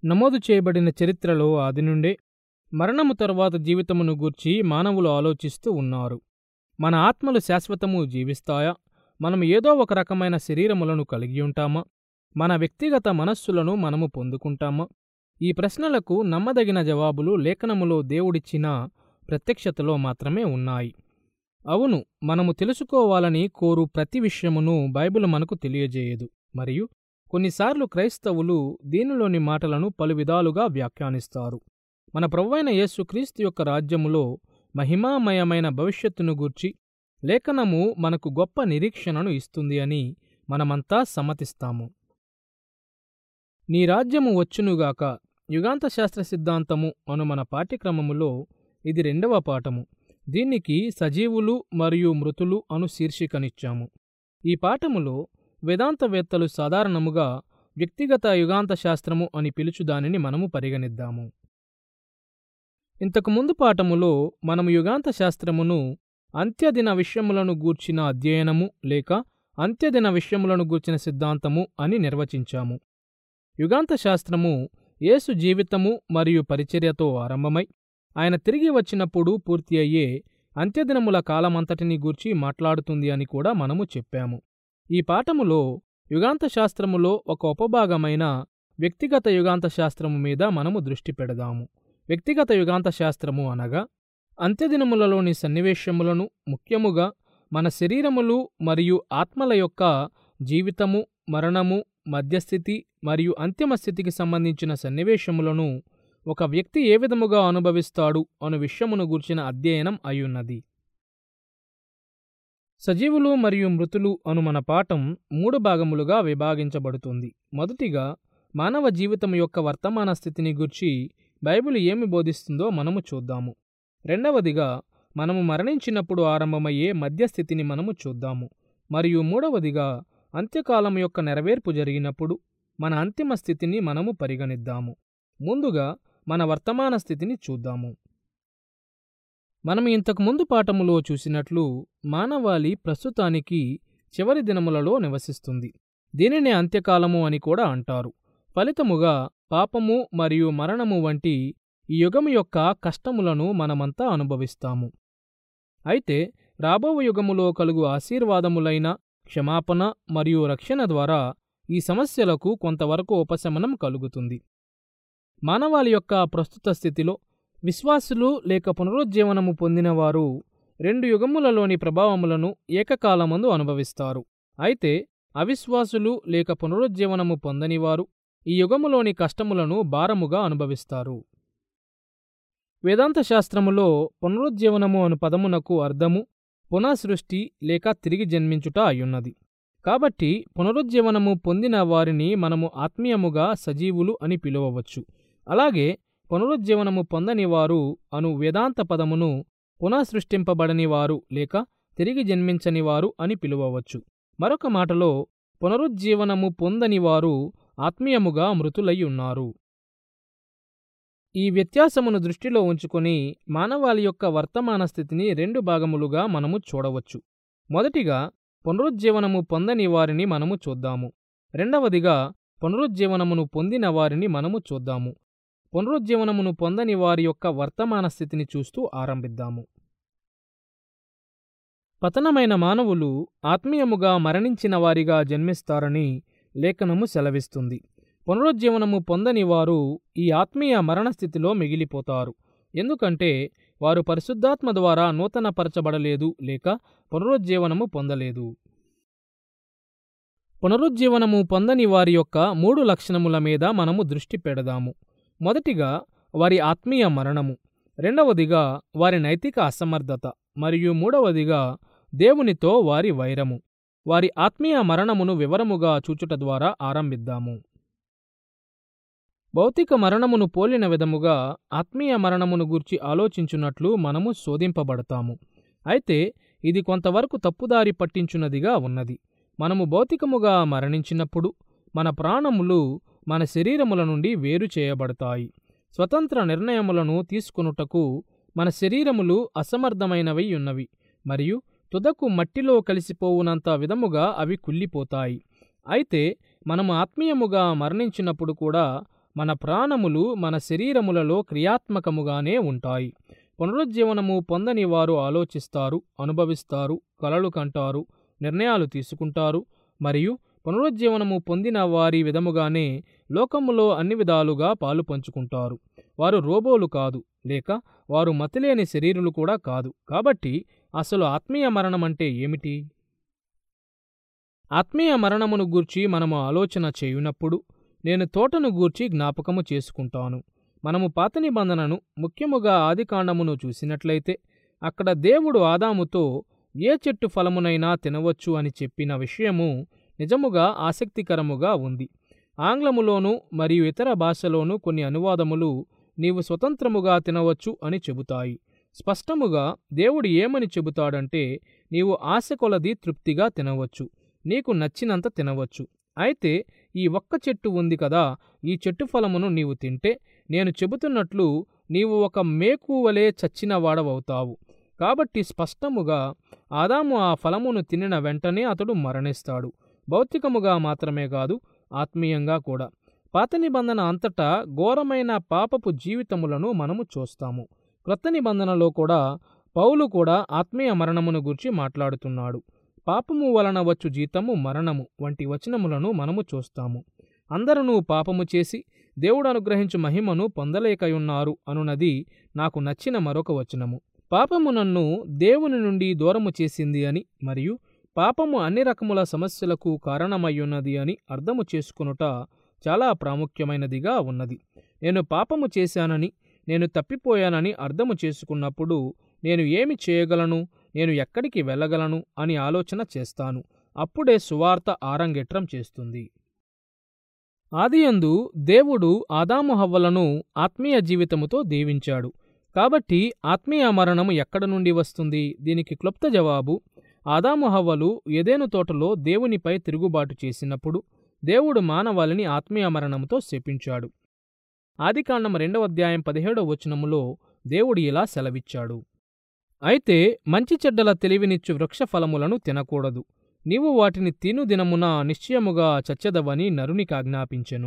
నమోదు చేయబడిన చరిత్రలో ఆది నుండే మరణము తరువాత జీవితమును గూర్చి మానవులు ఆలోచిస్తూ ఉన్నారు మన ఆత్మలు శాశ్వతము జీవిస్తాయా మనం ఏదో ఒక రకమైన శరీరములను కలిగి ఉంటామా మన వ్యక్తిగత మనస్సులను మనము పొందుకుంటామా ఈ ప్రశ్నలకు నమ్మదగిన జవాబులు లేఖనములో దేవుడిచ్చిన ప్రత్యక్షతలో మాత్రమే ఉన్నాయి అవును మనము తెలుసుకోవాలని కోరు ప్రతి విషయమును బైబిల్ మనకు తెలియజేయదు మరియు కొన్నిసార్లు క్రైస్తవులు దీనిలోని మాటలను పలు విధాలుగా వ్యాఖ్యానిస్తారు మన ప్రభువైన యేసుక్రీస్తు యొక్క రాజ్యములో మహిమామయమైన భవిష్యత్తును గూర్చి లేఖనము మనకు గొప్ప నిరీక్షణను ఇస్తుంది అని మనమంతా సమ్మతిస్తాము నీ రాజ్యము వచ్చునుగాక యుగాంత శాస్త్ర సిద్ధాంతము అను మన పాఠ్యక్రమములో ఇది రెండవ పాఠము దీనికి సజీవులు మరియు మృతులు అను శీర్షికనిచ్చాము ఈ పాఠములో వేదాంతవేత్తలు సాధారణముగా వ్యక్తిగత యుగాంత శాస్త్రము అని పిలుచు దానిని మనము పరిగణిద్దాము ఇంతకు ముందు పాఠములో మనము యుగాంత శాస్త్రమును అంత్యదిన విషయములను గూర్చిన అధ్యయనము లేక అంత్యదిన విషయములను గూర్చిన సిద్ధాంతము అని నిర్వచించాము యుగాంత శాస్త్రము యేసు జీవితము మరియు పరిచర్యతో ఆరంభమై ఆయన తిరిగి వచ్చినప్పుడు పూర్తి అయ్యే అంత్యదినముల కాలమంతటిని గూర్చి మాట్లాడుతుంది అని కూడా మనము చెప్పాము ఈ పాఠములో యుగాంత శాస్త్రములో ఒక ఉపభాగమైన వ్యక్తిగత యుగాంత శాస్త్రము మీద మనము దృష్టి పెడదాము వ్యక్తిగత యుగాంత శాస్త్రము అనగా అంత్యదినములలోని సన్నివేశములను ముఖ్యముగా మన శరీరములు మరియు ఆత్మల యొక్క జీవితము మరణము మధ్యస్థితి మరియు అంతిమ స్థితికి సంబంధించిన సన్నివేశములను ఒక వ్యక్తి ఏ విధముగా అనుభవిస్తాడు అను విషయమును గూర్చిన అధ్యయనం అయ్యున్నది సజీవులు మరియు మృతులు అను మన పాఠం మూడు భాగములుగా విభాగించబడుతుంది మొదటిగా మానవ జీవితం యొక్క వర్తమాన స్థితిని గూర్చి బైబిల్ ఏమి బోధిస్తుందో మనము చూద్దాము రెండవదిగా మనము మరణించినప్పుడు ఆరంభమయ్యే మధ్యస్థితిని మనము చూద్దాము మరియు మూడవదిగా అంత్యకాలం యొక్క నెరవేర్పు జరిగినప్పుడు మన అంతిమ స్థితిని మనము పరిగణిద్దాము ముందుగా మన వర్తమాన స్థితిని చూద్దాము మనం ఇంతకు ముందు పాఠములో చూసినట్లు మానవాళి ప్రస్తుతానికి చివరి దినములలో నివసిస్తుంది దీనినే అంత్యకాలము అని కూడా అంటారు ఫలితముగా పాపము మరియు మరణము వంటి ఈ యుగము యొక్క కష్టములను మనమంతా అనుభవిస్తాము అయితే రాబో యుగములో కలుగు ఆశీర్వాదములైన క్షమాపణ మరియు రక్షణ ద్వారా ఈ సమస్యలకు కొంతవరకు ఉపశమనం కలుగుతుంది మానవాళి యొక్క ప్రస్తుత స్థితిలో విశ్వాసులు లేక పునరుజ్జీవనము పొందినవారు రెండు యుగములలోని ప్రభావములను ఏకకాలమందు అనుభవిస్తారు అయితే అవిశ్వాసులు లేక పునరుజ్జీవనము పొందనివారు ఈ యుగములోని కష్టములను భారముగా అనుభవిస్తారు వేదాంత శాస్త్రములో పునరుజ్జీవనము అను పదమునకు అర్థము పునఃసృష్టి లేక తిరిగి జన్మించుట అయ్యున్నది కాబట్టి పునరుజ్జీవనము పొందిన వారిని మనము ఆత్మీయముగా సజీవులు అని పిలువవచ్చు అలాగే పునరుజ్జీవనము పొందని వారు అను వేదాంత పదమును పునఃసృష్టింపబడని వారు లేక తిరిగి జన్మించని వారు అని పిలువవచ్చు మరొక మాటలో పునరుజ్జీవనము పొందని వారు ఆత్మీయముగా మృతులై ఉన్నారు ఈ వ్యత్యాసమును దృష్టిలో ఉంచుకొని మానవాళి యొక్క వర్తమాన స్థితిని రెండు భాగములుగా మనము చూడవచ్చు మొదటిగా పునరుజ్జీవనము పొందని వారిని మనము చూద్దాము రెండవదిగా పునరుజ్జీవనమును పొందిన వారిని మనము చూద్దాము పునరుజ్జీవనమును పొందని వారి యొక్క వర్తమాన స్థితిని చూస్తూ ఆరంభిద్దాము పతనమైన మానవులు ఆత్మీయముగా మరణించిన వారిగా జన్మిస్తారని లేఖనము సెలవిస్తుంది పునరుజ్జీవనము పొందని వారు ఈ ఆత్మీయ మరణస్థితిలో మిగిలిపోతారు ఎందుకంటే వారు పరిశుద్ధాత్మ ద్వారా నూతనపరచబడలేదు లేక పునరుజ్జీవనము పొందలేదు పునరుజ్జీవనము పొందని వారి యొక్క మూడు లక్షణముల మీద మనము దృష్టి పెడదాము మొదటిగా వారి ఆత్మీయ మరణము రెండవదిగా వారి నైతిక అసమర్థత మరియు మూడవదిగా దేవునితో వారి వైరము వారి ఆత్మీయ మరణమును వివరముగా చూచుట ద్వారా ఆరంభిద్దాము భౌతిక మరణమును పోలిన విధముగా ఆత్మీయ మరణమును గూర్చి ఆలోచించున్నట్లు మనము శోధింపబడతాము అయితే ఇది కొంతవరకు తప్పుదారి పట్టించున్నదిగా ఉన్నది మనము భౌతికముగా మరణించినప్పుడు మన ప్రాణములు మన శరీరముల నుండి వేరు చేయబడతాయి స్వతంత్ర నిర్ణయములను తీసుకొనుటకు మన శరీరములు అసమర్థమైనవి ఉన్నవి మరియు తుదకు మట్టిలో కలిసిపోవునంత విధముగా అవి కుళ్ళిపోతాయి అయితే మనము ఆత్మీయముగా మరణించినప్పుడు కూడా మన ప్రాణములు మన శరీరములలో క్రియాత్మకముగానే ఉంటాయి పునరుజ్జీవనము పొందని వారు ఆలోచిస్తారు అనుభవిస్తారు కలలు కంటారు నిర్ణయాలు తీసుకుంటారు మరియు పునరుజ్జీవనము పొందిన వారి విధముగానే లోకములో అన్ని విధాలుగా పాలు పంచుకుంటారు వారు రోబోలు కాదు లేక వారు మతిలేని శరీరులు కూడా కాదు కాబట్టి అసలు ఆత్మీయ మరణం అంటే ఏమిటి ఆత్మీయ మరణమును గూర్చి మనము ఆలోచన చేయునప్పుడు నేను తోటను గూర్చి జ్ఞాపకము చేసుకుంటాను మనము పాత నిబంధనను ముఖ్యముగా ఆదికాండమును చూసినట్లయితే అక్కడ దేవుడు ఆదాముతో ఏ చెట్టు ఫలమునైనా తినవచ్చు అని చెప్పిన విషయము నిజముగా ఆసక్తికరముగా ఉంది ఆంగ్లములోనూ మరియు ఇతర భాషలోనూ కొన్ని అనువాదములు నీవు స్వతంత్రముగా తినవచ్చు అని చెబుతాయి స్పష్టముగా దేవుడు ఏమని చెబుతాడంటే నీవు ఆశ కొలది తృప్తిగా తినవచ్చు నీకు నచ్చినంత తినవచ్చు అయితే ఈ ఒక్క చెట్టు ఉంది కదా ఈ చెట్టు ఫలమును నీవు తింటే నేను చెబుతున్నట్లు నీవు ఒక మేకు వలె చచ్చిన వాడవవుతావు కాబట్టి స్పష్టముగా ఆదాము ఆ ఫలమును తినిన వెంటనే అతడు మరణిస్తాడు భౌతికముగా మాత్రమే కాదు ఆత్మీయంగా కూడా పాత నిబంధన అంతటా ఘోరమైన పాపపు జీవితములను మనము చూస్తాము క్రొత్త నిబంధనలో కూడా పౌలు కూడా ఆత్మీయ మరణమును గురించి మాట్లాడుతున్నాడు పాపము వలన వచ్చు జీతము మరణము వంటి వచనములను మనము చూస్తాము అందరూ పాపము చేసి దేవుడు అనుగ్రహించు మహిమను పొందలేకయున్నారు అనునది నాకు నచ్చిన మరొక వచనము పాపము నన్ను దేవుని నుండి దూరము చేసింది అని మరియు పాపము అన్ని రకముల సమస్యలకు కారణమయ్యున్నది అని అర్థము చేసుకొనుట చాలా ప్రాముఖ్యమైనదిగా ఉన్నది నేను పాపము చేశానని నేను తప్పిపోయానని అర్థము చేసుకున్నప్పుడు నేను ఏమి చేయగలను నేను ఎక్కడికి వెళ్ళగలను అని ఆలోచన చేస్తాను అప్పుడే సువార్త ఆరంగేట్రం చేస్తుంది ఆదియందు దేవుడు ఆదాము హవ్వలను ఆత్మీయ జీవితముతో దీవించాడు కాబట్టి ఆత్మీయ మరణము ఎక్కడ నుండి వస్తుంది దీనికి క్లుప్త జవాబు ఆదాము హవ్వలు ఏదేను తోటలో దేవునిపై తిరుగుబాటు చేసినప్పుడు దేవుడు మానవాళిని ఆత్మీయ మరణముతో శపించాడు ఆదికాండం రెండవ అధ్యాయం పదిహేడవ వచనములో దేవుడు ఇలా సెలవిచ్చాడు అయితే మంచి చెడ్డల తెలివినిచ్చు వృక్ష ఫలములను తినకూడదు నీవు వాటిని తిను దినమున నిశ్చయముగా చచ్చెదవని నరునికి ఆజ్ఞాపించెను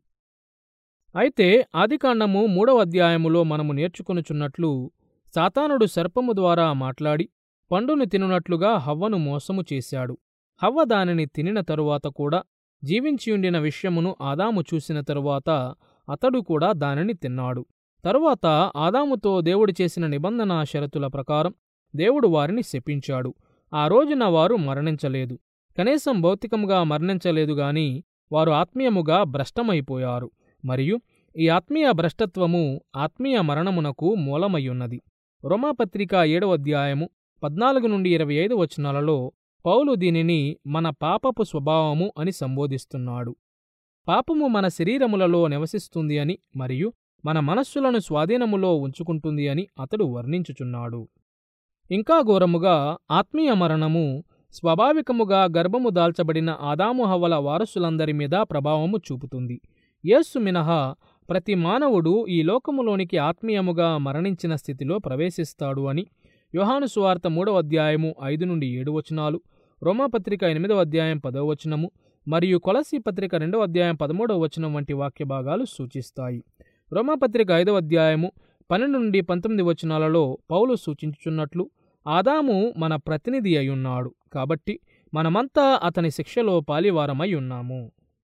అయితే ఆదికాండము మూడవ అధ్యాయములో మనము నేర్చుకొనుచున్నట్లు సాతానుడు సర్పము ద్వారా మాట్లాడి పండును తినునట్లుగా హవ్వను మోసము చేశాడు హవ్వ దానిని తినిన తరువాత కూడా జీవించియుండిన విషయమును ఆదాము చూసిన తరువాత అతడు కూడా దానిని తిన్నాడు తరువాత ఆదాముతో దేవుడు చేసిన నిబంధన షరతుల ప్రకారం దేవుడు వారిని శపించాడు ఆ రోజున వారు మరణించలేదు కనీసం భౌతికంగా మరణించలేదు గాని వారు ఆత్మీయముగా భ్రష్టమైపోయారు మరియు ఈ ఆత్మీయ భ్రష్టత్వము ఆత్మీయ మరణమునకు మూలమయ్యున్నది రోమాపత్రిక ఏడవ అధ్యాయము పద్నాలుగు నుండి ఇరవై ఐదు వచనాలలో పౌలు దీనిని మన పాపపు స్వభావము అని సంబోధిస్తున్నాడు పాపము మన శరీరములలో నివసిస్తుంది అని మరియు మన మనస్సులను స్వాధీనములో ఉంచుకుంటుంది అని అతడు వర్ణించుచున్నాడు ఇంకా ఘోరముగా ఆత్మీయ మరణము స్వాభావికముగా గర్భము దాల్చబడిన ఆదాము హవ్వల వారసులందరి మీద ప్రభావము చూపుతుంది యేసు మినహా ప్రతి మానవుడు ఈ లోకములోనికి ఆత్మీయముగా మరణించిన స్థితిలో ప్రవేశిస్తాడు అని యోహాను సువార్త మూడవ అధ్యాయము ఐదు నుండి ఏడు వచనాలు రోమాపత్రిక ఎనిమిదవ అధ్యాయం పదవ వచనము మరియు కొలసి పత్రిక రెండవ అధ్యాయం పదమూడవ వచనం వంటి వాక్య భాగాలు సూచిస్తాయి రోమాపత్రిక ఐదవ అధ్యాయము పన్నెండు నుండి పంతొమ్మిది వచనాలలో పౌలు సూచించుచున్నట్లు ఆదాము మన ప్రతినిధి అయ్యున్నాడు కాబట్టి మనమంతా అతని శిక్షలో పాలివారమై ఉన్నాము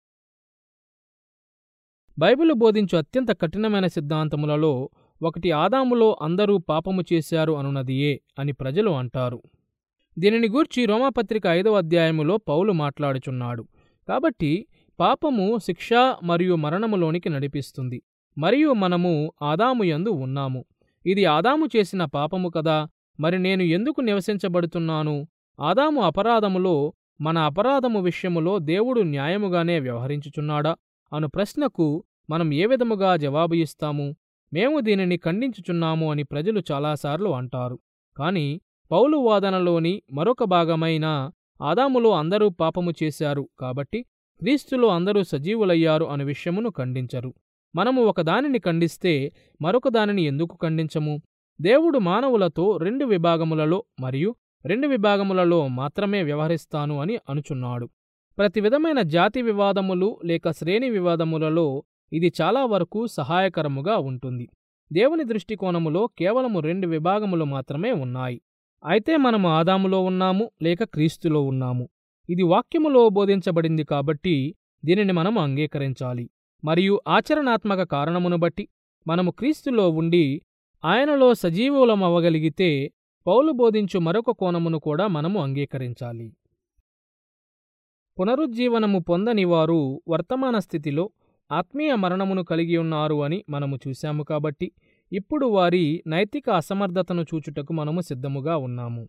బైబిల్ బోధించు అత్యంత కఠినమైన సిద్ధాంతములలో ఒకటి ఆదాములో అందరూ పాపము చేశారు అనున్నదియే అని ప్రజలు అంటారు దీనిని గూర్చి రోమాపత్రిక ఐదవ అధ్యాయములో పౌలు మాట్లాడుచున్నాడు కాబట్టి పాపము శిక్ష మరియు మరణములోనికి నడిపిస్తుంది మరియు మనము ఆదాము యందు ఉన్నాము ఇది ఆదాము చేసిన పాపము కదా మరి నేను ఎందుకు నివసించబడుతున్నాను ఆదాము అపరాధములో మన అపరాధము విషయములో దేవుడు న్యాయముగానే వ్యవహరించుచున్నాడా అను ప్రశ్నకు మనం ఏ విధముగా జవాబు ఇస్తాము మేము దీనిని ఖండించుచున్నాము అని ప్రజలు చాలాసార్లు అంటారు కాని పౌలు వాదనలోని మరొక భాగమైన ఆదాములో అందరూ పాపము చేశారు కాబట్టి క్రీస్తులో అందరూ సజీవులయ్యారు అను విషయమును ఖండించరు మనము ఒకదానిని ఖండిస్తే మరొక దానిని ఎందుకు ఖండించము దేవుడు మానవులతో రెండు విభాగములలో మరియు రెండు విభాగములలో మాత్రమే వ్యవహరిస్తాను అని అనుచున్నాడు ప్రతి విధమైన జాతి వివాదములు లేక శ్రేణి వివాదములలో ఇది చాలా వరకు సహాయకరముగా ఉంటుంది దేవుని దృష్టికోణములో కేవలము రెండు విభాగములు మాత్రమే ఉన్నాయి అయితే మనము ఆదాములో ఉన్నాము లేక క్రీస్తులో ఉన్నాము ఇది వాక్యములో బోధించబడింది కాబట్టి దీనిని మనము అంగీకరించాలి మరియు ఆచరణాత్మక కారణమును బట్టి మనము క్రీస్తులో ఉండి ఆయనలో సజీవులమవ్వగలిగితే పౌలు బోధించు మరొక కోణమును కూడా మనము అంగీకరించాలి పునరుజ్జీవనము పొందని వారు వర్తమాన స్థితిలో ఆత్మీయ మరణమును కలిగి ఉన్నారు అని మనము చూశాము కాబట్టి ఇప్పుడు వారి నైతిక అసమర్థతను చూచుటకు మనము సిద్ధముగా ఉన్నాము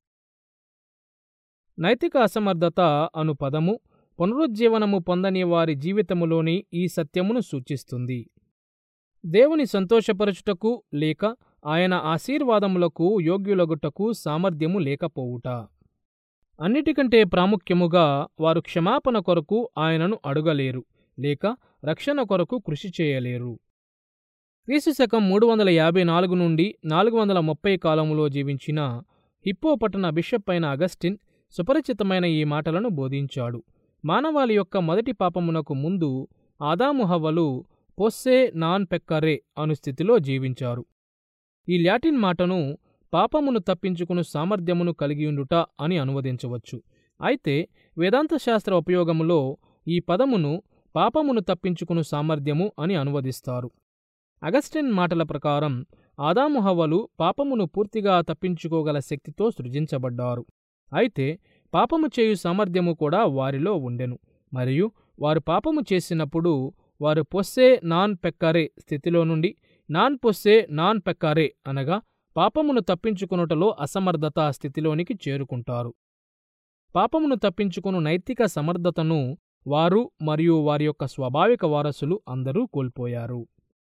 నైతిక అసమర్థత అను పదము పునరుజ్జీవనము పొందని వారి జీవితములోని ఈ సత్యమును సూచిస్తుంది దేవుని సంతోషపరచుటకు లేక ఆయన ఆశీర్వాదములకు యోగ్యులగుటకు సామర్థ్యము లేకపోవుట అన్నిటికంటే ప్రాముఖ్యముగా వారు క్షమాపణ కొరకు ఆయనను అడుగలేరు లేక రక్షణ కొరకు కృషి చేయలేరు క్రీస్తు శకం మూడు వందల యాభై నాలుగు నుండి నాలుగు వందల ముప్పై కాలములో జీవించిన హిప్పో పట్టణ బిషప్ అయిన అగస్టిన్ సుపరిచితమైన ఈ మాటలను బోధించాడు మానవాళి యొక్క మొదటి పాపమునకు ముందు ఆదాము హవ్వలు పొస్సే నాన్ పెక్కరే అను స్థితిలో జీవించారు ఈ లాటిన్ మాటను పాపమును తప్పించుకుని సామర్థ్యమును కలిగియుండుట అని అనువదించవచ్చు అయితే వేదాంత శాస్త్ర ఉపయోగములో ఈ పదమును పాపమును తప్పించుకుని సామర్థ్యము అని అనువదిస్తారు అగస్టిన్ మాటల ప్రకారం ఆదాము హవ్వలు పాపమును పూర్తిగా తప్పించుకోగల శక్తితో సృజించబడ్డారు అయితే పాపము చేయు సామర్థ్యము కూడా వారిలో ఉండెను మరియు వారు పాపము చేసినప్పుడు వారు పొస్సే నాన్ పెక్కరే స్థితిలో నుండి నాన్ పొస్సే నాన్ పెక్కరే అనగా పాపమును తప్పించుకునుటలో అసమర్థత స్థితిలోనికి చేరుకుంటారు పాపమును తప్పించుకును నైతిక సమర్థతను వారు మరియు వారి యొక్క స్వాభావిక వారసులు అందరూ కోల్పోయారు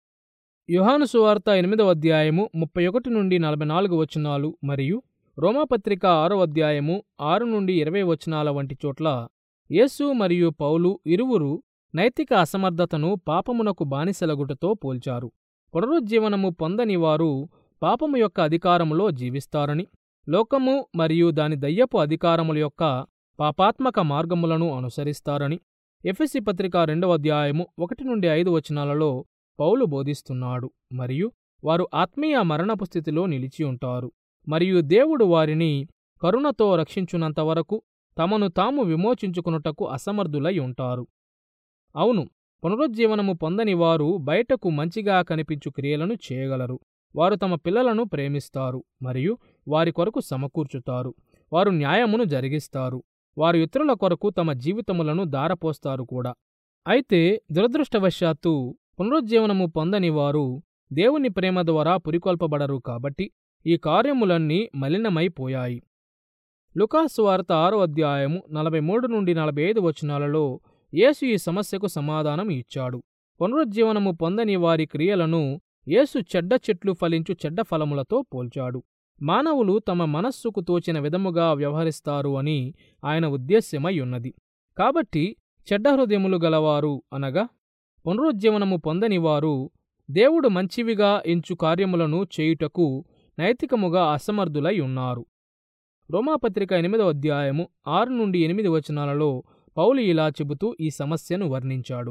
యుహాను సువార్త ఎనిమిదవ అధ్యాయము ముప్పై ఒకటి నుండి నలభై నాలుగు వచనాలు మరియు రోమాపత్రిక ఆరో అధ్యాయము ఆరు నుండి ఇరవై వచనాల వంటి చోట్ల యేసు మరియు పౌలు ఇరువురు నైతిక అసమర్థతను పాపమునకు బానిసలగుటతో పోల్చారు పునరుజ్జీవనము పొందని వారు పాపము యొక్క అధికారములో జీవిస్తారని లోకము మరియు దాని దయ్యపు అధికారముల యొక్క పాపాత్మక మార్గములను అనుసరిస్తారని ఎఫ్ఎసి పత్రిక రెండవ అధ్యాయము ఒకటి నుండి ఐదు వచనాలలో పౌలు బోధిస్తున్నాడు మరియు వారు ఆత్మీయ మరణపు స్థితిలో నిలిచి ఉంటారు మరియు దేవుడు వారిని కరుణతో రక్షించునంత వరకు తమను తాము విమోచించుకునుటకు అసమర్థులై ఉంటారు అవును పునరుజ్జీవనము పొందని వారు బయటకు మంచిగా కనిపించు క్రియలను చేయగలరు వారు తమ పిల్లలను ప్రేమిస్తారు మరియు వారి కొరకు సమకూర్చుతారు వారు న్యాయమును జరిగిస్తారు వారు ఇతరుల కొరకు తమ జీవితములను దారపోస్తారు కూడా అయితే దురదృష్టవశాత్తు పునరుజ్జీవనము పొందని వారు దేవుని ప్రేమ ద్వారా పురికొల్పబడరు కాబట్టి ఈ కార్యములన్నీ మలినమైపోయాయి లుకాసు వార్త ఆరో అధ్యాయము నలభై మూడు నుండి నలభై ఐదు వచనాలలో యేసు ఈ సమస్యకు సమాధానం ఇచ్చాడు పునరుజ్జీవనము పొందని వారి క్రియలను యేసు చెడ్డ చెట్లు ఫలించు చెడ్డ ఫలములతో పోల్చాడు మానవులు తమ మనస్సుకు తోచిన విధముగా వ్యవహరిస్తారు అని ఆయన ఉద్దేశ్యమై ఉన్నది కాబట్టి చెడ్డ హృదయములు గలవారు అనగా పునరుజ్జీవనము పొందని వారు దేవుడు మంచివిగా ఎంచు కార్యములను చేయుటకు నైతికముగా అసమర్థులై ఉన్నారు రోమాపత్రిక ఎనిమిదవ అధ్యాయము ఆరు నుండి ఎనిమిది వచనాలలో పౌలు ఇలా చెబుతూ ఈ సమస్యను వర్ణించాడు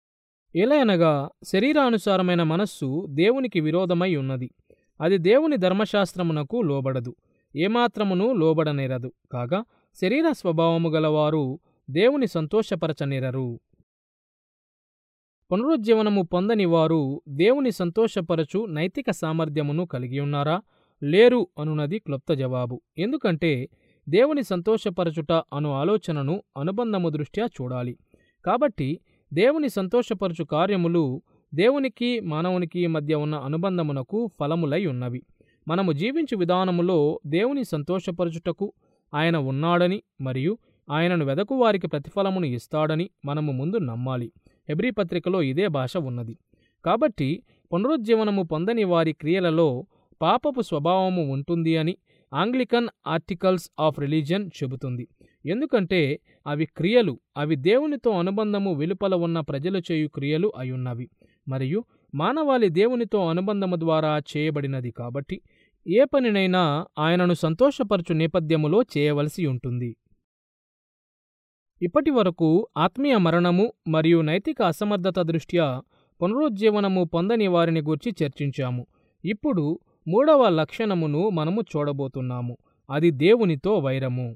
ఎలయనగా శరీరానుసారమైన మనస్సు దేవునికి విరోధమై ఉన్నది అది దేవుని ధర్మశాస్త్రమునకు లోబడదు ఏమాత్రమును లోబడనేరదు కాగా శరీర స్వభావము గలవారు దేవుని సంతోషపరచనేరరు పునరుజ్జీవనము పొందని వారు దేవుని సంతోషపరచు నైతిక సామర్థ్యమును కలిగి ఉన్నారా లేరు అనున్నది క్లుప్త జవాబు ఎందుకంటే దేవుని సంతోషపరచుట అను ఆలోచనను అనుబంధము దృష్ట్యా చూడాలి కాబట్టి దేవుని సంతోషపరచు కార్యములు దేవునికి మానవునికి మధ్య ఉన్న అనుబంధమునకు ఫలములై ఉన్నవి మనము జీవించు విధానములో దేవుని సంతోషపరచుటకు ఆయన ఉన్నాడని మరియు ఆయనను వెదకు వారికి ప్రతిఫలమును ఇస్తాడని మనము ముందు నమ్మాలి హెబ్రీ పత్రికలో ఇదే భాష ఉన్నది కాబట్టి పునరుజ్జీవనము పొందని వారి క్రియలలో పాపపు స్వభావము ఉంటుంది అని ఆంగ్లికన్ ఆర్టికల్స్ ఆఫ్ రిలీజియన్ చెబుతుంది ఎందుకంటే అవి క్రియలు అవి దేవునితో అనుబంధము వెలుపల ఉన్న ప్రజలు చేయు క్రియలు అయున్నవి మరియు మానవాళి దేవునితో అనుబంధము ద్వారా చేయబడినది కాబట్టి ఏ పనినైనా ఆయనను సంతోషపరచు నేపథ్యములో చేయవలసి ఉంటుంది ఇప్పటి వరకు ఆత్మీయ మరణము మరియు నైతిక అసమర్థత దృష్ట్యా పునరుజ్జీవనము పొందని వారిని గూర్చి చర్చించాము ఇప్పుడు మూడవ లక్షణమును మనము చూడబోతున్నాము అది దేవునితో వైరము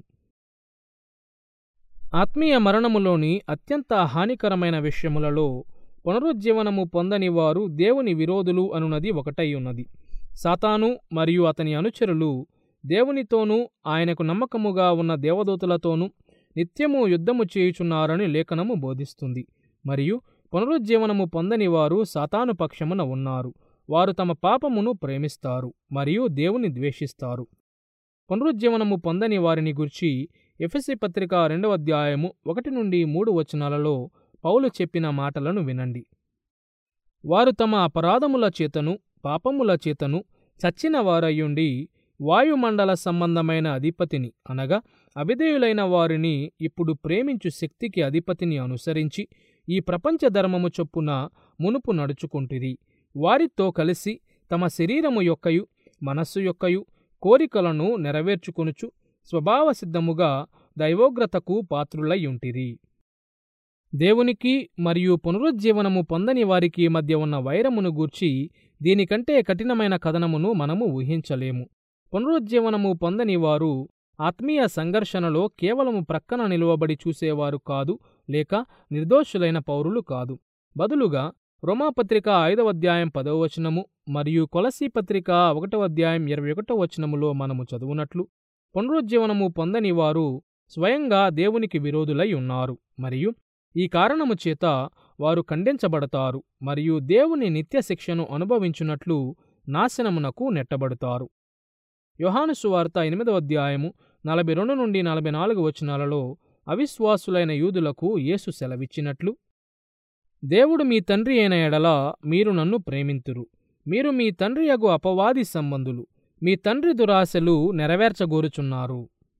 ఆత్మీయ మరణములోని అత్యంత హానికరమైన విషయములలో పునరుజ్జీవనము పొందని వారు దేవుని విరోధులు అనున్నది ఒకటై ఉన్నది సాతాను మరియు అతని అనుచరులు దేవునితోనూ ఆయనకు నమ్మకముగా ఉన్న దేవదూతలతోనూ నిత్యము యుద్ధము చేయుచున్నారని లేఖనము బోధిస్తుంది మరియు పునరుజ్జీవనము పొందని వారు సాతాను పక్షమున ఉన్నారు వారు తమ పాపమును ప్రేమిస్తారు మరియు దేవుని ద్వేషిస్తారు పునరుజ్జీవనము పొందని వారిని గుర్చి ఎఫెసి పత్రిక రెండవ అధ్యాయము ఒకటి నుండి మూడు వచనాలలో పౌలు చెప్పిన మాటలను వినండి వారు తమ అపరాధముల చేతను పాపముల చేతను చచ్చిన వారయ్యుండి వాయుమండల సంబంధమైన అధిపతిని అనగా అవిధేయులైన వారిని ఇప్పుడు ప్రేమించు శక్తికి అధిపతిని అనుసరించి ఈ ప్రపంచ ధర్మము చొప్పున మునుపు నడుచుకుంటిరి వారితో కలిసి తమ శరీరము యొక్కయు మనస్సు యొక్కయు కోరికలను నెరవేర్చుకొనుచు స్వభావసిద్ధముగా దైవోగ్రతకు పాత్రులై ఉంటిరి దేవునికి మరియు పునరుజ్జీవనము పొందని వారికి మధ్య ఉన్న వైరమును గూర్చి దీనికంటే కఠినమైన కథనమును మనము ఊహించలేము పునరుజ్జీవనము పొందని వారు ఆత్మీయ సంఘర్షణలో కేవలము ప్రక్కన నిలువబడి చూసేవారు కాదు లేక నిర్దోషులైన పౌరులు కాదు బదులుగా రోమాపత్రిక ఐదవ అధ్యాయం పదవ వచనము మరియు కొలసీ పత్రిక ఒకటవ అధ్యాయం ఇరవై ఒకటవ వచనములో మనము చదువునట్లు పునరుజ్జీవనము పొందని వారు స్వయంగా దేవునికి విరోధులై ఉన్నారు మరియు ఈ కారణము చేత వారు ఖండించబడతారు మరియు దేవుని నిత్య శిక్షను అనుభవించున్నట్లు నాశనమునకు నెట్టబడతారు యోహాను సువార్త ఎనిమిదవ అధ్యాయము నలభై రెండు నుండి నలభై నాలుగు వచనాలలో అవిశ్వాసులైన యూదులకు యేసు సెలవిచ్చినట్లు దేవుడు మీ తండ్రి అయిన ఎడల మీరు నన్ను ప్రేమింతురు మీరు మీ తండ్రి యగు అపవాది సంబంధులు మీ తండ్రి దురాశలు నెరవేర్చగోరుచున్నారు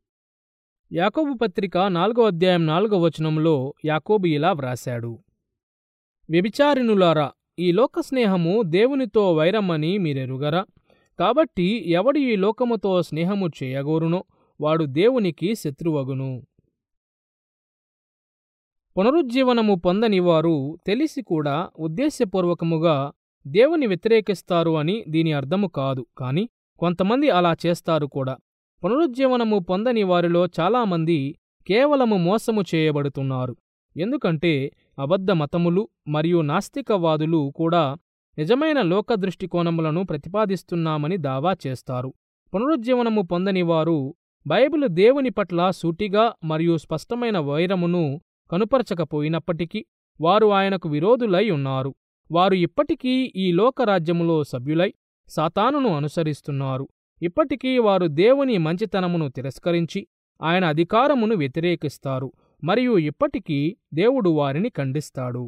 యాకోబు పత్రిక నాలుగో అధ్యాయం నాలుగో వచనంలో యాకోబు ఇలా వ్రాశాడు వ్యభిచారినులారా ఈ లోక స్నేహము దేవునితో వైరమని మీరెరుగరా కాబట్టి ఎవడు ఈ లోకముతో స్నేహము చేయగోరునో వాడు దేవునికి శత్రువగును పునరుజ్జీవనము పొందని వారు తెలిసి కూడా ఉద్దేశ్యపూర్వకముగా దేవుని వ్యతిరేకిస్తారు అని దీని అర్థము కాదు కాని కొంతమంది అలా చేస్తారు కూడా పునరుజ్జీవనము పొందని వారిలో చాలామంది కేవలము మోసము చేయబడుతున్నారు ఎందుకంటే అబద్ధ మతములు మరియు నాస్తికవాదులు కూడా నిజమైన లోక దృష్టికోణములను ప్రతిపాదిస్తున్నామని దావా చేస్తారు పునరుజ్జీవనము పొందని వారు బైబిలు దేవుని పట్ల సూటిగా మరియు స్పష్టమైన వైరమును కనుపరచకపోయినప్పటికీ వారు ఆయనకు విరోధులై ఉన్నారు వారు ఇప్పటికీ ఈ లోకరాజ్యములో సభ్యులై సాతానును అనుసరిస్తున్నారు ఇప్పటికీ వారు దేవుని మంచితనమును తిరస్కరించి ఆయన అధికారమును వ్యతిరేకిస్తారు మరియు ఇప్పటికీ దేవుడు వారిని ఖండిస్తాడు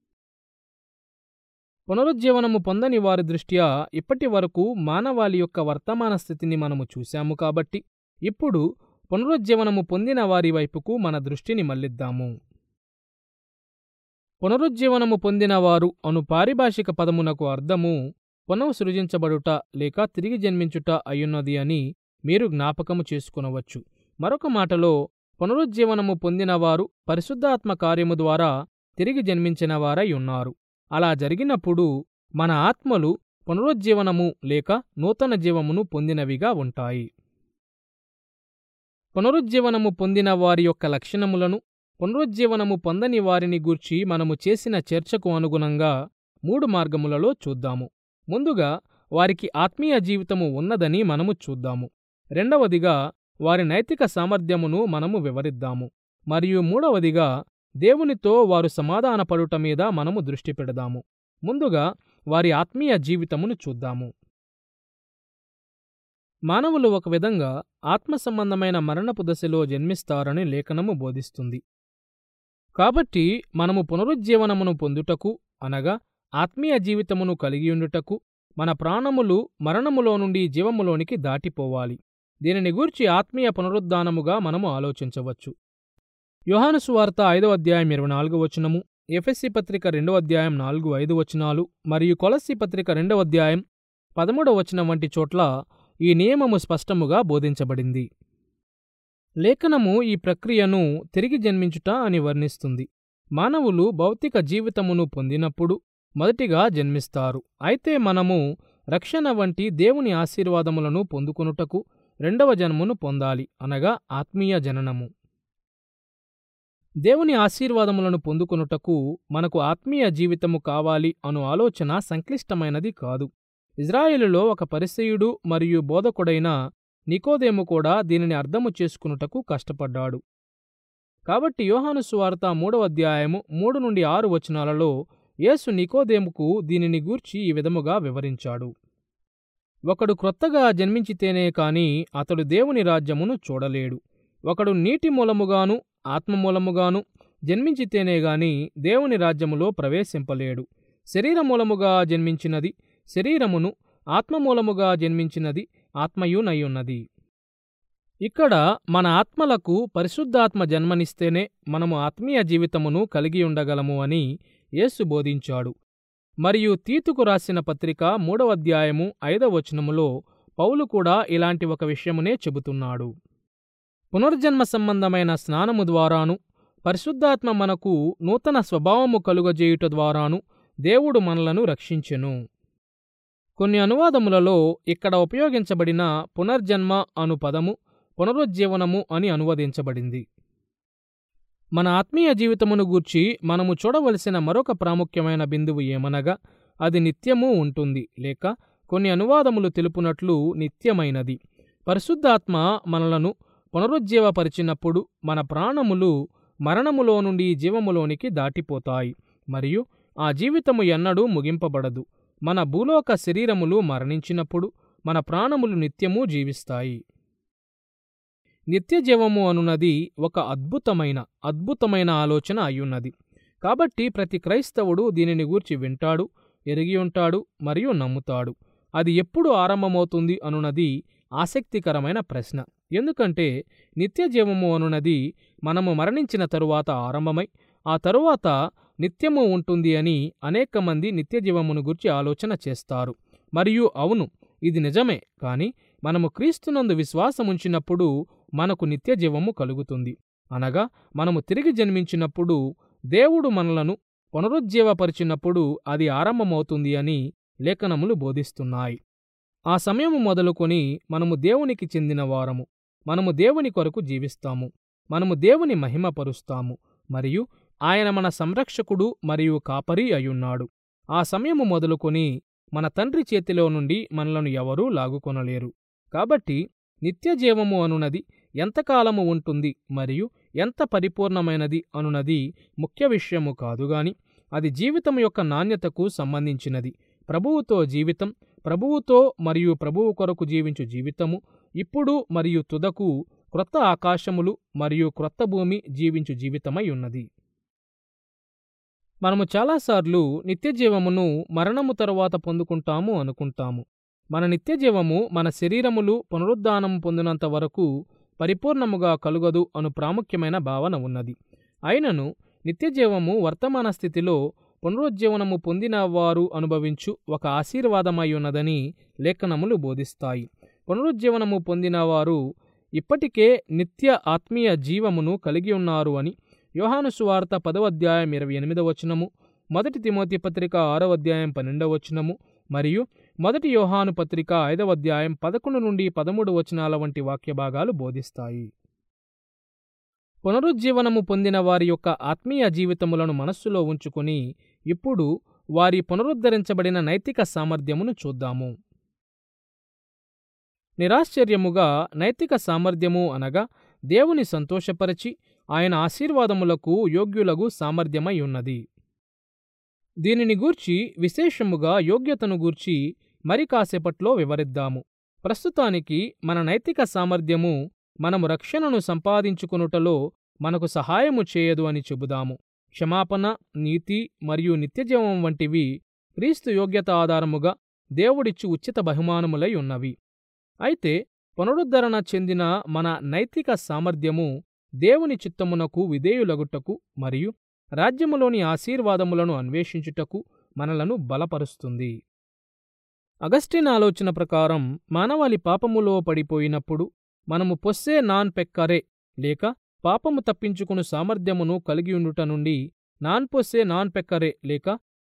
పునరుజ్జీవనము పొందని వారి దృష్ట్యా ఇప్పటి వరకు మానవాళి యొక్క వర్తమాన స్థితిని మనము చూశాము కాబట్టి ఇప్పుడు పునరుజ్జీవనము పొందిన వారి వైపుకు మన దృష్టిని మళ్లిద్దాము పునరుజ్జీవనము పొందినవారు అను పారిభాషిక పదమునకు అర్థము పునః సృజించబడుట లేక తిరిగి జన్మించుట అయ్యున్నది అని మీరు జ్ఞాపకము చేసుకునవచ్చు మరొక మాటలో పునరుజ్జీవనము పొందినవారు పరిశుద్ధాత్మ కార్యము ద్వారా తిరిగి జన్మించిన వారై ఉన్నారు అలా జరిగినప్పుడు మన ఆత్మలు పునరుజ్జీవనము లేక నూతన జీవమును పొందినవిగా ఉంటాయి పునరుజ్జీవనము పొందిన వారి యొక్క లక్షణములను పునరుజ్జీవనము పొందని వారిని గూర్చి మనము చేసిన చర్చకు అనుగుణంగా మూడు మార్గములలో చూద్దాము ముందుగా వారికి ఆత్మీయ జీవితము ఉన్నదని మనము చూద్దాము రెండవదిగా వారి నైతిక సామర్థ్యమును మనము వివరిద్దాము మరియు మూడవదిగా దేవునితో వారు సమాధానపడుట మీద మనము దృష్టి పెడదాము ముందుగా వారి ఆత్మీయ జీవితమును చూద్దాము మానవులు ఒక విధంగా ఆత్మ సంబంధమైన మరణపు దశలో జన్మిస్తారని లేఖనము బోధిస్తుంది కాబట్టి మనము పునరుజ్జీవనమును పొందుటకు అనగా ఆత్మీయ జీవితమును కలిగియుండుటకు మన ప్రాణములు మరణములో నుండి జీవములోనికి దాటిపోవాలి దీనిని గూర్చి ఆత్మీయ పునరుద్ధానముగా మనము ఆలోచించవచ్చు యోహాను సువార్త ఐదవ అధ్యాయం ఇరవై నాలుగు వచనము ఎఫ్ఎస్సి పత్రిక రెండవ అధ్యాయం నాలుగు ఐదు వచనాలు మరియు కొలస్సి పత్రిక రెండవ అధ్యాయం పదమూడవ వచనం వంటి చోట్ల ఈ నియమము స్పష్టముగా బోధించబడింది లేఖనము ఈ ప్రక్రియను తిరిగి జన్మించుట అని వర్ణిస్తుంది మానవులు భౌతిక జీవితమును పొందినప్పుడు మొదటిగా జన్మిస్తారు అయితే మనము రక్షణ వంటి దేవుని ఆశీర్వాదములను పొందుకొనుటకు రెండవ జన్మను పొందాలి అనగా ఆత్మీయ జననము దేవుని ఆశీర్వాదములను పొందుకొనుటకు మనకు ఆత్మీయ జీవితము కావాలి అను ఆలోచన సంక్లిష్టమైనది కాదు ఇజ్రాయేలులో ఒక పరిసయుడు మరియు బోధకుడైన నికోదేము కూడా దీనిని అర్థము చేసుకునుటకు కష్టపడ్డాడు కాబట్టి యోహాను సువార్త మూడవ అధ్యాయము మూడు నుండి ఆరు వచనాలలో యేసు నికోదేముకు దీనిని గూర్చి ఈ విధముగా వివరించాడు ఒకడు క్రొత్తగా జన్మించితేనే కాని అతడు దేవుని రాజ్యమును చూడలేడు ఒకడు నీటి మూలముగాను ఆత్మ మూలముగాను జన్మించితేనే గాని దేవుని రాజ్యములో ప్రవేశింపలేడు శరీర మూలముగా జన్మించినది శరీరమును ఆత్మ మూలముగా జన్మించినది ఆత్మయునయ్యున్నది ఇక్కడ మన ఆత్మలకు పరిశుద్ధాత్మ జన్మనిస్తేనే మనము ఆత్మీయ జీవితమును కలిగి ఉండగలము అని యేసు బోధించాడు మరియు తీతుకు రాసిన పత్రిక మూడవ అధ్యాయము ఐదవ వచనములో పౌలు కూడా ఇలాంటి ఒక విషయమునే చెబుతున్నాడు పునర్జన్మ సంబంధమైన స్నానము ద్వారాను పరిశుద్ధాత్మ మనకు నూతన స్వభావము కలుగజేయుట ద్వారాను దేవుడు మనలను రక్షించెను కొన్ని అనువాదములలో ఇక్కడ ఉపయోగించబడిన పునర్జన్మ అను పదము పునరుజ్జీవనము అని అనువదించబడింది మన ఆత్మీయ జీవితమును గూర్చి మనము చూడవలసిన మరొక ప్రాముఖ్యమైన బిందువు ఏమనగా అది నిత్యము ఉంటుంది లేక కొన్ని అనువాదములు తెలుపునట్లు నిత్యమైనది పరిశుద్ధాత్మ మనలను పునరుజ్జీవపరిచినప్పుడు మన ప్రాణములు మరణములో నుండి జీవములోనికి దాటిపోతాయి మరియు ఆ జీవితము ఎన్నడూ ముగింపబడదు మన భూలోక శరీరములు మరణించినప్పుడు మన ప్రాణములు నిత్యము జీవిస్తాయి నిత్యజీవము అనున్నది ఒక అద్భుతమైన అద్భుతమైన ఆలోచన అయ్యున్నది కాబట్టి ప్రతి క్రైస్తవుడు దీనిని గూర్చి వింటాడు ఎరిగి ఉంటాడు మరియు నమ్ముతాడు అది ఎప్పుడు ఆరంభమవుతుంది అనున్నది ఆసక్తికరమైన ప్రశ్న ఎందుకంటే నిత్యజీవము అనున్నది మనము మరణించిన తరువాత ఆరంభమై ఆ తరువాత నిత్యము ఉంటుంది అని అనేక మంది నిత్యజీవమును గురించి ఆలోచన చేస్తారు మరియు అవును ఇది నిజమే కానీ మనము క్రీస్తునందు విశ్వాసముంచినప్పుడు మనకు నిత్యజీవము కలుగుతుంది అనగా మనము తిరిగి జన్మించినప్పుడు దేవుడు మనలను పునరుజ్జీవపరిచినప్పుడు అది ఆరంభమవుతుంది అని లేఖనములు బోధిస్తున్నాయి ఆ సమయము మొదలుకొని మనము దేవునికి చెందిన వారము మనము దేవుని కొరకు జీవిస్తాము మనము దేవుని మహిమపరుస్తాము మరియు ఆయన మన సంరక్షకుడు మరియు కాపరి అయ్యున్నాడు ఆ సమయము మొదలుకొని మన తండ్రి చేతిలో నుండి మనలను ఎవరూ లాగుకొనలేరు కాబట్టి నిత్యజీవము అనునది ఎంతకాలము ఉంటుంది మరియు ఎంత పరిపూర్ణమైనది అనునది ముఖ్య విషయము కాదుగాని అది జీవితం యొక్క నాణ్యతకు సంబంధించినది ప్రభువుతో జీవితం ప్రభువుతో మరియు ప్రభువు కొరకు జీవించు జీవితము ఇప్పుడు మరియు తుదకు క్రొత్త ఆకాశములు మరియు క్రొత్త భూమి జీవించు జీవితమై ఉన్నది మనము చాలాసార్లు నిత్యజీవమును మరణము తరువాత పొందుకుంటాము అనుకుంటాము మన నిత్యజీవము మన శరీరములు పునరుద్ధానము పొందినంత వరకు పరిపూర్ణముగా కలుగదు అను ప్రాముఖ్యమైన భావన ఉన్నది అయినను నిత్యజీవము వర్తమాన స్థితిలో పునరుజ్జీవనము పొందిన వారు అనుభవించు ఒక ఆశీర్వాదమై ఉన్నదని లేఖనములు బోధిస్తాయి పునరుజ్జీవనము పొందిన వారు ఇప్పటికే నిత్య ఆత్మీయ జీవమును కలిగి ఉన్నారు అని యోహాను సువార్త పదవ అధ్యాయం ఇరవై ఎనిమిదవ వచనము మొదటి తిమోతి పత్రిక ఆరవ అధ్యాయం పన్నెండవ వచనము మరియు మొదటి యోహాను పత్రిక ఐదవ అధ్యాయం పదకొండు నుండి పదమూడు వచనాల వంటి వాక్య భాగాలు బోధిస్తాయి పునరుజ్జీవనము పొందిన వారి యొక్క ఆత్మీయ జీవితములను మనస్సులో ఉంచుకొని ఇప్పుడు వారి పునరుద్ధరించబడిన నైతిక సామర్థ్యమును చూద్దాము నిరాశ్చర్యముగా నైతిక సామర్థ్యము అనగా దేవుని సంతోషపరచి ఆయన ఆశీర్వాదములకు యోగ్యులగు సామర్థ్యమై ఉన్నది దీనిని గూర్చి విశేషముగా యోగ్యతను గూర్చి మరి కాసేపట్లో వివరిద్దాము ప్రస్తుతానికి మన నైతిక సామర్థ్యము మనము రక్షణను సంపాదించుకొనుటలో మనకు సహాయము చేయదు అని చెబుదాము క్షమాపణ నీతి మరియు నిత్యజీవం వంటివి క్రీస్తు యోగ్యత ఆధారముగా దేవుడిచ్చు ఉచిత బహుమానములై ఉన్నవి అయితే పునరుద్ధరణ చెందిన మన నైతిక సామర్థ్యము దేవుని చిత్తమునకు విధేయులగుటకు మరియు రాజ్యములోని ఆశీర్వాదములను అన్వేషించుటకు మనలను బలపరుస్తుంది అగస్టిన్ ఆలోచన ప్రకారం మానవాళి పాపములో పడిపోయినప్పుడు మనము పొస్సే నాన్ పెక్కరే లేక పాపము తప్పించుకుని సామర్థ్యమును కలిగియుండుట నుండి నాన్ పొస్సే నాన్ పెక్కరే లేక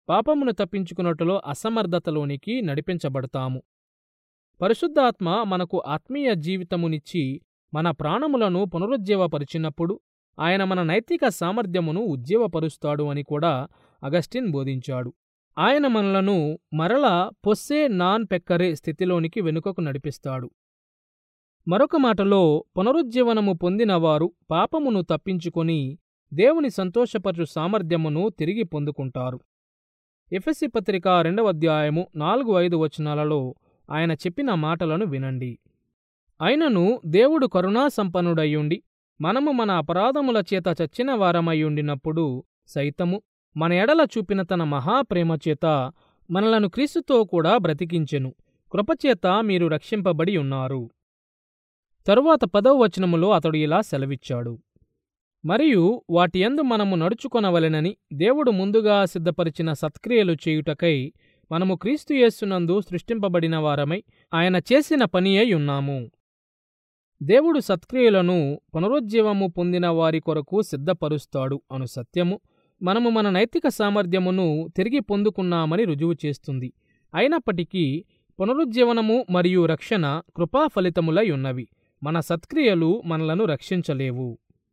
పాపమును తప్పించుకున్నట్టులో అసమర్థతలోనికి నడిపించబడతాము పరిశుద్ధాత్మ మనకు ఆత్మీయ జీవితమునిచ్చి మన ప్రాణములను పునరుజ్జీవపరిచినప్పుడు ఆయన మన నైతిక సామర్థ్యమును ఉజ్జీవపరుస్తాడు అని కూడా అగస్టిన్ బోధించాడు ఆయన మనలను మరల పొస్సే నాన్ పెక్కరే స్థితిలోనికి వెనుకకు నడిపిస్తాడు మరొక మాటలో పునరుజ్జీవనము పొందినవారు పాపమును తప్పించుకొని దేవుని సంతోషపరచు సామర్థ్యమును తిరిగి పొందుకుంటారు ఎఫెసి పత్రిక రెండవ అధ్యాయము నాలుగు ఐదు వచనాలలో ఆయన చెప్పిన మాటలను వినండి అయినను దేవుడు కరుణా సంపన్నుడయ్యుండి మనము మన అపరాధముల చేత చచ్చిన వారమయ్యుండినప్పుడు సైతము మన ఎడల చూపిన తన మహాప్రేమ చేత మనలను క్రీస్తుతో కూడా బ్రతికించెను కృపచేత మీరు రక్షింపబడి ఉన్నారు తరువాత పదవ వచనములో అతడు ఇలా సెలవిచ్చాడు మరియు వాటి యందు మనము నడుచుకొనవలెనని దేవుడు ముందుగా సిద్ధపరిచిన సత్క్రియలు చేయుటకై మనము క్రీస్తు యేస్సునందు సృష్టింపబడిన వారమై ఆయన చేసిన పని అయి ఉన్నాము దేవుడు సత్క్రియలను పునరుజ్జీవము పొందిన వారి కొరకు సిద్ధపరుస్తాడు అను సత్యము మనము మన నైతిక సామర్థ్యమును తిరిగి పొందుకున్నామని రుజువు చేస్తుంది అయినప్పటికీ పునరుజ్జీవనము మరియు రక్షణ కృపా ఫలితములై ఉన్నవి మన సత్క్రియలు మనలను రక్షించలేవు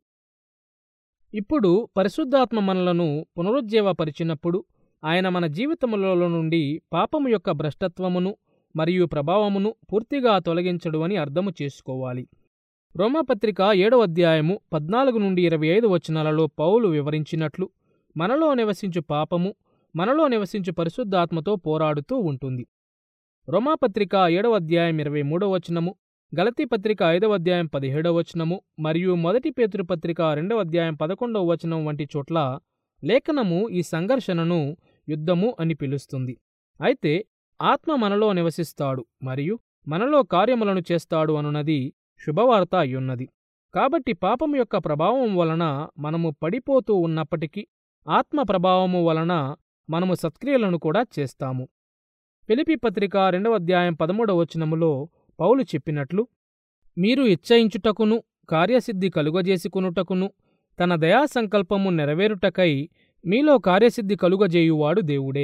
ఇప్పుడు పరిశుద్ధాత్మ మనలను పునరుజ్జీవపరిచినప్పుడు ఆయన మన జీవితములలో నుండి పాపము యొక్క భ్రష్టత్వమును మరియు ప్రభావమును పూర్తిగా తొలగించడు అని అర్థము చేసుకోవాలి రోమాపత్రిక ఏడవ అధ్యాయము పద్నాలుగు నుండి ఇరవై ఐదు వచనాలలో పౌలు వివరించినట్లు మనలో నివసించు పాపము మనలో నివసించు పరిశుద్ధాత్మతో పోరాడుతూ ఉంటుంది రోమాపత్రిక ఏడవ అధ్యాయం ఇరవై మూడవ వచనము గలతీ పత్రిక ఐదవ అధ్యాయం పదిహేడవ వచనము మరియు మొదటి పేతురు పత్రిక రెండవ అధ్యాయం పదకొండవ వచనం వంటి చోట్ల లేఖనము ఈ సంఘర్షణను యుద్ధము అని పిలుస్తుంది అయితే ఆత్మ మనలో నివసిస్తాడు మరియు మనలో కార్యములను చేస్తాడు అనున్నది శుభవార్త అయ్యున్నది కాబట్టి పాపం యొక్క ప్రభావం వలన మనము పడిపోతూ ఉన్నప్పటికీ ఆత్మ ప్రభావము వలన మనము సత్క్రియలను కూడా చేస్తాము ఫిలిపి పత్రిక రెండవ అధ్యాయం పదమూడవ వచనములో పౌలు చెప్పినట్లు మీరు ఇచ్చయించుటకును కార్యసిద్ధి కలుగజేసుకునుటకును తన దయా సంకల్పము నెరవేరుటకై మీలో కార్యసిద్ధి కలుగజేయువాడు దేవుడే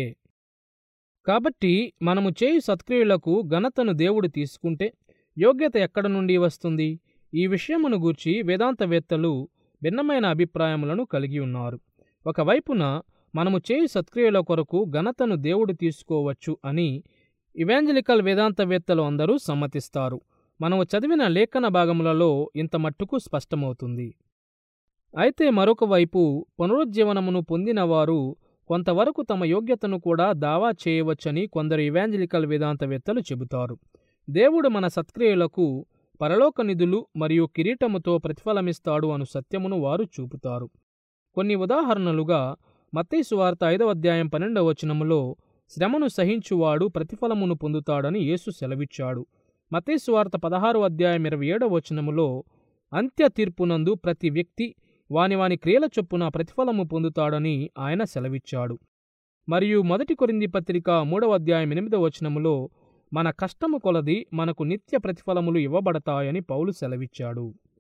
కాబట్టి మనము చేయు సత్క్రియలకు ఘనతను దేవుడు తీసుకుంటే యోగ్యత ఎక్కడ నుండి వస్తుంది ఈ విషయమును గూర్చి వేదాంతవేత్తలు భిన్నమైన అభిప్రాయములను కలిగి ఉన్నారు ఒకవైపున మనము చేయు సత్క్రియల కొరకు ఘనతను దేవుడు తీసుకోవచ్చు అని ఇవాంజలికల్ వేదాంతవేత్తలు అందరూ సమ్మతిస్తారు మనము చదివిన లేఖన భాగములలో ఇంత మట్టుకు స్పష్టమవుతుంది అయితే మరొక వైపు పునరుజ్జీవనమును పొందినవారు కొంతవరకు తమ యోగ్యతను కూడా దావా చేయవచ్చని కొందరు ఇవాంజలికల్ వేదాంతవేత్తలు చెబుతారు దేవుడు మన సత్క్రియలకు పరలోక నిధులు మరియు కిరీటముతో ప్రతిఫలమిస్తాడు అను సత్యమును వారు చూపుతారు కొన్ని ఉదాహరణలుగా మత్తయి సువార్త ఐదవ అధ్యాయం పన్నెండవ వచనములో శ్రమను సహించువాడు ప్రతిఫలమును పొందుతాడని యేసు సెలవిచ్చాడు మత్తయి సువార్త పదహారు అధ్యాయం ఇరవై ఏడవ వచనములో అంత్య తీర్పునందు ప్రతి వ్యక్తి వాని వాని క్రియల చొప్పున ప్రతిఫలము పొందుతాడని ఆయన సెలవిచ్చాడు మరియు మొదటి కొరింది పత్రిక మూడవ అధ్యాయం ఎనిమిదవ వచనములో మన కష్టము కొలది మనకు నిత్య ప్రతిఫలములు ఇవ్వబడతాయని పౌలు సెలవిచ్చాడు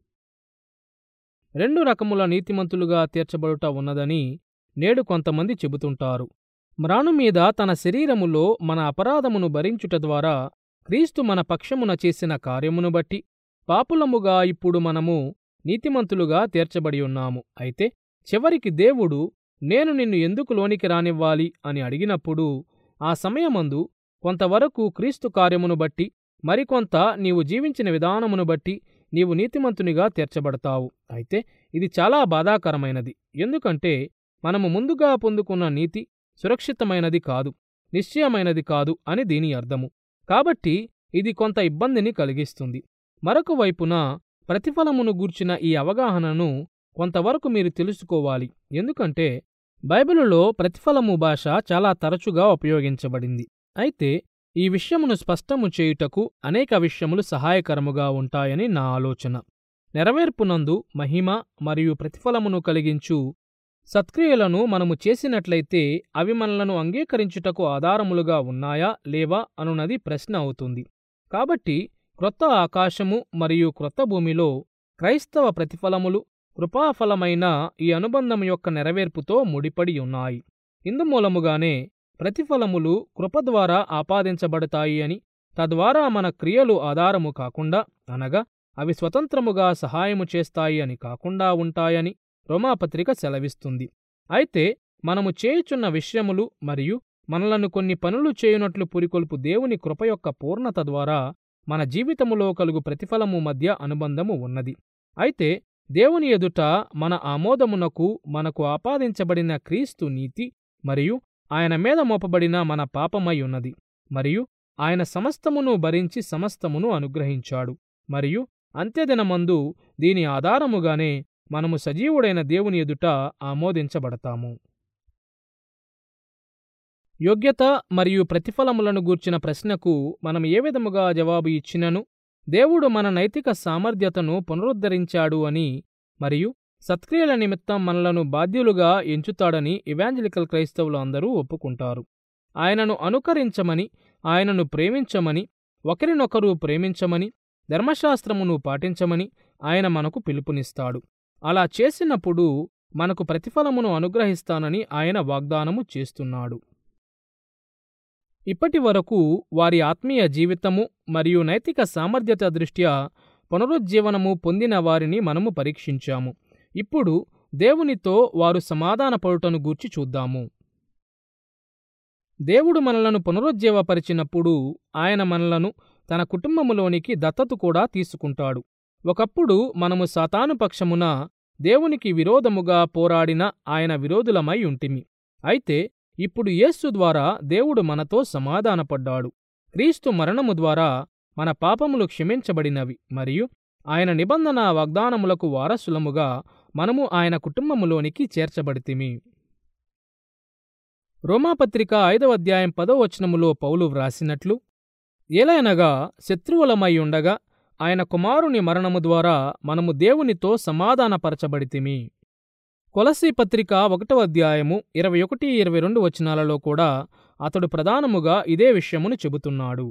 రెండు రకముల నీతిమంతులుగా తీర్చబడుట ఉన్నదని నేడు కొంతమంది చెబుతుంటారు మ్రాను మీద తన శరీరములో మన అపరాధమును భరించుట ద్వారా క్రీస్తు మన పక్షమున చేసిన కార్యమును బట్టి పాపులముగా ఇప్పుడు మనము నీతిమంతులుగా తీర్చబడి ఉన్నాము అయితే చివరికి దేవుడు నేను నిన్ను ఎందుకు లోనికి రానివ్వాలి అని అడిగినప్పుడు ఆ సమయమందు కొంతవరకు క్రీస్తు కార్యమును బట్టి మరికొంత నీవు జీవించిన విధానమును బట్టి నీవు నీతిమంతునిగా తీర్చబడతావు అయితే ఇది చాలా బాధాకరమైనది ఎందుకంటే మనము ముందుగా పొందుకున్న నీతి సురక్షితమైనది కాదు నిశ్చయమైనది కాదు అని దీని అర్థము కాబట్టి ఇది కొంత ఇబ్బందిని కలిగిస్తుంది మరొక వైపున ప్రతిఫలమును గూర్చిన ఈ అవగాహనను కొంతవరకు మీరు తెలుసుకోవాలి ఎందుకంటే బైబిలులో ప్రతిఫలము భాష చాలా తరచుగా ఉపయోగించబడింది అయితే ఈ విషయమును స్పష్టము చేయుటకు అనేక విషయములు సహాయకరముగా ఉంటాయని నా ఆలోచన నెరవేర్పునందు మహిమ మరియు ప్రతిఫలమును కలిగించు సత్క్రియలను మనము చేసినట్లయితే అవి మనలను అంగీకరించుటకు ఆధారములుగా ఉన్నాయా లేవా అనున్నది ప్రశ్న అవుతుంది కాబట్టి క్రొత్త ఆకాశము మరియు క్రొత్త భూమిలో క్రైస్తవ ప్రతిఫలములు కృపాఫలమైన ఈ అనుబంధం యొక్క నెరవేర్పుతో ముడిపడి ఉన్నాయి ఇందుమూలముగానే ప్రతిఫలములు కృప ద్వారా ఆపాదించబడతాయి అని తద్వారా మన క్రియలు ఆధారము కాకుండా అనగా అవి స్వతంత్రముగా సహాయము చేస్తాయి అని కాకుండా ఉంటాయని రోమాపత్రిక సెలవిస్తుంది అయితే మనము చేయుచున్న విషయములు మరియు మనలను కొన్ని పనులు చేయునట్లు పురికొల్పు దేవుని కృప యొక్క పూర్ణత ద్వారా మన జీవితములో కలుగు ప్రతిఫలము మధ్య అనుబంధము ఉన్నది అయితే దేవుని ఎదుట మన ఆమోదమునకు మనకు ఆపాదించబడిన క్రీస్తు నీతి మరియు ఆయన మీద మోపబడిన మన పాపమై ఉన్నది మరియు ఆయన సమస్తమును భరించి సమస్తమును అనుగ్రహించాడు మరియు అంత్యదినమందు దీని ఆధారముగానే మనము సజీవుడైన దేవుని ఎదుట ఆమోదించబడతాము యోగ్యత మరియు ప్రతిఫలములను గూర్చిన ప్రశ్నకు మనం ఏ విధముగా జవాబు ఇచ్చినను దేవుడు మన నైతిక సామర్థ్యతను పునరుద్ధరించాడు అని మరియు సత్క్రియల నిమిత్తం మనలను బాధ్యులుగా ఎంచుతాడని ఇవాంజలికల్ క్రైస్తవులు అందరూ ఒప్పుకుంటారు ఆయనను అనుకరించమని ఆయనను ప్రేమించమని ఒకరినొకరు ప్రేమించమని ధర్మశాస్త్రమును పాటించమని ఆయన మనకు పిలుపునిస్తాడు అలా చేసినప్పుడు మనకు ప్రతిఫలమును అనుగ్రహిస్తానని ఆయన వాగ్దానము చేస్తున్నాడు ఇప్పటి వరకు వారి ఆత్మీయ జీవితము మరియు నైతిక సామర్థ్యత దృష్ట్యా పునరుజ్జీవనము పొందిన వారిని మనము పరీక్షించాము ఇప్పుడు దేవునితో వారు సమాధానపడుటను గూర్చి చూద్దాము దేవుడు మనలను పునరుజ్జీవపరిచినప్పుడు ఆయన మనలను తన కుటుంబములోనికి దత్తత కూడా తీసుకుంటాడు ఒకప్పుడు మనము సాతాను పక్షమున దేవునికి విరోధముగా పోరాడిన ఆయన విరోధులమై ఉంటిమి అయితే ఇప్పుడు యేస్సు ద్వారా దేవుడు మనతో సమాధానపడ్డాడు క్రీస్తు మరణము ద్వారా మన పాపములు క్షమించబడినవి మరియు ఆయన నిబంధన వాగ్దానములకు వారసులముగా మనము ఆయన కుటుంబములోనికి చేర్చబడితిమి రోమాపత్రిక ఐదవ అధ్యాయం పదవ వచనములో పౌలు వ్రాసినట్లు ఏలైనగా శత్రువులమై ఉండగా ఆయన కుమారుని మరణము ద్వారా మనము దేవునితో సమాధానపరచబడితిమి కొలసీ పత్రిక ఒకటవ అధ్యాయము ఇరవై ఒకటి ఇరవై రెండు వచనాలలో కూడా అతడు ప్రధానముగా ఇదే విషయమును చెబుతున్నాడు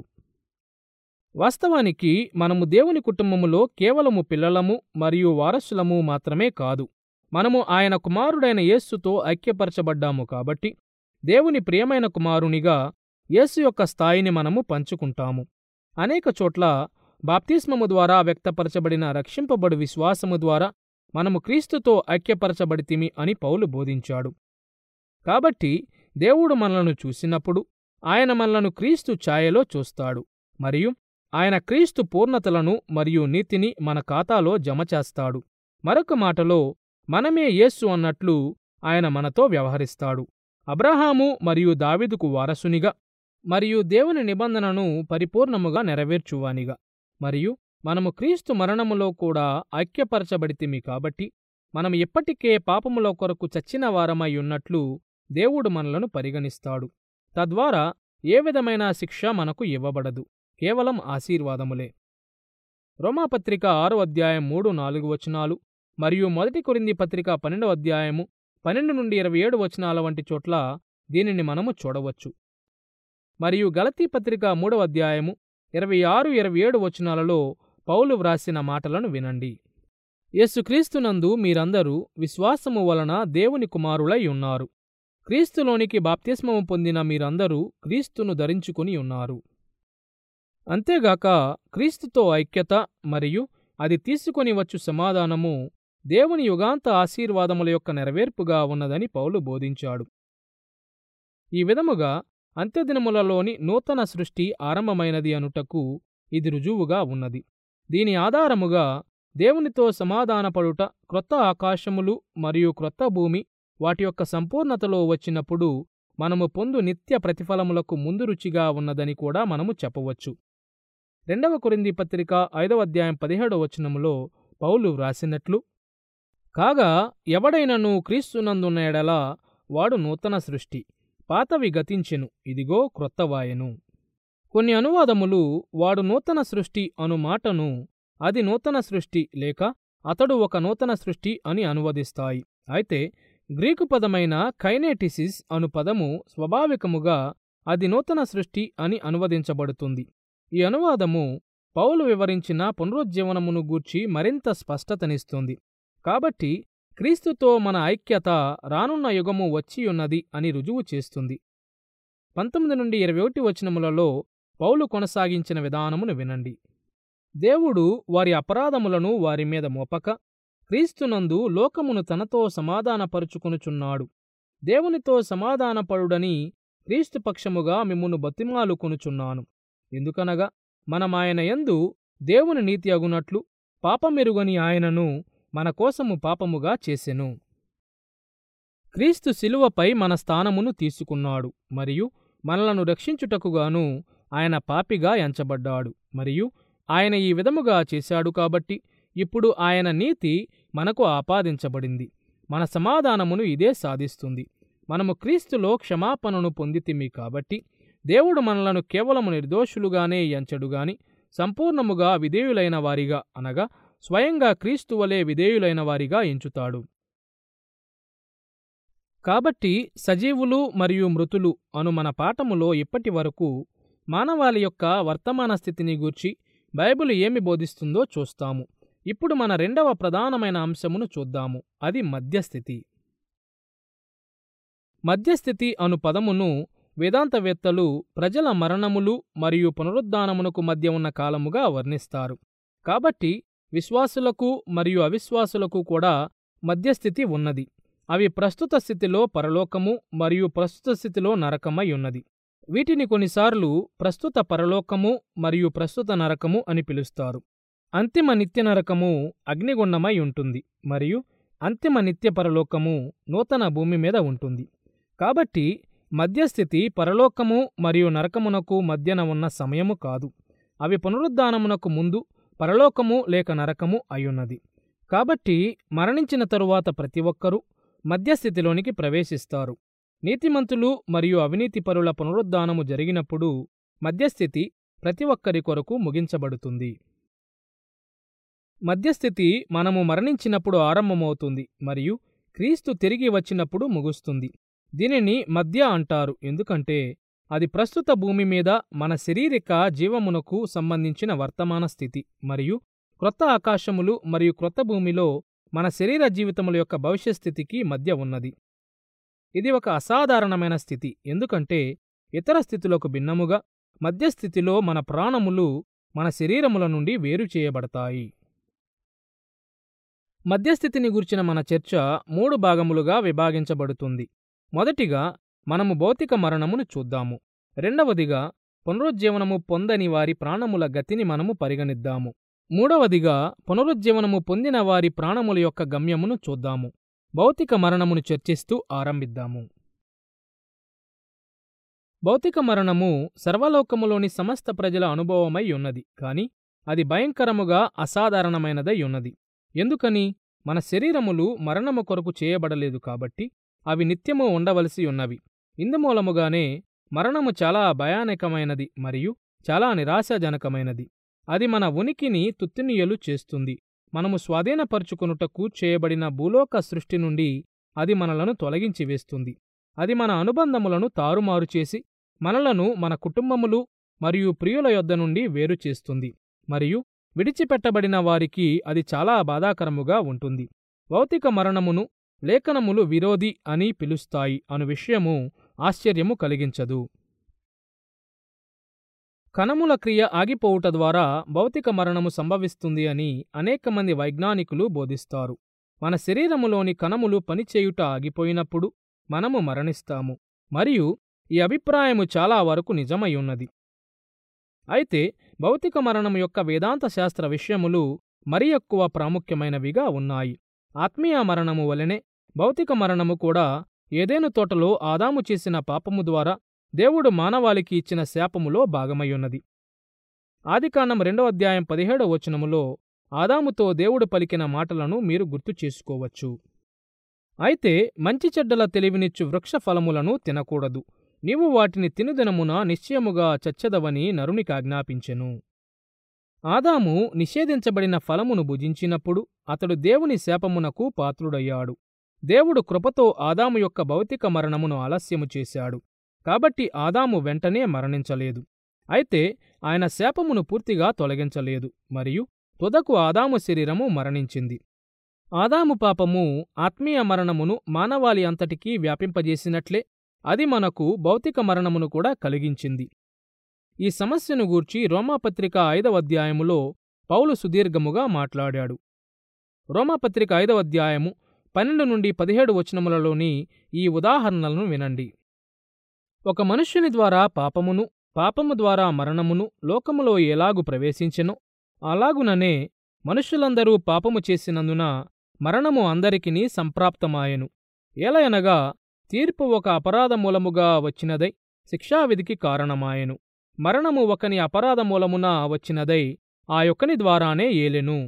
వాస్తవానికి మనము దేవుని కుటుంబములో కేవలము పిల్లలము మరియు వారసులము మాత్రమే కాదు మనము ఆయన కుమారుడైన యేస్సుతో ఐక్యపరచబడ్డాము కాబట్టి దేవుని ప్రియమైన కుమారునిగా యేసు యొక్క స్థాయిని మనము పంచుకుంటాము అనేక చోట్ల బాప్తిస్మము ద్వారా వ్యక్తపరచబడిన రక్షింపబడు విశ్వాసము ద్వారా మనము క్రీస్తుతో ఐక్యపరచబడితిమి అని పౌలు బోధించాడు కాబట్టి దేవుడు మనలను చూసినప్పుడు ఆయన మనలను క్రీస్తు ఛాయలో చూస్తాడు మరియు ఆయన క్రీస్తు పూర్ణతలను మరియు నీతిని మన ఖాతాలో జమ చేస్తాడు మరొక మాటలో మనమే యేస్సు అన్నట్లు ఆయన మనతో వ్యవహరిస్తాడు అబ్రహాము మరియు దావిదుకు వారసునిగా మరియు దేవుని నిబంధనను పరిపూర్ణముగా నెరవేర్చువానిగా మరియు మనము క్రీస్తు మరణములో కూడా ఐక్యపరచబడితిమి కాబట్టి మనం ఎప్పటికే పాపముల కొరకు చచ్చిన వారమై ఉన్నట్లు దేవుడు మనలను పరిగణిస్తాడు తద్వారా ఏ విధమైన శిక్ష మనకు ఇవ్వబడదు కేవలం ఆశీర్వాదములే రోమాపత్రిక ఆరో అధ్యాయం మూడు నాలుగు వచనాలు మరియు మొదటి కొరింది పత్రిక పన్నెండవ అధ్యాయము పన్నెండు నుండి ఇరవై ఏడు వచనాల వంటి చోట్ల దీనిని మనము చూడవచ్చు మరియు గలతీ పత్రిక మూడవ అధ్యాయము ఇరవై ఆరు ఇరవై ఏడు వచనాలలో పౌలు వ్రాసిన మాటలను వినండి యేసుక్రీస్తునందు మీరందరూ విశ్వాసము వలన దేవుని కుమారులై ఉన్నారు క్రీస్తులోనికి బాప్తిస్మము పొందిన మీరందరూ క్రీస్తును ధరించుకుని ఉన్నారు అంతేగాక క్రీస్తుతో ఐక్యత మరియు అది తీసుకొని వచ్చు సమాధానము దేవుని యుగాంత ఆశీర్వాదముల యొక్క నెరవేర్పుగా ఉన్నదని పౌలు బోధించాడు ఈ విధముగా అంత్యదినములలోని నూతన సృష్టి ఆరంభమైనది అనుటకు ఇది రుజువుగా ఉన్నది దీని ఆధారముగా దేవునితో సమాధానపడుట క్రొత్త ఆకాశములు మరియు క్రొత్త భూమి వాటి యొక్క సంపూర్ణతలో వచ్చినప్పుడు మనము పొందు నిత్య ప్రతిఫలములకు ముందు రుచిగా ఉన్నదని కూడా మనము చెప్పవచ్చు రెండవ కొరింది పత్రిక ఐదవ అధ్యాయం పదిహేడవ వచనములో పౌలు వ్రాసినట్లు కాగా ఎవడైనను క్రీస్తునందున్న ఎడల వాడు నూతన సృష్టి పాతవి గతించెను ఇదిగో క్రొత్తవాయెను కొన్ని అనువాదములు వాడు నూతన సృష్టి అను మాటను అది నూతన సృష్టి లేక అతడు ఒక నూతన సృష్టి అని అనువదిస్తాయి అయితే గ్రీకు పదమైన కైనేటిసిస్ అను పదము స్వాభావికముగా అది నూతన సృష్టి అని అనువదించబడుతుంది ఈ అనువాదము పౌలు వివరించిన పునరుజ్జీవనమును గూర్చి మరింత స్పష్టతనిస్తుంది కాబట్టి క్రీస్తుతో మన ఐక్యత రానున్న యుగము వచ్చియున్నది అని రుజువు చేస్తుంది పంతొమ్మిది నుండి ఇరవై ఒకటి వచనములలో పౌలు కొనసాగించిన విధానమును వినండి దేవుడు వారి అపరాధములను వారి మీద మోపక క్రీస్తునందు లోకమును తనతో సమాధానపరుచుకొనుచున్నాడు దేవునితో సమాధానపడుడని క్రీస్తు పక్షముగా మిమ్మును బతిమాలు కొనుచున్నాను ఎందుకనగా మనమాయన యందు దేవుని నీతి అగునట్లు పాపమెరుగని ఆయనను మన కోసము పాపముగా చేసెను క్రీస్తు శిలువపై మన స్థానమును తీసుకున్నాడు మరియు మనలను రక్షించుటకుగాను ఆయన పాపిగా ఎంచబడ్డాడు మరియు ఆయన ఈ విధముగా చేశాడు కాబట్టి ఇప్పుడు ఆయన నీతి మనకు ఆపాదించబడింది మన సమాధానమును ఇదే సాధిస్తుంది మనము క్రీస్తులో క్షమాపణను పొందితిమి కాబట్టి దేవుడు మనలను కేవలము నిర్దోషులుగానే ఎంచడుగాని సంపూర్ణముగా విధేయులైన వారిగా అనగా స్వయంగా క్రీస్తు వలె విధేయులైన వారిగా ఎంచుతాడు కాబట్టి సజీవులు మరియు మృతులు అను మన పాఠములో ఇప్పటి వరకు మానవాళి యొక్క వర్తమాన స్థితిని గూర్చి బైబిల్ ఏమి బోధిస్తుందో చూస్తాము ఇప్పుడు మన రెండవ ప్రధానమైన అంశమును చూద్దాము అది మధ్యస్థితి మధ్యస్థితి అను పదమును వేదాంతవేత్తలు ప్రజల మరణములు మరియు పునరుద్ధానమునకు మధ్య ఉన్న కాలముగా వర్ణిస్తారు కాబట్టి విశ్వాసులకు మరియు అవిశ్వాసులకు కూడా మధ్యస్థితి ఉన్నది అవి ప్రస్తుత స్థితిలో పరలోకము మరియు ప్రస్తుత స్థితిలో నరకమై ఉన్నది వీటిని కొన్నిసార్లు ప్రస్తుత పరలోకము మరియు ప్రస్తుత నరకము అని పిలుస్తారు అంతిమ నిత్య నరకము అగ్నిగుండమై ఉంటుంది మరియు అంతిమ నిత్య పరలోకము నూతన భూమి మీద ఉంటుంది కాబట్టి మధ్యస్థితి పరలోకము మరియు నరకమునకు మధ్యన ఉన్న సమయము కాదు అవి పునరుద్ధానమునకు ముందు పరలోకము లేక నరకము అయ్యున్నది కాబట్టి మరణించిన తరువాత ప్రతి ఒక్కరూ మధ్యస్థితిలోనికి ప్రవేశిస్తారు నీతిమంతులు మరియు అవినీతిపరుల పునరుద్ధానము జరిగినప్పుడు మధ్యస్థితి ప్రతి ఒక్కరి కొరకు ముగించబడుతుంది మధ్యస్థితి మనము మరణించినప్పుడు ఆరంభమవుతుంది మరియు క్రీస్తు తిరిగి వచ్చినప్పుడు ముగుస్తుంది దీనిని మధ్య అంటారు ఎందుకంటే అది ప్రస్తుత భూమి మీద మన శరీరిక జీవమునకు సంబంధించిన వర్తమాన స్థితి మరియు క్రొత్త ఆకాశములు మరియు క్రొత్త భూమిలో మన శరీర జీవితముల యొక్క భవిష్యత్ స్థితికి మధ్య ఉన్నది ఇది ఒక అసాధారణమైన స్థితి ఎందుకంటే ఇతర స్థితులకు భిన్నముగా మధ్యస్థితిలో మన ప్రాణములు మన శరీరముల నుండి వేరు చేయబడతాయి మధ్యస్థితిని గుర్చిన మన చర్చ మూడు భాగములుగా విభాగించబడుతుంది మొదటిగా మనము భౌతిక మరణమును చూద్దాము రెండవదిగా పునరుజ్జీవనము పొందని వారి ప్రాణముల గతిని మనము పరిగణిద్దాము మూడవదిగా పునరుజ్జీవనము పొందిన వారి ప్రాణముల యొక్క గమ్యమును చూద్దాము భౌతిక మరణమును చర్చిస్తూ ఆరంభిద్దాము భౌతిక మరణము సర్వలోకములోని సమస్త ప్రజల అనుభవమై ఉన్నది కాని అది భయంకరముగా అసాధారణమైనదై ఉన్నది ఎందుకని మన శరీరములు మరణము కొరకు చేయబడలేదు కాబట్టి అవి నిత్యము ఉండవలసి ఉన్నవి ఇందుమూలముగానే మరణము చాలా భయానకమైనది మరియు చాలా నిరాశాజనకమైనది అది మన ఉనికిని తుత్తినియలు చేస్తుంది మనము స్వాధీనపరుచుకొనుటకు చేయబడిన భూలోక సృష్టి నుండి అది మనలను తొలగించి వేస్తుంది అది మన అనుబంధములను తారుమారు చేసి మనలను మన కుటుంబములు మరియు ప్రియుల యొద్ద నుండి వేరు చేస్తుంది మరియు విడిచిపెట్టబడిన వారికి అది చాలా బాధాకరముగా ఉంటుంది భౌతిక మరణమును లేఖనములు విరోధి అని పిలుస్తాయి అను విషయము ఆశ్చర్యము కలిగించదు కణముల క్రియ ఆగిపోవుట ద్వారా భౌతిక మరణము సంభవిస్తుంది అని అనేక మంది వైజ్ఞానికులు బోధిస్తారు మన శరీరములోని కణములు పనిచేయుట ఆగిపోయినప్పుడు మనము మరణిస్తాము మరియు ఈ అభిప్రాయము చాలా వరకు నిజమై ఉన్నది అయితే భౌతిక మరణము యొక్క వేదాంత శాస్త్ర విషయములు మరి ఎక్కువ ప్రాముఖ్యమైనవిగా ఉన్నాయి ఆత్మీయ మరణము వలెనే భౌతిక మరణము కూడా ఏదేను తోటలో ఆదాము చేసిన పాపము ద్వారా దేవుడు మానవాళికి ఇచ్చిన శాపములో భాగమయ్యున్నది ఆదికాండం రెండో అధ్యాయం పదిహేడో వచనములో ఆదాముతో దేవుడు పలికిన మాటలను మీరు గుర్తు చేసుకోవచ్చు అయితే మంచి చెడ్డల తెలివినిచ్చు వృక్ష ఫలములను తినకూడదు నీవు వాటిని తినుదినమున నిశ్చయముగా చచ్చదవని నరునికి ఆజ్ఞాపించెను ఆదాము నిషేధించబడిన ఫలమును భుజించినప్పుడు అతడు దేవుని శాపమునకు పాత్రుడయ్యాడు దేవుడు కృపతో ఆదాము యొక్క భౌతిక మరణమును ఆలస్యము చేశాడు కాబట్టి ఆదాము వెంటనే మరణించలేదు అయితే ఆయన శాపమును పూర్తిగా తొలగించలేదు మరియు తుదకు ఆదాము శరీరము మరణించింది ఆదాము పాపము ఆత్మీయ మరణమును మానవాళి అంతటికీ వ్యాపింపజేసినట్లే అది మనకు భౌతిక మరణమును కూడా కలిగించింది ఈ సమస్యను గూర్చి రోమాపత్రిక ఐదవ అధ్యాయములో పౌలు సుదీర్ఘముగా మాట్లాడాడు రోమాపత్రిక ఐదవ అధ్యాయము పన్నెండు నుండి పదిహేడు వచనములలోని ఈ ఉదాహరణలను వినండి ఒక మనుష్యుని ద్వారా పాపమును పాపము ద్వారా మరణమును లోకములో ఎలాగు ప్రవేశించెనో అలాగుననే మనుష్యులందరూ పాపము చేసినందున మరణము అందరికిని సంప్రాప్తమాయెను ఏలయనగా తీర్పు ఒక అపరాధ మూలముగా వచ్చినదై శిక్షావిధికి కారణమాయెను మరణము ఒకని అపరాధ మూలమున వచ్చినదై ఆ యొక్కని ద్వారానే ఏలెను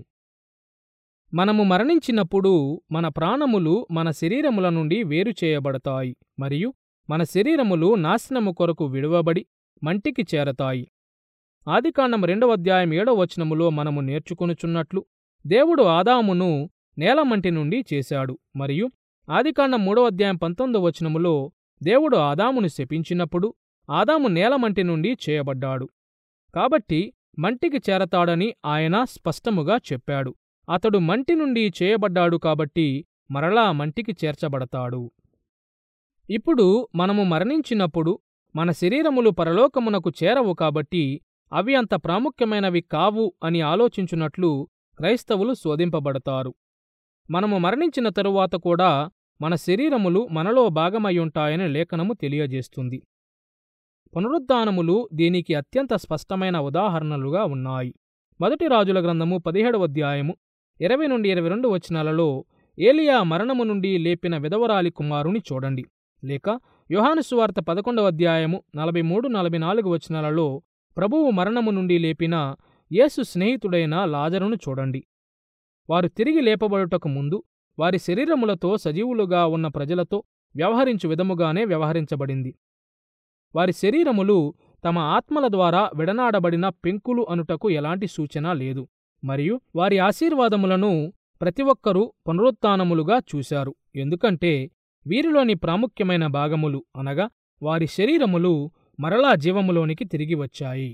మనము మరణించినప్పుడు మన ప్రాణములు మన శరీరముల నుండి వేరు చేయబడతాయి మరియు మన శరీరములు నాశనము కొరకు విడువబడి మంటికి చేరతాయి ఆదికాండం రెండవ అధ్యాయం ఏడవ వచనములో మనము నేర్చుకొనుచున్నట్లు దేవుడు ఆదామును నేలమంటి నుండి చేశాడు మరియు ఆదికాండం మూడవ అధ్యాయం పంతొమ్మిదవ వచనములో దేవుడు ఆదామును శపించినప్పుడు ఆదాము నేలమంటి నుండి చేయబడ్డాడు కాబట్టి మంటికి చేరతాడని ఆయన స్పష్టముగా చెప్పాడు అతడు మంటి నుండి చేయబడ్డాడు కాబట్టి మరలా మంటికి చేర్చబడతాడు ఇప్పుడు మనము మరణించినప్పుడు మన శరీరములు పరలోకమునకు చేరవు కాబట్టి అవి అంత ప్రాముఖ్యమైనవి కావు అని ఆలోచించున్నట్లు క్రైస్తవులు శోధింపబడతారు మనము మరణించిన తరువాత కూడా మన శరీరములు మనలో భాగమయ్యుంటాయని లేఖనము తెలియజేస్తుంది పునరుద్ధానములు దీనికి అత్యంత స్పష్టమైన ఉదాహరణలుగా ఉన్నాయి మొదటి రాజుల గ్రంథము పదిహేడవ అధ్యాయము ఇరవై నుండి ఇరవై రెండు వచనాలలో ఏలియా మరణము నుండి లేపిన విధవరాలి కుమారుని చూడండి లేక యోహాను సువార్త పదకొండవ అధ్యాయము నలభై మూడు నలభై నాలుగు వచనాలలో ప్రభువు మరణము నుండి లేపిన యేసు స్నేహితుడైన లాజరును చూడండి వారు తిరిగి లేపబడుటకు ముందు వారి శరీరములతో సజీవులుగా ఉన్న ప్రజలతో వ్యవహరించు విధముగానే వ్యవహరించబడింది వారి శరీరములు తమ ఆత్మల ద్వారా విడనాడబడిన పెంకులు అనుటకు ఎలాంటి సూచన లేదు మరియు వారి ఆశీర్వాదములను ప్రతి ఒక్కరూ పునరుత్నములుగా చూశారు ఎందుకంటే వీరిలోని ప్రాముఖ్యమైన భాగములు అనగా వారి శరీరములు మరలా జీవములోనికి తిరిగి వచ్చాయి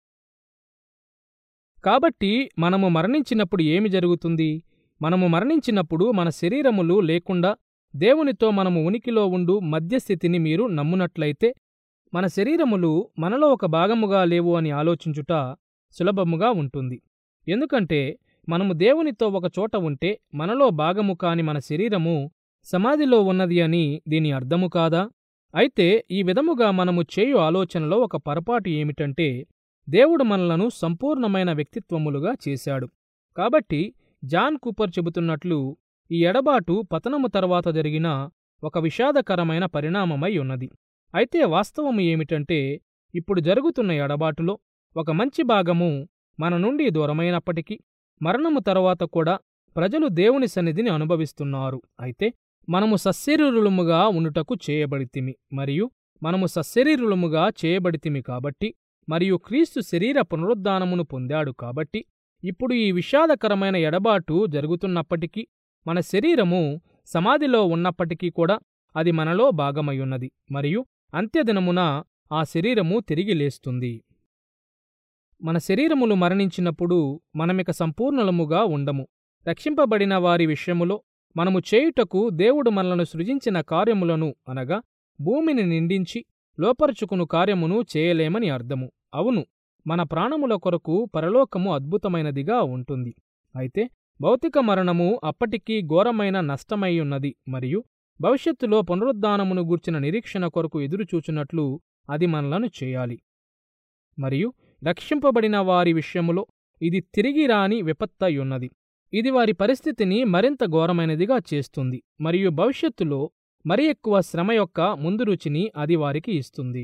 కాబట్టి మనము మరణించినప్పుడు ఏమి జరుగుతుంది మనము మరణించినప్పుడు మన శరీరములు లేకుండా దేవునితో మనము ఉనికిలో ఉండు మధ్యస్థితిని మీరు నమ్మునట్లయితే మన శరీరములు మనలో ఒక భాగముగా లేవు అని ఆలోచించుట సులభముగా ఉంటుంది ఎందుకంటే మనము దేవునితో ఒక చోట ఉంటే మనలో భాగము కాని మన శరీరము సమాధిలో ఉన్నది అని దీని అర్థము కాదా అయితే ఈ విధముగా మనము చేయు ఆలోచనలో ఒక పొరపాటు ఏమిటంటే దేవుడు మనలను సంపూర్ణమైన వ్యక్తిత్వములుగా చేశాడు కాబట్టి జాన్ కూపర్ చెబుతున్నట్లు ఈ ఎడబాటు పతనము తర్వాత జరిగిన ఒక విషాదకరమైన పరిణామమై ఉన్నది అయితే వాస్తవము ఏమిటంటే ఇప్పుడు జరుగుతున్న ఎడబాటులో ఒక మంచి భాగము మన నుండి దూరమైనప్పటికీ మరణము తరువాత కూడా ప్రజలు దేవుని సన్నిధిని అనుభవిస్తున్నారు అయితే మనము సశరీరులముగా ఉండుటకు చేయబడితిమి మరియు మనము సశరీరులముగా చేయబడితిమి కాబట్టి మరియు క్రీస్తు శరీర పునరుద్ధానమును పొందాడు కాబట్టి ఇప్పుడు ఈ విషాదకరమైన ఎడబాటు జరుగుతున్నప్పటికీ మన శరీరము సమాధిలో ఉన్నప్పటికీ కూడా అది మనలో భాగమయ్యున్నది మరియు అంత్యదినమున ఆ శరీరము తిరిగి లేస్తుంది మన శరీరములు మరణించినప్పుడు మనమిక సంపూర్ణలముగా ఉండము రక్షింపబడిన వారి విషయములో మనము చేయుటకు దేవుడు మనలను సృజించిన కార్యములను అనగా భూమిని నిండించి లోపరుచుకును కార్యమును చేయలేమని అర్థము అవును మన ప్రాణముల కొరకు పరలోకము అద్భుతమైనదిగా ఉంటుంది అయితే భౌతిక మరణము అప్పటికీ ఘోరమైన నష్టమయ్యున్నది మరియు భవిష్యత్తులో పునరుద్ధానమును గూర్చిన నిరీక్షణ కొరకు ఎదురుచూచున్నట్లు అది మనలను చేయాలి మరియు రక్షింపబడిన వారి విషయములో ఇది తిరిగి రాని విపత్తయున్నది ఇది వారి పరిస్థితిని మరింత ఘోరమైనదిగా చేస్తుంది మరియు భవిష్యత్తులో మరి ఎక్కువ శ్రమ యొక్క ముందు రుచిని అది వారికి ఇస్తుంది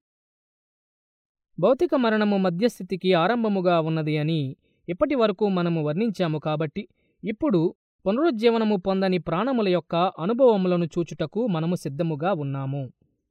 భౌతిక మరణము మధ్యస్థితికి ఆరంభముగా ఉన్నది అని ఇప్పటి వరకు మనము వర్ణించాము కాబట్టి ఇప్పుడు పునరుజ్జీవనము పొందని ప్రాణముల యొక్క అనుభవములను చూచుటకు మనము సిద్ధముగా ఉన్నాము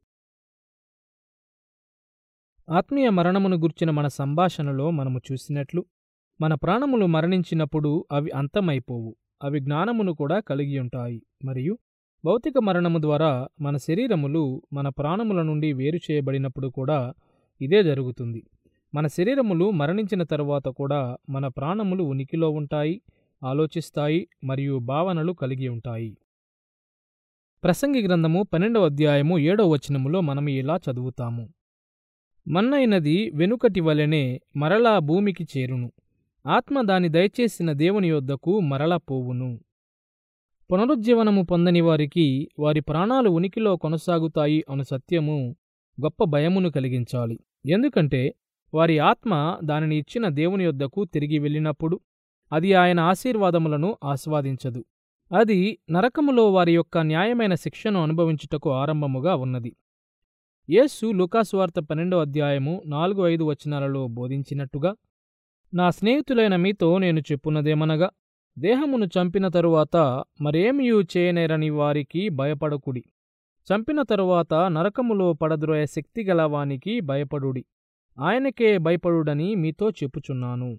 ఆత్మీయ మరణమును గుర్చిన మన సంభాషణలో మనము చూసినట్లు మన ప్రాణములు మరణించినప్పుడు అవి అంతమైపోవు అవి జ్ఞానమును కూడా కలిగి ఉంటాయి మరియు భౌతిక మరణము ద్వారా మన శరీరములు మన ప్రాణముల నుండి వేరు చేయబడినప్పుడు కూడా ఇదే జరుగుతుంది మన శరీరములు మరణించిన తరువాత కూడా మన ప్రాణములు ఉనికిలో ఉంటాయి ఆలోచిస్తాయి మరియు భావనలు కలిగి ఉంటాయి ప్రసంగి గ్రంథము పన్నెండవ అధ్యాయము ఏడవ వచనములో మనం ఇలా చదువుతాము మన్నైనది వెనుకటి వలెనే మరలా భూమికి చేరును ఆత్మ దాని దయచేసిన దేవుని యొద్దకు మరల పోవును పునరుజ్జీవనము పొందని వారికి వారి ప్రాణాలు ఉనికిలో కొనసాగుతాయి అను సత్యము గొప్ప భయమును కలిగించాలి ఎందుకంటే వారి ఆత్మ దానిని ఇచ్చిన దేవుని యొద్దకు తిరిగి వెళ్ళినప్పుడు అది ఆయన ఆశీర్వాదములను ఆస్వాదించదు అది నరకములో వారి యొక్క న్యాయమైన శిక్షను అనుభవించుటకు ఆరంభముగా ఉన్నది యేసు లూకాసువార్త పన్నెండో అధ్యాయము నాలుగు ఐదు వచనాలలో బోధించినట్టుగా నా స్నేహితులైన మీతో నేను చెప్పున్నదేమనగా దేహమును చంపిన తరువాత మరేమియూ చేయనేరని వారికి భయపడకుడి చంపిన తరువాత నరకములో పడద్రోయ శక్తిగల వానికి భయపడుడి ఆయనకే భయపడుడని మీతో చెప్పుచున్నాను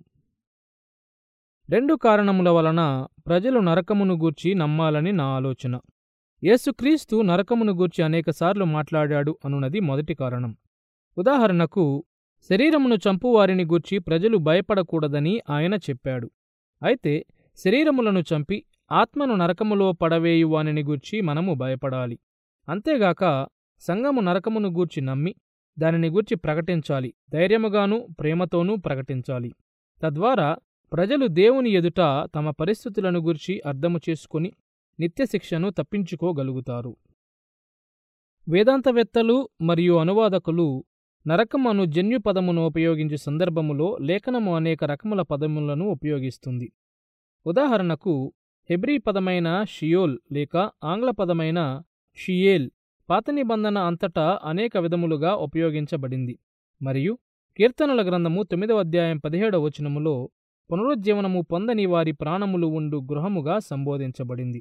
రెండు కారణముల వలన ప్రజలు నరకమును గూర్చి నమ్మాలని నా ఆలోచన యేసుక్రీస్తు నరకమును గూర్చి అనేకసార్లు మాట్లాడాడు అనున్నది మొదటి కారణం ఉదాహరణకు శరీరమును చంపువారిని గూర్చి ప్రజలు భయపడకూడదని ఆయన చెప్పాడు అయితే శరీరములను చంపి ఆత్మను నరకములో పడవేయు వానిని గూర్చి మనము భయపడాలి అంతేగాక సంఘము నరకమును గూర్చి నమ్మి దానిని గూర్చి ప్రకటించాలి ధైర్యముగాను ప్రేమతోనూ ప్రకటించాలి తద్వారా ప్రజలు దేవుని ఎదుట తమ పరిస్థితులను గూర్చి అర్థము చేసుకుని నిత్యశిక్షను తప్పించుకోగలుగుతారు వేదాంతవేత్తలు మరియు అనువాదకులు నరకం అను జన్యు పదమును ఉపయోగించే సందర్భములో లేఖనము అనేక రకముల పదములను ఉపయోగిస్తుంది ఉదాహరణకు హెబ్రీ పదమైన షియోల్ లేక ఆంగ్ల పదమైన షియేల్ పాత నిబంధన అంతటా అనేక విధములుగా ఉపయోగించబడింది మరియు కీర్తనల గ్రంథము తొమ్మిదవ అధ్యాయం పదిహేడవ వచనములో పునరుజ్జీవనము పొందని వారి ప్రాణములు ఉండు గృహముగా సంబోధించబడింది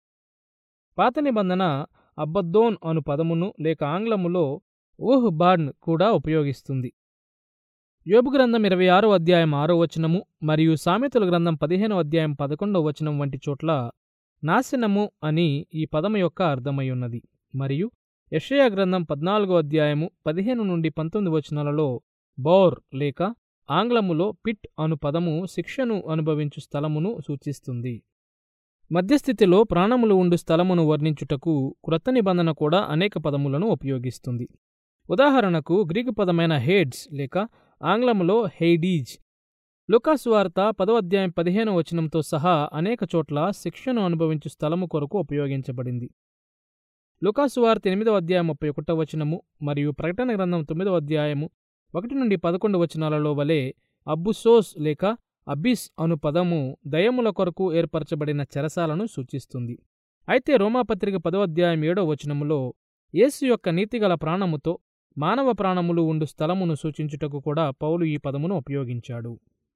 పాత నిబంధన అబ్బద్దోన్ అను పదమును లేక ఆంగ్లములో ఊహ్ బార్న్ కూడా ఉపయోగిస్తుంది యోబు గ్రంథం ఇరవై ఆరో అధ్యాయం ఆరో వచనము మరియు సామెతల గ్రంథం పదిహేనో అధ్యాయం పదకొండవ వచనం వంటి చోట్ల నాశనము అని ఈ పదము యొక్క అర్థమయ్యున్నది మరియు యషయా గ్రంథం పద్నాలుగో అధ్యాయము పదిహేను నుండి పంతొమ్మిది వచనాలలో బౌర్ లేక ఆంగ్లములో పిట్ అను పదము శిక్షను అనుభవించు స్థలమును సూచిస్తుంది మధ్యస్థితిలో ప్రాణములు ఉండు స్థలమును వర్ణించుటకు క్రొత్త నిబంధన కూడా అనేక పదములను ఉపయోగిస్తుంది ఉదాహరణకు గ్రీకు పదమైన హేడ్స్ లేక ఆంగ్లములో హెయిడీజ్ లుకాసు వార్త పదో అధ్యాయం పదిహేను వచనంతో సహా అనేక చోట్ల శిక్షను అనుభవించు స్థలము కొరకు ఉపయోగించబడింది లుకాసు వార్త ఎనిమిదవ అధ్యాయం ముప్పై ఒకటో వచనము మరియు ప్రకటన గ్రంథం తొమ్మిదవ అధ్యాయము ఒకటి నుండి పదకొండు వచనాలలో వలె అబ్బుసోస్ లేక అబిస్ అను పదము దయముల కొరకు ఏర్పరచబడిన చెరసాలను సూచిస్తుంది అయితే రోమాపత్రిక పదవ అధ్యాయం ఏడో వచనములో యేసు యొక్క నీతిగల ప్రాణముతో మానవ ప్రాణములు ఉండు స్థలమును సూచించుటకు కూడా పౌలు ఈ పదమును ఉపయోగించాడు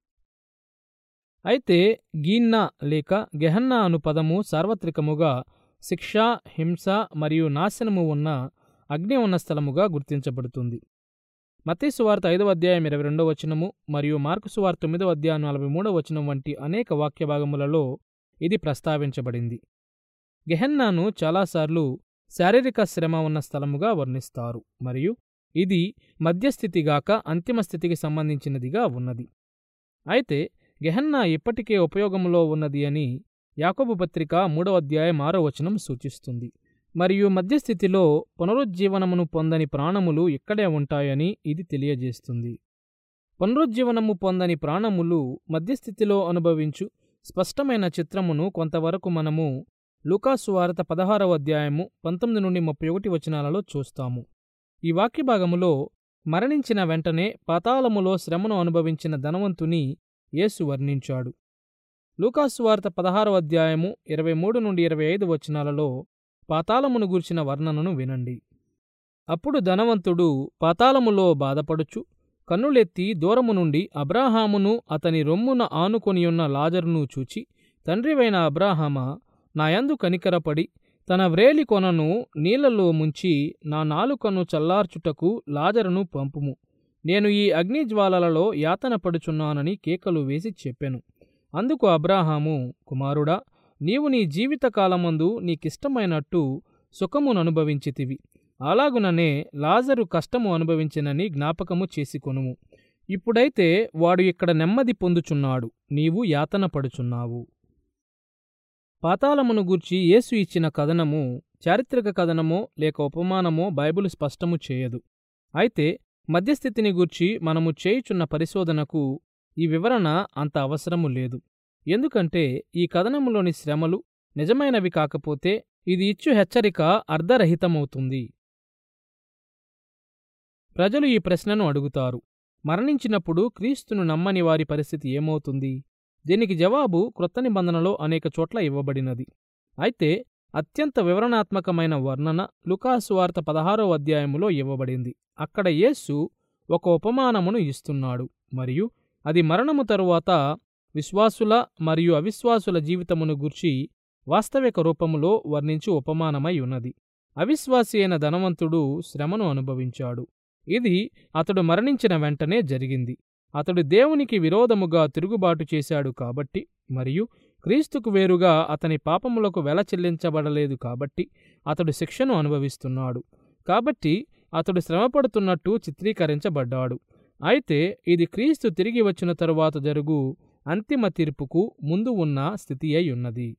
అయితే గీన్నా లేక గెహన్నా అను పదము సార్వత్రికముగా శిక్ష హింస మరియు నాశనము ఉన్న అగ్ని ఉన్న స్థలముగా గుర్తించబడుతుంది మతేసు వార్త ఐదవ అధ్యాయం ఇరవై రెండవ వచనము మరియు మార్కు సువార్త తొమ్మిదవ అధ్యాయం నలభై మూడవ వచనం వంటి అనేక వాక్య భాగములలో ఇది ప్రస్తావించబడింది గెహన్నాను చాలాసార్లు శారీరక శ్రమ ఉన్న స్థలముగా వర్ణిస్తారు మరియు ఇది మధ్యస్థితిగాక అంతిమ స్థితికి సంబంధించినదిగా ఉన్నది అయితే గెహన్నా ఇప్పటికే ఉపయోగంలో ఉన్నది అని యాకోబు పత్రిక మూడవ అధ్యాయం ఆరో వచనం సూచిస్తుంది మరియు మధ్యస్థితిలో పునరుజ్జీవనమును పొందని ప్రాణములు ఇక్కడే ఉంటాయని ఇది తెలియజేస్తుంది పునరుజ్జీవనము పొందని ప్రాణములు మధ్యస్థితిలో అనుభవించు స్పష్టమైన చిత్రమును కొంతవరకు మనము లూకాసు వార్త పదహారవ అధ్యాయము పంతొమ్మిది నుండి ముప్పై ఒకటి వచనాలలో చూస్తాము ఈ వాక్యభాగములో మరణించిన వెంటనే పాతాళములో శ్రమను అనుభవించిన ధనవంతుని యేసు వర్ణించాడు లూకాసు వార్త పదహారవ అధ్యాయము ఇరవై మూడు నుండి ఇరవై ఐదు వచనాలలో పాతాళమును గూర్చిన వర్ణనను వినండి అప్పుడు ధనవంతుడు పాతాళములో బాధపడుచు కన్నులెత్తి దూరము నుండి అబ్రాహామును అతని రొమ్మున ఆనుకొనియున్న లాజరును చూచి తండ్రివైన అబ్రాహామా నాయందు కనికరపడి తన వ్రేలి కొనను నీళ్లలో ముంచి నా నాలుకను చల్లార్చుటకు లాజరును పంపుము నేను ఈ అగ్నిజ్వాలలలో యాతన పడుచున్నానని కేకలు వేసి చెప్పెను అందుకు అబ్రాహాము కుమారుడా నీవు నీ జీవితకాలమందు నీకిష్టమైనట్టు సుఖముననుభవించితివి అలాగుననే లాజరు కష్టము అనుభవించినని జ్ఞాపకము చేసుకొనుము ఇప్పుడైతే వాడు ఇక్కడ నెమ్మది పొందుచున్నాడు నీవు యాతన పడుచున్నావు పాతాళమును గూర్చి యేసు ఇచ్చిన కథనము చారిత్రక కథనమో లేక ఉపమానమో బైబిల్ స్పష్టము చేయదు అయితే మధ్యస్థితిని గూర్చి మనము చేయుచున్న పరిశోధనకు ఈ వివరణ అంత అవసరము లేదు ఎందుకంటే ఈ కథనములోని శ్రమలు నిజమైనవి కాకపోతే ఇది ఇచ్చు హెచ్చరిక అర్ధరహితమవుతుంది ప్రజలు ఈ ప్రశ్నను అడుగుతారు మరణించినప్పుడు క్రీస్తును నమ్మని వారి పరిస్థితి ఏమవుతుంది దీనికి జవాబు క్రొత్త నిబంధనలో అనేక చోట్ల ఇవ్వబడినది అయితే అత్యంత వివరణాత్మకమైన వర్ణన లుకాసు వార్త పదహారో అధ్యాయములో ఇవ్వబడింది అక్కడ యేసు ఒక ఉపమానమును ఇస్తున్నాడు మరియు అది మరణము తరువాత విశ్వాసుల మరియు అవిశ్వాసుల జీవితమును గూర్చి వాస్తవిక రూపములో వర్ణించు ఉపమానమై ఉన్నది అవిశ్వాసి అయిన ధనవంతుడు శ్రమను అనుభవించాడు ఇది అతడు మరణించిన వెంటనే జరిగింది అతడు దేవునికి విరోధముగా తిరుగుబాటు చేశాడు కాబట్టి మరియు క్రీస్తుకు వేరుగా అతని పాపములకు వెల చెల్లించబడలేదు కాబట్టి అతడు శిక్షను అనుభవిస్తున్నాడు కాబట్టి అతడు శ్రమపడుతున్నట్టు చిత్రీకరించబడ్డాడు అయితే ఇది క్రీస్తు తిరిగి వచ్చిన తరువాత జరుగు అంతిమ తీర్పుకు ముందు ఉన్న స్థితి అయి ఉన్నది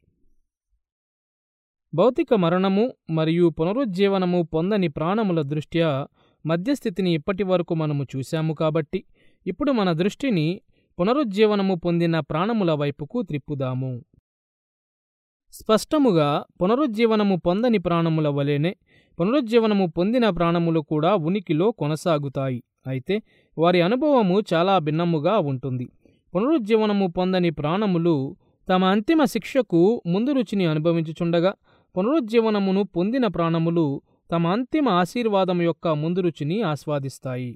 భౌతిక మరణము మరియు పునరుజ్జీవనము పొందని ప్రాణముల దృష్ట్యా మధ్యస్థితిని ఇప్పటి వరకు మనము చూశాము కాబట్టి ఇప్పుడు మన దృష్టిని పునరుజ్జీవనము పొందిన ప్రాణముల వైపుకు త్రిప్పుదాము స్పష్టముగా పునరుజ్జీవనము పొందని ప్రాణముల వలెనే పునరుజ్జీవనము పొందిన ప్రాణములు కూడా ఉనికిలో కొనసాగుతాయి అయితే వారి అనుభవము చాలా భిన్నముగా ఉంటుంది పునరుజ్జీవనము పొందని ప్రాణములు తమ అంతిమ శిక్షకు ముందు రుచిని అనుభవించుచుండగా పునరుజ్జీవనమును పొందిన ప్రాణములు తమ అంతిమ ఆశీర్వాదం యొక్క ముందు రుచిని ఆస్వాదిస్తాయి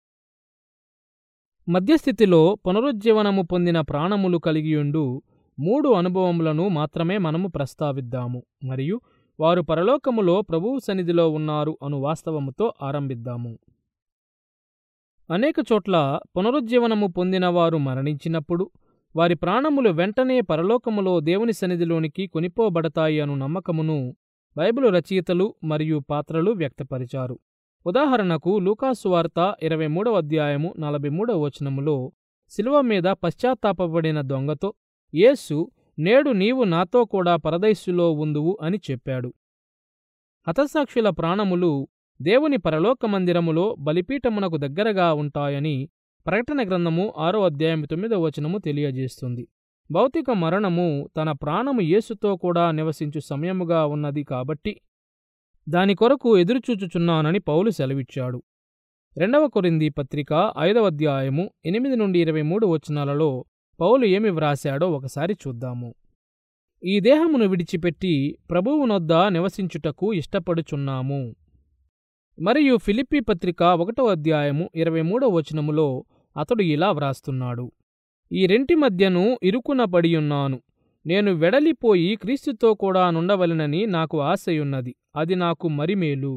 మధ్యస్థితిలో పునరుజ్జీవనము పొందిన ప్రాణములు కలిగియుండు మూడు అనుభవములను మాత్రమే మనము ప్రస్తావిద్దాము మరియు వారు పరలోకములో ప్రభువు సన్నిధిలో ఉన్నారు అను వాస్తవముతో ఆరంభిద్దాము అనేక చోట్ల పునరుజ్జీవనము పొందిన వారు మరణించినప్పుడు వారి ప్రాణములు వెంటనే పరలోకములో దేవుని సన్నిధిలోనికి కొనిపోబడతాయి అను నమ్మకమును బైబిలు రచయితలు మరియు పాత్రలు వ్యక్తపరిచారు ఉదాహరణకు లూకాసు వార్త ఇరవై మూడవ అధ్యాయము నలభై మూడవ వచనములో శిలువ మీద పశ్చాత్తాపబడిన దొంగతో యేసు నేడు నీవు నాతో కూడా పరదైస్సులో ఉందువు అని చెప్పాడు హతసాక్షుల ప్రాణములు దేవుని పరలోక మందిరములో బలిపీఠమునకు దగ్గరగా ఉంటాయని ప్రకటన గ్రంథము ఆరో అధ్యాయం తొమ్మిదవ వచనము తెలియజేస్తుంది భౌతిక మరణము తన ప్రాణము యేసుతో కూడా నివసించు సమయముగా ఉన్నది కాబట్టి దాని కొరకు ఎదురుచూచుచున్నానని పౌలు సెలవిచ్చాడు రెండవ కొరింది పత్రిక ఐదవ అధ్యాయము ఎనిమిది నుండి ఇరవై మూడు వచనాలలో పౌలు ఏమి వ్రాశాడో ఒకసారి చూద్దాము ఈ దేహమును విడిచిపెట్టి ప్రభువునొద్ద నివసించుటకు ఇష్టపడుచున్నాము మరియు ఫిలిప్పి పత్రిక ఒకటో అధ్యాయము ఇరవై మూడో వచనములో అతడు ఇలా వ్రాస్తున్నాడు ఈ రెంటి మధ్యను ఇరుకున పడియున్నాను నేను వెడలిపోయి క్రీస్తుతో కూడా నుండవలెనని నాకు ఆశయున్నది అది నాకు మరిమేలు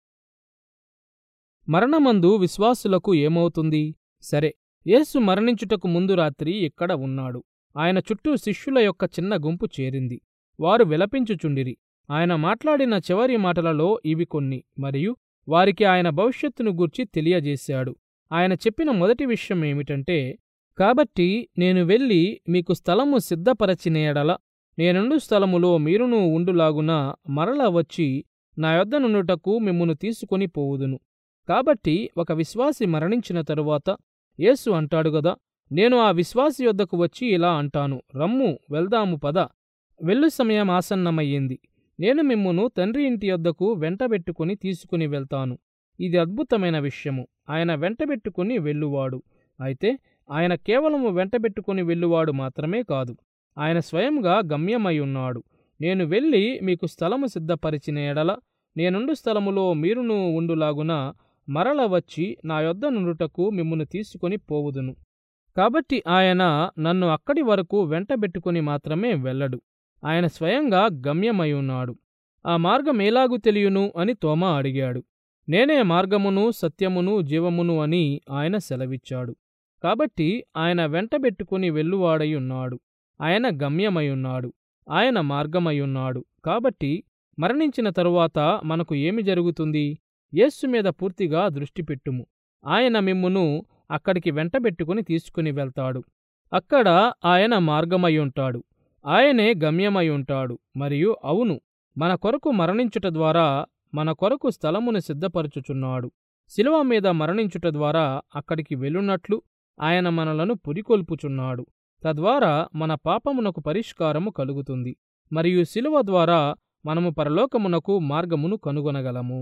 మరణమందు విశ్వాసులకు ఏమవుతుంది సరే యేసు మరణించుటకు ముందు రాత్రి ఇక్కడ ఉన్నాడు ఆయన చుట్టూ శిష్యుల యొక్క చిన్న గుంపు చేరింది వారు విలపించుచుండిరి ఆయన మాట్లాడిన చివరి మాటలలో ఇవి కొన్ని మరియు వారికి ఆయన భవిష్యత్తును గూర్చి తెలియజేశాడు ఆయన చెప్పిన మొదటి విషయం ఏమిటంటే కాబట్టి నేను వెళ్ళి మీకు స్థలము సిద్ధపరచిన ఎడల నేనుండు స్థలములో మీరును ఉండులాగున మరల వచ్చి నా యొద్ద నుండుటకు మిమ్మును తీసుకొని పోవుదును కాబట్టి ఒక విశ్వాసి మరణించిన తరువాత యేసు అంటాడు గదా నేను ఆ విశ్వాసి యొద్దకు వచ్చి ఇలా అంటాను రమ్ము వెళ్దాము పద వెళ్ళు సమయం ఆసన్నమయ్యింది నేను మిమ్మును తండ్రి ఇంటి యొద్దకు వెంటబెట్టుకుని తీసుకుని వెళ్తాను ఇది అద్భుతమైన విషయము ఆయన వెంటబెట్టుకుని వెళ్ళువాడు అయితే ఆయన కేవలము వెంటబెట్టుకుని వెళ్ళువాడు మాత్రమే కాదు ఆయన స్వయంగా గమ్యమై ఉన్నాడు నేను వెళ్ళి మీకు స్థలము సిద్ధపరిచిన ఎడల నేనుండు స్థలములో మీరును ఉండులాగున మరల వచ్చి నా యొద్ద నుండుటకు మిమ్మును తీసుకొని పోవుదును కాబట్టి ఆయన నన్ను అక్కడి వరకు వెంటబెట్టుకుని మాత్రమే వెళ్ళడు ఆయన స్వయంగా గమ్యమై ఉన్నాడు ఆ మార్గం ఎలాగు తెలియను అని తోమా అడిగాడు నేనే మార్గమును సత్యమును జీవమును అని ఆయన సెలవిచ్చాడు కాబట్టి ఆయన వెంటబెట్టుకుని వెళ్ళువాడై ఉన్నాడు ఆయన గమ్యమై ఉన్నాడు ఆయన మార్గమై ఉన్నాడు కాబట్టి మరణించిన తరువాత మనకు ఏమి జరుగుతుంది యేస్సు మీద పూర్తిగా దృష్టి పెట్టుము ఆయన మిమ్మును అక్కడికి వెంటబెట్టుకుని తీసుకుని వెళ్తాడు అక్కడ ఆయన మార్గమై ఉంటాడు ఆయనే గమ్యమై ఉంటాడు మరియు అవును మన కొరకు మరణించుట ద్వారా మన కొరకు స్థలమును సిద్ధపరచుచున్నాడు శిలువ మీద మరణించుట ద్వారా అక్కడికి వెళ్ళున్నట్లు ఆయన మనలను పురికొల్పుచున్నాడు తద్వారా మన పాపమునకు పరిష్కారము కలుగుతుంది మరియు శిలువ ద్వారా మనము పరలోకమునకు మార్గమును కనుగొనగలము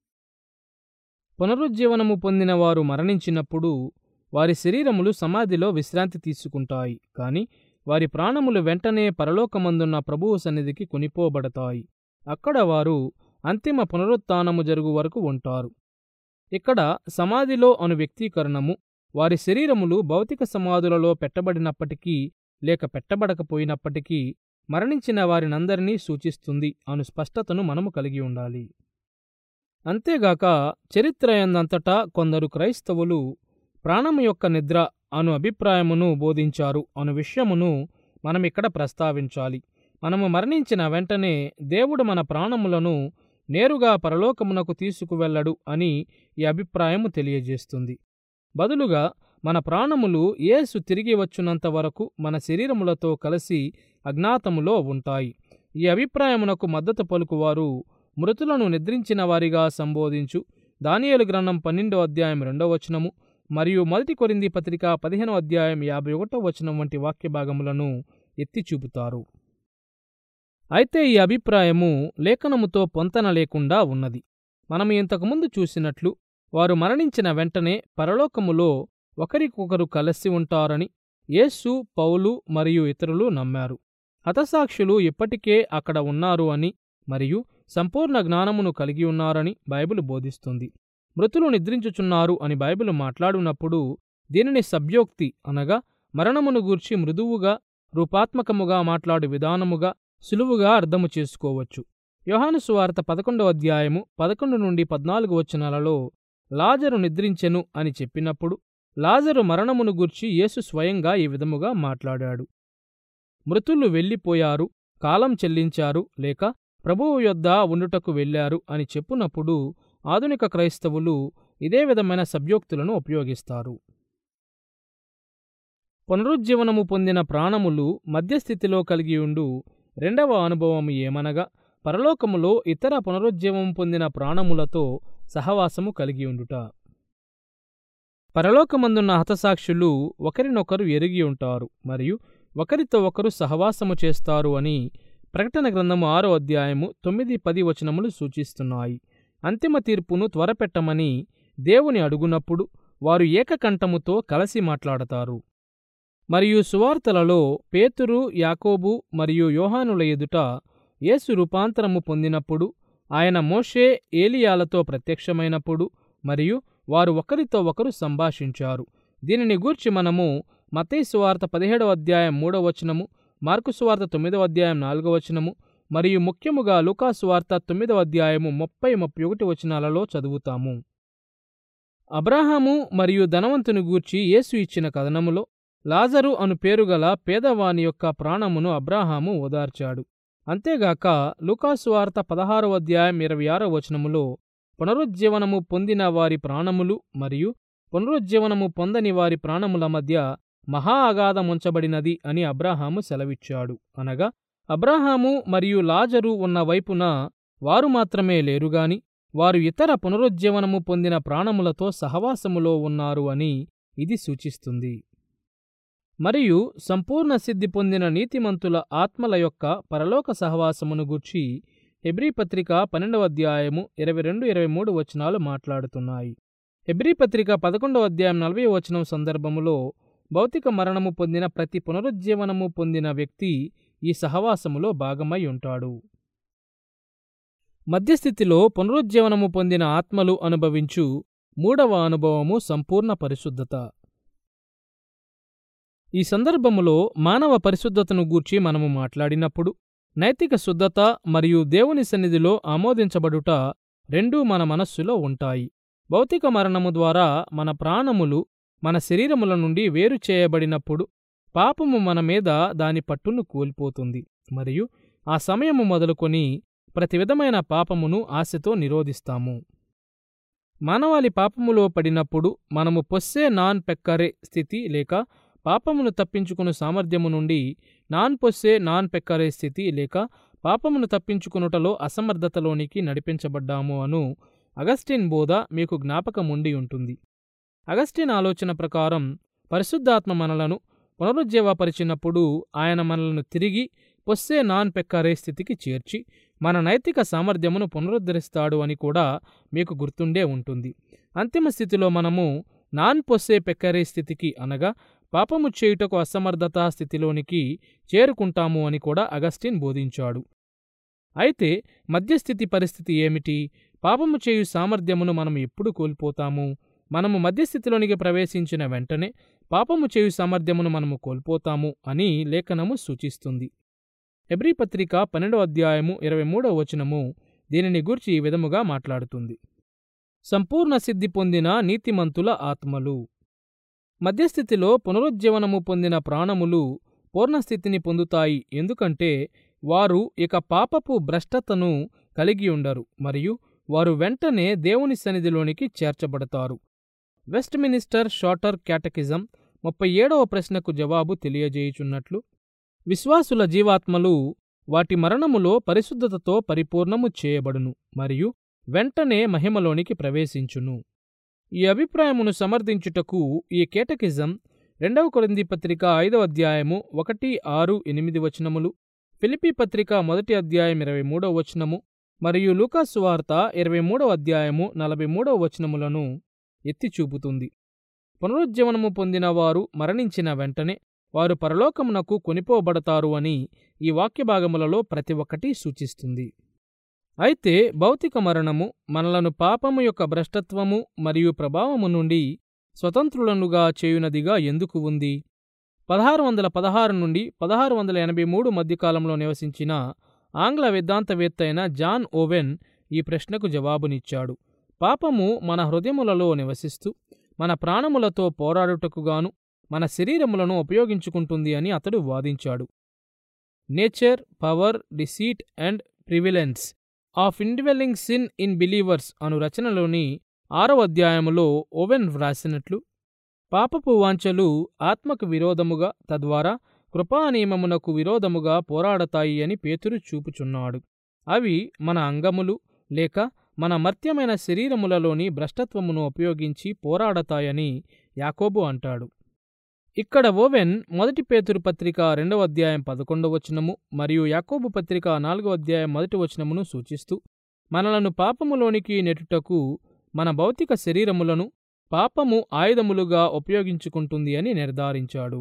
పునరుజ్జీవనము పొందిన వారు మరణించినప్పుడు వారి శరీరములు సమాధిలో విశ్రాంతి తీసుకుంటాయి కాని వారి ప్రాణములు వెంటనే పరలోకమందున్న ప్రభువు సన్నిధికి కొనిపోబడతాయి అక్కడ వారు అంతిమ పునరుత్థానము జరుగు వరకు ఉంటారు ఇక్కడ సమాధిలో అను వ్యక్తీకరణము వారి శరీరములు భౌతిక సమాధులలో పెట్టబడినప్పటికీ లేక పెట్టబడకపోయినప్పటికీ మరణించిన వారినందరినీ సూచిస్తుంది అను స్పష్టతను మనము కలిగి ఉండాలి అంతేగాక చరిత్ర ఎందంతటా కొందరు క్రైస్తవులు ప్రాణము యొక్క నిద్ర అను అభిప్రాయమును బోధించారు అను విషయమును మనం ఇక్కడ ప్రస్తావించాలి మనము మరణించిన వెంటనే దేవుడు మన ప్రాణములను నేరుగా పరలోకమునకు తీసుకువెళ్ళడు అని ఈ అభిప్రాయము తెలియజేస్తుంది బదులుగా మన ప్రాణములు యేసు తిరిగి వచ్చునంత వరకు మన శరీరములతో కలిసి అజ్ఞాతములో ఉంటాయి ఈ అభిప్రాయమునకు మద్దతు పలుకువారు మృతులను నిద్రించిన వారిగా సంబోధించు దానియేలు గ్రంథం పన్నెండో అధ్యాయం రెండో వచనము మరియు మొదటి కొరింది పత్రిక పదిహేనో అధ్యాయం యాభై ఒకటో వచనం వంటి వాక్య భాగములను ఎత్తి చూపుతారు అయితే ఈ అభిప్రాయము లేఖనముతో పొంతన లేకుండా ఉన్నది మనం ఇంతకుముందు చూసినట్లు వారు మరణించిన వెంటనే పరలోకములో ఒకరికొకరు కలిసి ఉంటారని యేసు పౌలు మరియు ఇతరులు నమ్మారు హతసాక్షులు ఇప్పటికే అక్కడ ఉన్నారు అని మరియు సంపూర్ణ జ్ఞానమును కలిగి ఉన్నారని బైబిల్ బోధిస్తుంది మృతులు నిద్రించుచున్నారు అని బైబిల్ మాట్లాడినప్పుడు దీనిని సభ్యోక్తి అనగా మరణమును గూర్చి మృదువుగా రూపాత్మకముగా మాట్లాడు విధానముగా సులువుగా అర్థము చేసుకోవచ్చు యోహాను సువార్త పదకొండవ అధ్యాయము పదకొండు నుండి పద్నాలుగు వచనాలలో లాజరు నిద్రించెను అని చెప్పినప్పుడు లాజరు మరణమును గూర్చి యేసు స్వయంగా ఈ విధముగా మాట్లాడాడు మృతులు వెళ్ళిపోయారు కాలం చెల్లించారు లేక ప్రభువు యొద్ద ఉండుటకు వెళ్ళారు అని చెప్పునప్పుడు ఆధునిక క్రైస్తవులు ఇదే విధమైన సభ్యోక్తులను ఉపయోగిస్తారు పునరుజ్జీవనము పొందిన ప్రాణములు మధ్యస్థితిలో కలిగి ఉండు రెండవ అనుభవం ఏమనగా పరలోకములో ఇతర పునరుజ్జీవం పొందిన ప్రాణములతో సహవాసము కలిగి ఉండుట పరలోకమందున్న హతసాక్షులు ఒకరినొకరు ఎరిగి ఉంటారు మరియు ఒకరితో ఒకరు సహవాసము చేస్తారు అని ప్రకటన గ్రంథము ఆరో అధ్యాయము తొమ్మిది పది వచనములు సూచిస్తున్నాయి అంతిమ తీర్పును త్వరపెట్టమని దేవుని అడుగునప్పుడు వారు ఏకకంఠముతో కలసి మాట్లాడతారు మరియు సువార్తలలో పేతురు యాకోబు మరియు యోహానుల ఎదుట యేసు రూపాంతరము పొందినప్పుడు ఆయన మోషే ఏలియాలతో ప్రత్యక్షమైనప్పుడు మరియు వారు ఒకరితో ఒకరు సంభాషించారు దీనిని గూర్చి మనము మతై సువార్త పదిహేడవ అధ్యాయం మూడవ వచనము మార్కు సువార్త తొమ్మిదవ అధ్యాయం నాలుగవ వచనము మరియు ముఖ్యముగా లూకా సువార్త తొమ్మిదవ అధ్యాయము ముప్పై ముప్పై ఒకటి వచనాలలో చదువుతాము అబ్రాహాము మరియు ధనవంతుని గూర్చి యేసు ఇచ్చిన కథనములో లాజరు అను పేరుగల పేదవాని యొక్క ప్రాణమును అబ్రాహాము ఓదార్చాడు అంతేగాక లూకాసు వార్త పదహారవ అధ్యాయం ఇరవై ఆరో వచనములో పునరుజ్జీవనము పొందిన వారి ప్రాణములు మరియు పునరుజ్జీవనము పొందని వారి ప్రాణముల మధ్య మహా అగాధముంచబడినది అని అబ్రాహాము సెలవిచ్చాడు అనగా అబ్రాహాము మరియు లాజరు ఉన్న వైపున వారు మాత్రమే లేరుగాని వారు ఇతర పునరుజ్జీవనము పొందిన ప్రాణములతో సహవాసములో ఉన్నారు అని ఇది సూచిస్తుంది మరియు సంపూర్ణ సిద్ధి పొందిన నీతిమంతుల ఆత్మల యొక్క పరలోక సహవాసమును గూర్చి హెబ్రీ పత్రిక పన్నెండవ అధ్యాయము ఇరవై రెండు ఇరవై మూడు వచనాలు మాట్లాడుతున్నాయి హెబ్రీ పత్రిక పదకొండవ అధ్యాయం నలభై వచనం సందర్భములో భౌతిక మరణము పొందిన ప్రతి పునరుజ్జీవనము పొందిన వ్యక్తి ఈ సహవాసములో భాగమై ఉంటాడు మధ్యస్థితిలో పునరుజ్జీవనము పొందిన ఆత్మలు అనుభవించు మూడవ అనుభవము సంపూర్ణ పరిశుద్ధత ఈ సందర్భములో మానవ పరిశుద్ధతను గూర్చి మనము మాట్లాడినప్పుడు నైతిక శుద్ధత మరియు దేవుని సన్నిధిలో ఆమోదించబడుట రెండూ మన మనస్సులో ఉంటాయి భౌతిక మరణము ద్వారా మన ప్రాణములు మన శరీరముల నుండి వేరు చేయబడినప్పుడు పాపము మన మీద దాని పట్టును కోల్పోతుంది మరియు ఆ సమయము మొదలుకొని ప్రతి విధమైన పాపమును ఆశతో నిరోధిస్తాము మానవాళి పాపములో పడినప్పుడు మనము పొస్సే నాన్ పెక్కరే స్థితి లేక పాపమును తప్పించుకుని సామర్థ్యము నుండి నాన్ పొస్సే నాన్ పెక్కరే స్థితి లేక పాపమును తప్పించుకునుటలో అసమర్థతలోనికి నడిపించబడ్డాము అను అగస్టిన్ బోధ మీకు జ్ఞాపకం ఉండి ఉంటుంది అగస్టిన్ ఆలోచన ప్రకారం పరిశుద్ధాత్మ మనలను పునరుజ్జీవపరిచినప్పుడు ఆయన మనలను తిరిగి పొస్సే నాన్ పెక్కరే స్థితికి చేర్చి మన నైతిక సామర్థ్యమును పునరుద్ధరిస్తాడు అని కూడా మీకు గుర్తుండే ఉంటుంది అంతిమ స్థితిలో మనము నాన్ పొస్సే పెక్కరే స్థితికి అనగా పాపము చేయుటకు అసమర్థతా స్థితిలోనికి చేరుకుంటాము అని కూడా అగస్టిన్ బోధించాడు అయితే మధ్యస్థితి పరిస్థితి ఏమిటి పాపము చేయు సామర్థ్యమును మనం ఎప్పుడు కోల్పోతాము మనము మధ్యస్థితిలోనికి ప్రవేశించిన వెంటనే పాపము చేయు సామర్థ్యమును మనము కోల్పోతాము అని లేఖనము సూచిస్తుంది ఎబ్రీ పత్రిక పన్నెండవ అధ్యాయము ఇరవై మూడవ వచనము దీనిని గూర్చి ఈ విధముగా మాట్లాడుతుంది సంపూర్ణ సిద్ధి పొందిన నీతిమంతుల ఆత్మలు మధ్యస్థితిలో పునరుజ్జీవనము పొందిన ప్రాణములు పూర్ణస్థితిని పొందుతాయి ఎందుకంటే వారు ఇక పాపపు భ్రష్టతను కలిగి ఉండరు మరియు వారు వెంటనే దేవుని సన్నిధిలోనికి చేర్చబడతారు వెస్ట్ మినిస్టర్ షార్టర్ క్యాటకిజం ముప్పై ఏడవ ప్రశ్నకు జవాబు తెలియజేయుచున్నట్లు విశ్వాసుల జీవాత్మలు వాటి మరణములో పరిశుద్ధతతో పరిపూర్ణము చేయబడును మరియు వెంటనే మహిమలోనికి ప్రవేశించును ఈ అభిప్రాయమును సమర్థించుటకు ఈ కేటకిజం రెండవ కొరింది పత్రిక ఐదవ అధ్యాయము ఒకటి ఆరు ఎనిమిది వచనములు ఫిలిపి పత్రిక మొదటి అధ్యాయం ఇరవై మూడవ వచనము మరియు లూకాసు వార్త ఇరవై మూడవ అధ్యాయము నలభై మూడవ వచనములను ఎత్తి చూపుతుంది పునరుజ్జీవనము పొందిన వారు మరణించిన వెంటనే వారు పరలోకమునకు కొనిపోబడతారు అని ఈ వాక్య భాగములలో ప్రతి ఒక్కటి సూచిస్తుంది అయితే భౌతిక మరణము మనలను పాపము యొక్క భ్రష్టత్వము మరియు ప్రభావము నుండి స్వతంత్రులనుగా చేయునదిగా ఎందుకు ఉంది పదహారు వందల పదహారు నుండి పదహారు వందల ఎనభై మూడు మధ్యకాలంలో నివసించిన ఆంగ్ల వేదాంతవేత్త అయిన జాన్ ఓవెన్ ఈ ప్రశ్నకు జవాబునిచ్చాడు పాపము మన హృదయములలో నివసిస్తూ మన ప్రాణములతో పోరాడుటకుగాను మన శరీరములను ఉపయోగించుకుంటుంది అని అతడు వాదించాడు nature power deceit and prevalence of indwelling sin in believers అను రచనలోని ఆరో అధ్యాయములో ఓవెన్ వ్రాసినట్లు పాపపు వాంఛలు ఆత్మకు విరోధముగా తద్వారా కృపానియమమునకు విరోధముగా పోరాడతాయి అని పేతురు చూపుచున్నాడు అవి మన అంగములు లేక మన మర్త్యమైన శరీరములలోని భ్రష్టత్వమును ఉపయోగించి పోరాడతాయని యాకోబు అంటాడు ఇక్కడ ఓవెన్ మొదటి పేతురు పత్రిక రెండవ అధ్యాయం పదకొండవ వచనము మరియు యాకోబు పత్రిక నాలుగవ అధ్యాయం మొదటి వచనమును సూచిస్తూ మనలను పాపములోనికి నెట్టుటకు మన భౌతిక శరీరములను పాపము ఆయుధములుగా ఉపయోగించుకుంటుంది అని నిర్ధారించాడు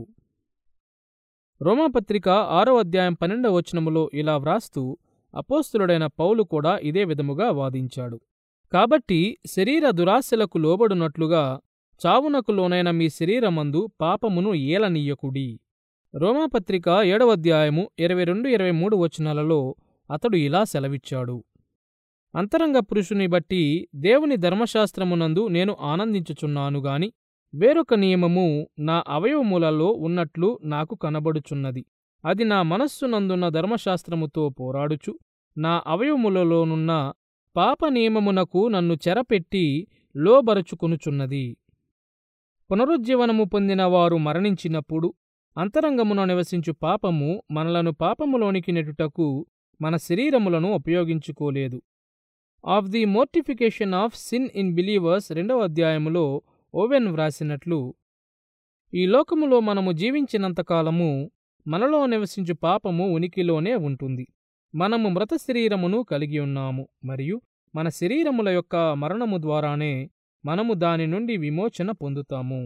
రోమాపత్రిక ఆరో అధ్యాయం పన్నెండవ వచనములో ఇలా వ్రాస్తూ అపోస్తులుడైన పౌలు కూడా ఇదే విధముగా వాదించాడు కాబట్టి శరీర దురాశలకు లోబడునట్లుగా చావునకు లోనైన మీ శరీరమందు పాపమును ఏలనీయకుడి రోమాపత్రిక ఏడవ అధ్యాయము ఇరవై రెండు ఇరవై మూడు వచనాలలో అతడు ఇలా సెలవిచ్చాడు అంతరంగ పురుషుని బట్టి దేవుని ధర్మశాస్త్రమునందు నేను ఆనందించుచున్నాను గాని వేరొక నియమము నా అవయవములలో ఉన్నట్లు నాకు కనబడుచున్నది అది నా మనస్సునందున్న ధర్మశాస్త్రముతో పోరాడుచు నా అవయవములలోనున్న పాప నియమమునకు నన్ను చెరపెట్టి లోబరచుకొనుచున్నది పునరుజ్జీవనము పొందిన వారు మరణించినప్పుడు అంతరంగమున నివసించు పాపము మనలను పాపములోనికి నెట్టుటకు మన శరీరములను ఉపయోగించుకోలేదు of the mortification of sin in believers రెండవ అధ్యాయములో ఓవెన్ వ్రాసినట్లు ఈ లోకములో మనము జీవించినంతకాలము మనలో నివసించు పాపము ఉనికిలోనే ఉంటుంది మనము మృత శరీరమును కలిగి ఉన్నాము మరియు మన శరీరముల యొక్క మరణము ద్వారానే మనము దాని నుండి విమోచన పొందుతాము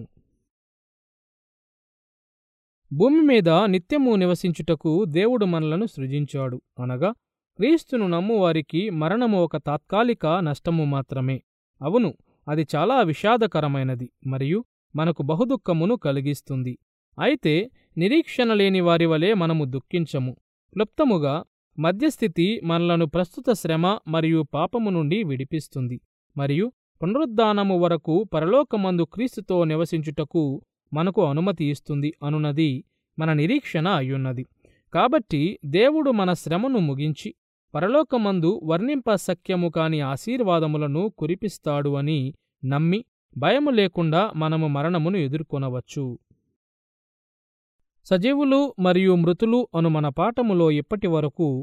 భూమి మీద నిత్యము నివసించుటకు దేవుడు మనలను సృజించాడు అనగా క్రీస్తును నమ్మువారికి మరణము ఒక తాత్కాలిక నష్టము మాత్రమే అవును అది చాలా విషాదకరమైనది మరియు మనకు బహుదుఃఖమును కలిగిస్తుంది అయితే నిరీక్షణ లేని వారి వలె మనము దుఃఖించము క్లుప్తముగా మధ్యస్థితి మనలను ప్రస్తుత శ్రమ మరియు పాపము నుండి విడిపిస్తుంది మరియు పునరుద్ధానము వరకు పరలోకమందు క్రీస్తుతో నివసించుటకు మనకు అనుమతి ఇస్తుంది అనున్నది మన నిరీక్షణ అయ్యున్నది కాబట్టి దేవుడు మన శ్రమను ముగించి పరలోకమందు వర్ణింప సఖ్యము కాని ఆశీర్వాదములను కురిపిస్తాడు అని నమ్మి భయము లేకుండా మనము మరణమును ఎదుర్కొనవచ్చు సజీవులు మరియు మృతులు అను మన పాఠములో ఇప్పటి వరకు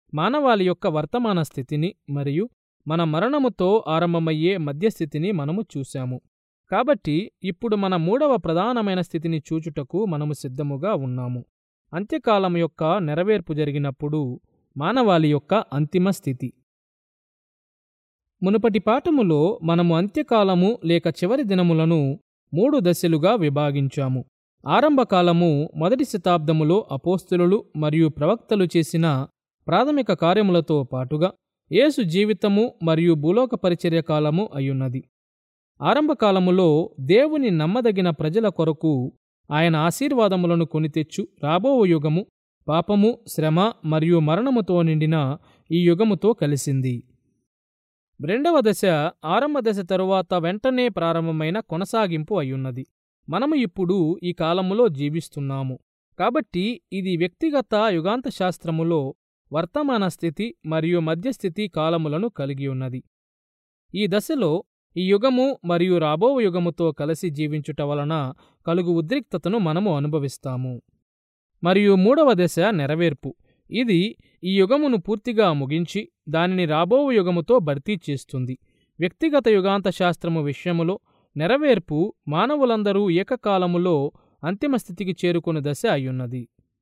మానవాళి యొక్క వర్తమాన స్థితిని మరియు మన మరణముతో ఆరంభమయ్యే మధ్యస్థితిని మనము చూశాము కాబట్టి ఇప్పుడు మన మూడవ ప్రధానమైన స్థితిని చూచుటకు మనము సిద్ధముగా ఉన్నాము అంత్యకాలం యొక్క నెరవేర్పు జరిగినప్పుడు మానవాళి యొక్క అంతిమ స్థితి మునుపటి పాఠములో మనము అంత్యకాలము లేక చివరి దినములను మూడు దశలుగా విభాగించాము ఆరంభకాలము మొదటి శతాబ్దములో అపోస్తులు మరియు ప్రవక్తలు చేసిన ప్రాథమిక కార్యములతో పాటుగా యేసు జీవితము మరియు భూలోక పరిచర్య కాలము అయ్యున్నది ఆరంభకాలములో దేవుని నమ్మదగిన ప్రజల కొరకు ఆయన ఆశీర్వాదములను కొనితెచ్చు రాబో యుగము పాపము శ్రమ మరియు మరణముతో నిండిన ఈ యుగముతో కలిసింది రెండవ దశ ఆరంభ దశ తరువాత వెంటనే ప్రారంభమైన కొనసాగింపు అయ్యున్నది మనము ఇప్పుడు ఈ కాలములో జీవిస్తున్నాము కాబట్టి ఇది వ్యక్తిగత యుగాంత శాస్త్రములో వర్తమాన స్థితి మరియు మధ్యస్థితి కాలములను కలిగి ఉన్నది ఈ దశలో ఈ యుగము మరియు రాబో యుగముతో కలిసి జీవించుట వలన కలుగు ఉద్రిక్తతను మనము అనుభవిస్తాము మరియు మూడవ దశ నెరవేర్పు ఇది ఈ యుగమును పూర్తిగా ముగించి దానిని రాబో యుగముతో భర్తీ చేస్తుంది వ్యక్తిగత యుగాంత శాస్త్రము విషయములో నెరవేర్పు మానవులందరూ ఏకకాలములో అంతిమ స్థితికి చేరుకునే దశ అయ్యున్నది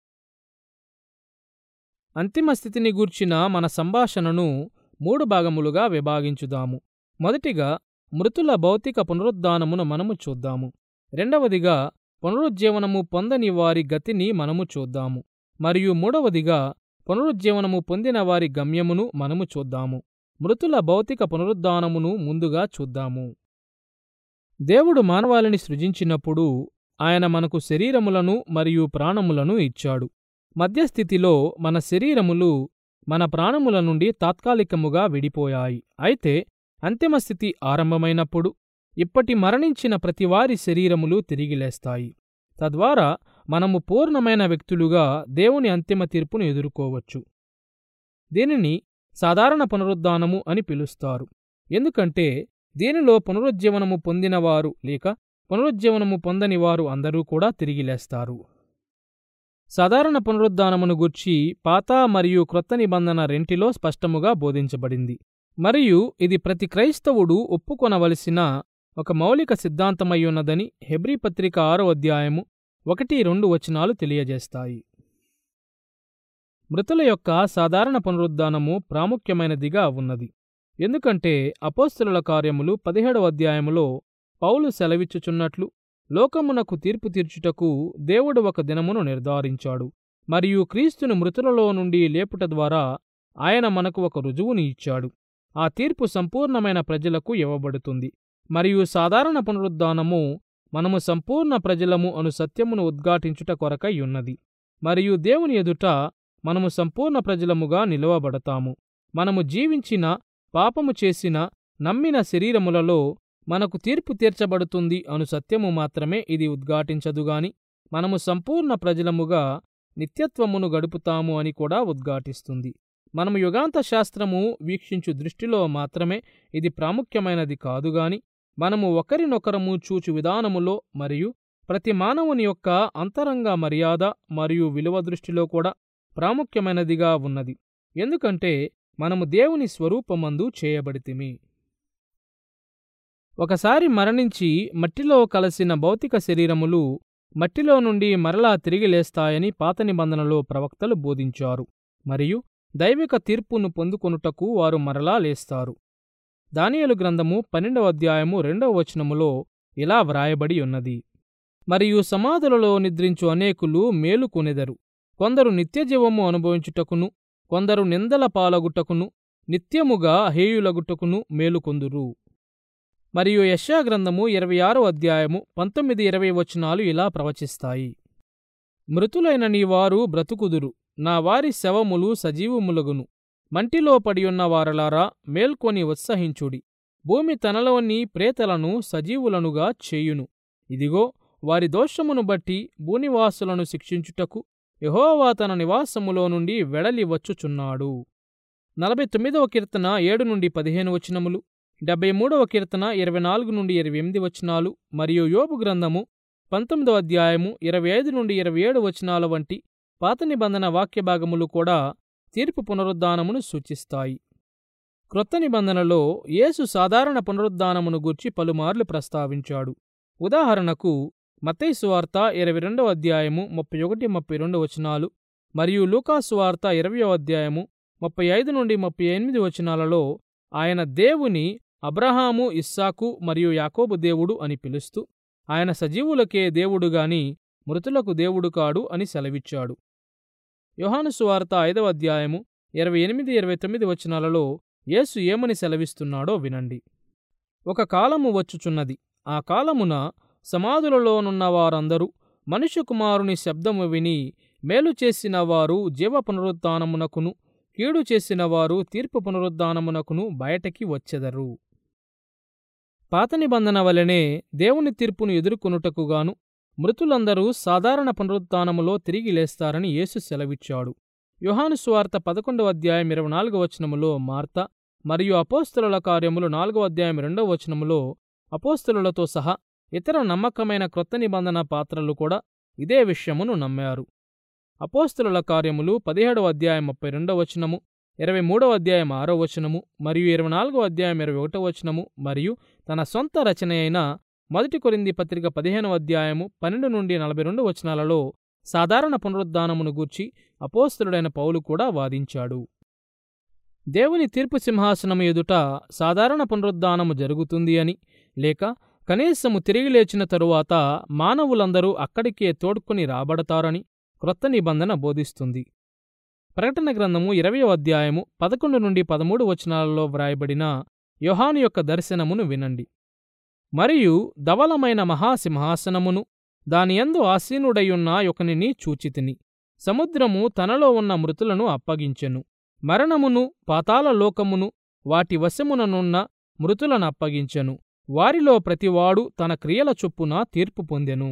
అంతిమ స్థితిని గూర్చిన మన సంభాషణను మూడు భాగములుగా విభాగించుదాము మొదటిగా మృతుల భౌతిక పునరుద్ధానమును మనము చూద్దాము రెండవదిగా పునరుజ్జీవనము పొందని వారి గతిని మనము చూద్దాము మరియు మూడవదిగా పునరుజ్జీవనము పొందిన వారి గమ్యమును మనము చూద్దాము మృతుల భౌతిక పునరుద్ధానమును ముందుగా చూద్దాము దేవుడు మానవాళిని సృజించినప్పుడు ఆయన మనకు శరీరములను మరియు ప్రాణములను ఇచ్చాడు మధ్యస్థితిలో మన శరీరములు మన ప్రాణముల నుండి తాత్కాలికముగా విడిపోయాయి అయితే అంతిమ స్థితి ఆరంభమైనప్పుడు ఇప్పటి మరణించిన ప్రతివారి శరీరములు తిరిగి లేస్తాయి తద్వారా మనము పూర్ణమైన వ్యక్తులుగా దేవుని అంతిమ తీర్పును ఎదుర్కోవచ్చు దీనిని సాధారణ పునరుద్ధానము అని పిలుస్తారు ఎందుకంటే దీనిలో పునరుజ్జీవనము పొందినవారు లేక పునరుజ్జీవనము పొందని వారు అందరూ కూడా తిరిగి లేస్తారు సాధారణ పునరుద్ధానమును గూర్చి పాత మరియు క్రొత్త నిబంధన రెంటిలో స్పష్టముగా బోధించబడింది మరియు ఇది ప్రతి క్రైస్తవుడు ఒప్పుకొనవలసిన ఒక మౌలిక సిద్ధాంతమయ్యున్నదని హెబ్రీ పత్రిక ఆరో అధ్యాయము ఒకటి రెండు వచనాలు తెలియజేస్తాయి మృతుల యొక్క సాధారణ పునరుద్ధానము ప్రాముఖ్యమైనదిగా ఉన్నది ఎందుకంటే అపోస్తుల కార్యములు పదిహేడవ అధ్యాయములో పౌలు సెలవిచ్చుచున్నట్లు లోకమునకు తీర్పు తీర్చుటకు దేవుడు ఒక దినమును నిర్ధారించాడు మరియు క్రీస్తును మృతులలో నుండి లేపుట ద్వారా ఆయన మనకు ఒక రుజువుని ఇచ్చాడు ఆ తీర్పు సంపూర్ణమైన ప్రజలకు ఇవ్వబడుతుంది మరియు సాధారణ పునరుద్ధానము మనము సంపూర్ణ ప్రజలము అను సత్యమును ఉద్ఘాటించుట కొరకై ఉన్నది మరియు దేవుని ఎదుట మనము సంపూర్ణ ప్రజలముగా నిలువబడతాము మనము జీవించిన పాపము చేసిన నమ్మిన శరీరములలో మనకు తీర్పు తీర్చబడుతుంది అను సత్యము మాత్రమే ఇది ఉద్ఘాటించదుగాని మనము సంపూర్ణ ప్రజలముగా నిత్యత్వమును గడుపుతాము అని కూడా ఉద్ఘాటిస్తుంది మనము యుగాంత శాస్త్రము వీక్షించు దృష్టిలో మాత్రమే ఇది ప్రాముఖ్యమైనది కాదుగాని మనము ఒకరినొకరము చూచు విధానములో మరియు ప్రతి మానవుని యొక్క అంతరంగ మర్యాద మరియు విలువ దృష్టిలో కూడా ప్రాముఖ్యమైనదిగా ఉన్నది ఎందుకంటే మనము దేవుని స్వరూపమందు చేయబడితిమి ఒకసారి మరణించి మట్టిలో కలసిన భౌతిక శరీరములు మట్టిలో నుండి మరలా తిరిగి లేస్తాయని పాత నిబంధనలో ప్రవక్తలు బోధించారు మరియు దైవిక తీర్పును పొందుకొనుటకు వారు మరలా లేస్తారు దానియలు గ్రంథము పన్నెండవ అధ్యాయము రెండవ వచనములో ఇలా వ్రాయబడి ఉన్నది మరియు సమాధులలో నిద్రించు అనేకులు మేలుకొనెదరు కొందరు నిత్యజీవము అనుభవించుటకును కొందరు నిందల పాలగుటకును నిత్యముగా హేయులగుటకును మేలుకొందురు మరియు యశా గ్రంథము ఇరవై ఆరో అధ్యాయము పంతొమ్మిది ఇరవై వచనాలు ఇలా ప్రవచిస్తాయి మృతులైన నీ వారు బ్రతుకుదురు నా వారి శవములు సజీవములగును మంటిలో పడియున్న వారలారా మేల్కొని ఉత్సహించుడి భూమి తనలోని ప్రేతలను సజీవులనుగా చేయును ఇదిగో వారి దోషమును బట్టి భూనివాసులను శిక్షించుటకు యహోవా తన నివాసములో నుండి వెడలి వచ్చుచున్నాడు నలభై తొమ్మిదవ కీర్తన ఏడు నుండి పదిహేను వచనములు డెబ్బై మూడవ కీర్తన ఇరవై నాలుగు నుండి ఇరవై ఎనిమిది వచనాలు మరియు యోబు గ్రంథము పంతొమ్మిదవ అధ్యాయము ఇరవై ఐదు నుండి ఇరవై ఏడు వచనాల వంటి పాత నిబంధన వాక్య భాగములు కూడా తీర్పు పునరుద్ధానమును సూచిస్తాయి క్రొత్త నిబంధనలో యేసు సాధారణ పునరుద్ధానమును గూర్చి పలుమార్లు ప్రస్తావించాడు ఉదాహరణకు మత్తయి సువార్త ఇరవై రెండవ అధ్యాయము ముప్పై ఒకటి ముప్పై రెండు వచనాలు మరియు లూకా సువార్త ఇరవయో అధ్యాయము ముప్పై ఐదు నుండి ముప్పై ఎనిమిది వచనాలలో ఆయన దేవుని అబ్రహాము ఇస్సాకు మరియు యాకోబు దేవుడు అని పిలుస్తూ ఆయన సజీవులకే దేవుడు గాని మృతులకు దేవుడు కాడు అని సెలవిచ్చాడు యోహాను సువార్త ఐదవ అధ్యాయము ఇరవై ఎనిమిది ఇరవై తొమ్మిది వచనాలలో యేసు ఏమని సెలవిస్తున్నాడో వినండి ఒక కాలము వచ్చుచున్నది ఆ కాలమున సమాధులలోనున్న వారందరూ మనుష్య కుమారుని శబ్దము విని మేలు చేసిన వారు జీవ పునరుద్ధానమునకును కీడు చేసిన వారు తీర్పు పునరుద్ధానమునకును బయటకి వచ్చెదరు పాత నిబంధన వలనే దేవుని తీర్పును ఎదుర్కొనుటకుగాను మృతులందరూ సాధారణ పునరుద్ధానములో తిరిగి లేస్తారని యేసు సెలవిచ్చాడు యోహాను సువార్త పదకొండవ అధ్యాయం ఇరవై నాలుగవ వచనములో మార్త మరియు అపోస్తలుల కార్యములు నాలుగవ అధ్యాయం రెండవ వచనములో అపోస్తలులతో సహా ఇతర నమ్మకమైన క్రొత్త నిబంధన పాత్రలు కూడా ఇదే విషయమును నమ్మారు అపోస్తలుల కార్యములు పదిహేడవ అధ్యాయం ముప్పై రెండవ వచనము ఇరవై మూడవ అధ్యాయం ఆరో వచనము మరియు ఇరవై నాలుగవ అధ్యాయం ఇరవై ఒకటో వచనము మరియు తన సొంత రచన అయిన మొదటి కొరింది పత్రిక పదిహేనవ అధ్యాయము పన్నెండు నుండి నలభై రెండు వచనాలలో సాధారణ పునరుద్ధానమును గూర్చి అపోస్తలుడైన పౌలు కూడా వాదించాడు దేవుని తీర్పు సింహాసనము ఎదుట సాధారణ పునరుద్ధానము జరుగుతుంది అని లేక కనీసము తిరిగి లేచిన తరువాత మానవులందరూ అక్కడికే తోడ్కొని రాబడతారని క్రొత్త నిబంధన బోధిస్తుంది ప్రకటన గ్రంథము ఇరవయో అధ్యాయము పదకొండు నుండి పదమూడు వచనాలలో వ్రాయబడిన యోహాను యొక్క దర్శనమును వినండి మరియు ధవలమైన మహాసింహాసనమును దానియందు ఆసీనుడయున్న ఒకనిని చూచితిని సముద్రము తనలో ఉన్న మృతులను అప్పగించెను మరణమును పాతాళ లోకమును వాటి వశముననున్న మృతులను అప్పగించెను వారిలో ప్రతివాడు తన క్రియల చొప్పున తీర్పు పొందెను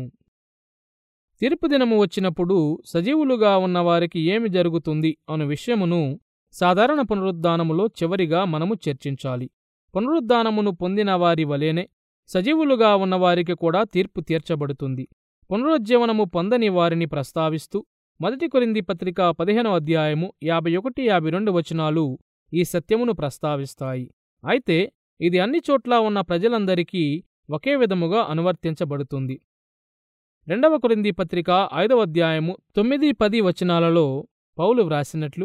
తీర్పు దినము వచ్చినప్పుడు సజీవులుగా ఉన్నవారికి ఏమి జరుగుతుంది అను విషయమును సాధారణ పునరుద్ధానములో చివరిగా మనము చర్చించాలి పునరుద్ధానమును పొందిన వారి వలేనే సజీవులుగా ఉన్నవారికి కూడా తీర్పు తీర్చబడుతుంది పునరుజ్జీవనము పొందని వారిని ప్రస్తావిస్తూ మొదటి కొరింది పత్రిక పదిహేనవ అధ్యాయము యాభై ఒకటి యాభై రెండు వచనాలు ఈ సత్యమును ప్రస్తావిస్తాయి అయితే ఇది అన్ని చోట్ల ఉన్న ప్రజలందరికీ ఒకే విధముగా అనువర్తించబడుతుంది రెండవ కొరింది పత్రిక ఐదవ అధ్యాయము తొమ్మిది పది వచనాలలో పౌలు వ్రాసినట్లు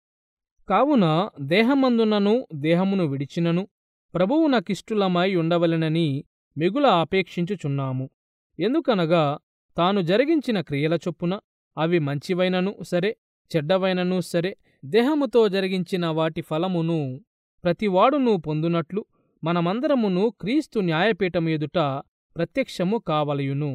కావున దేహమందునను దేహమును విడిచినను ప్రభువు నాకిష్టులమై ఉండవలెనని మిగుల ఆపేక్షించుచున్నాము ఎందుకనగా తాను జరిగించిన క్రియల చొప్పున అవి మంచివైనను సరే చెడ్డవైనను సరే దేహముతో జరిగించిన వాటి ఫలమును ప్రతివాడును పొందునట్లు మనమందరమును క్రీస్తు న్యాయపీఠము ఎదుట ప్రత్యక్షము కావలయును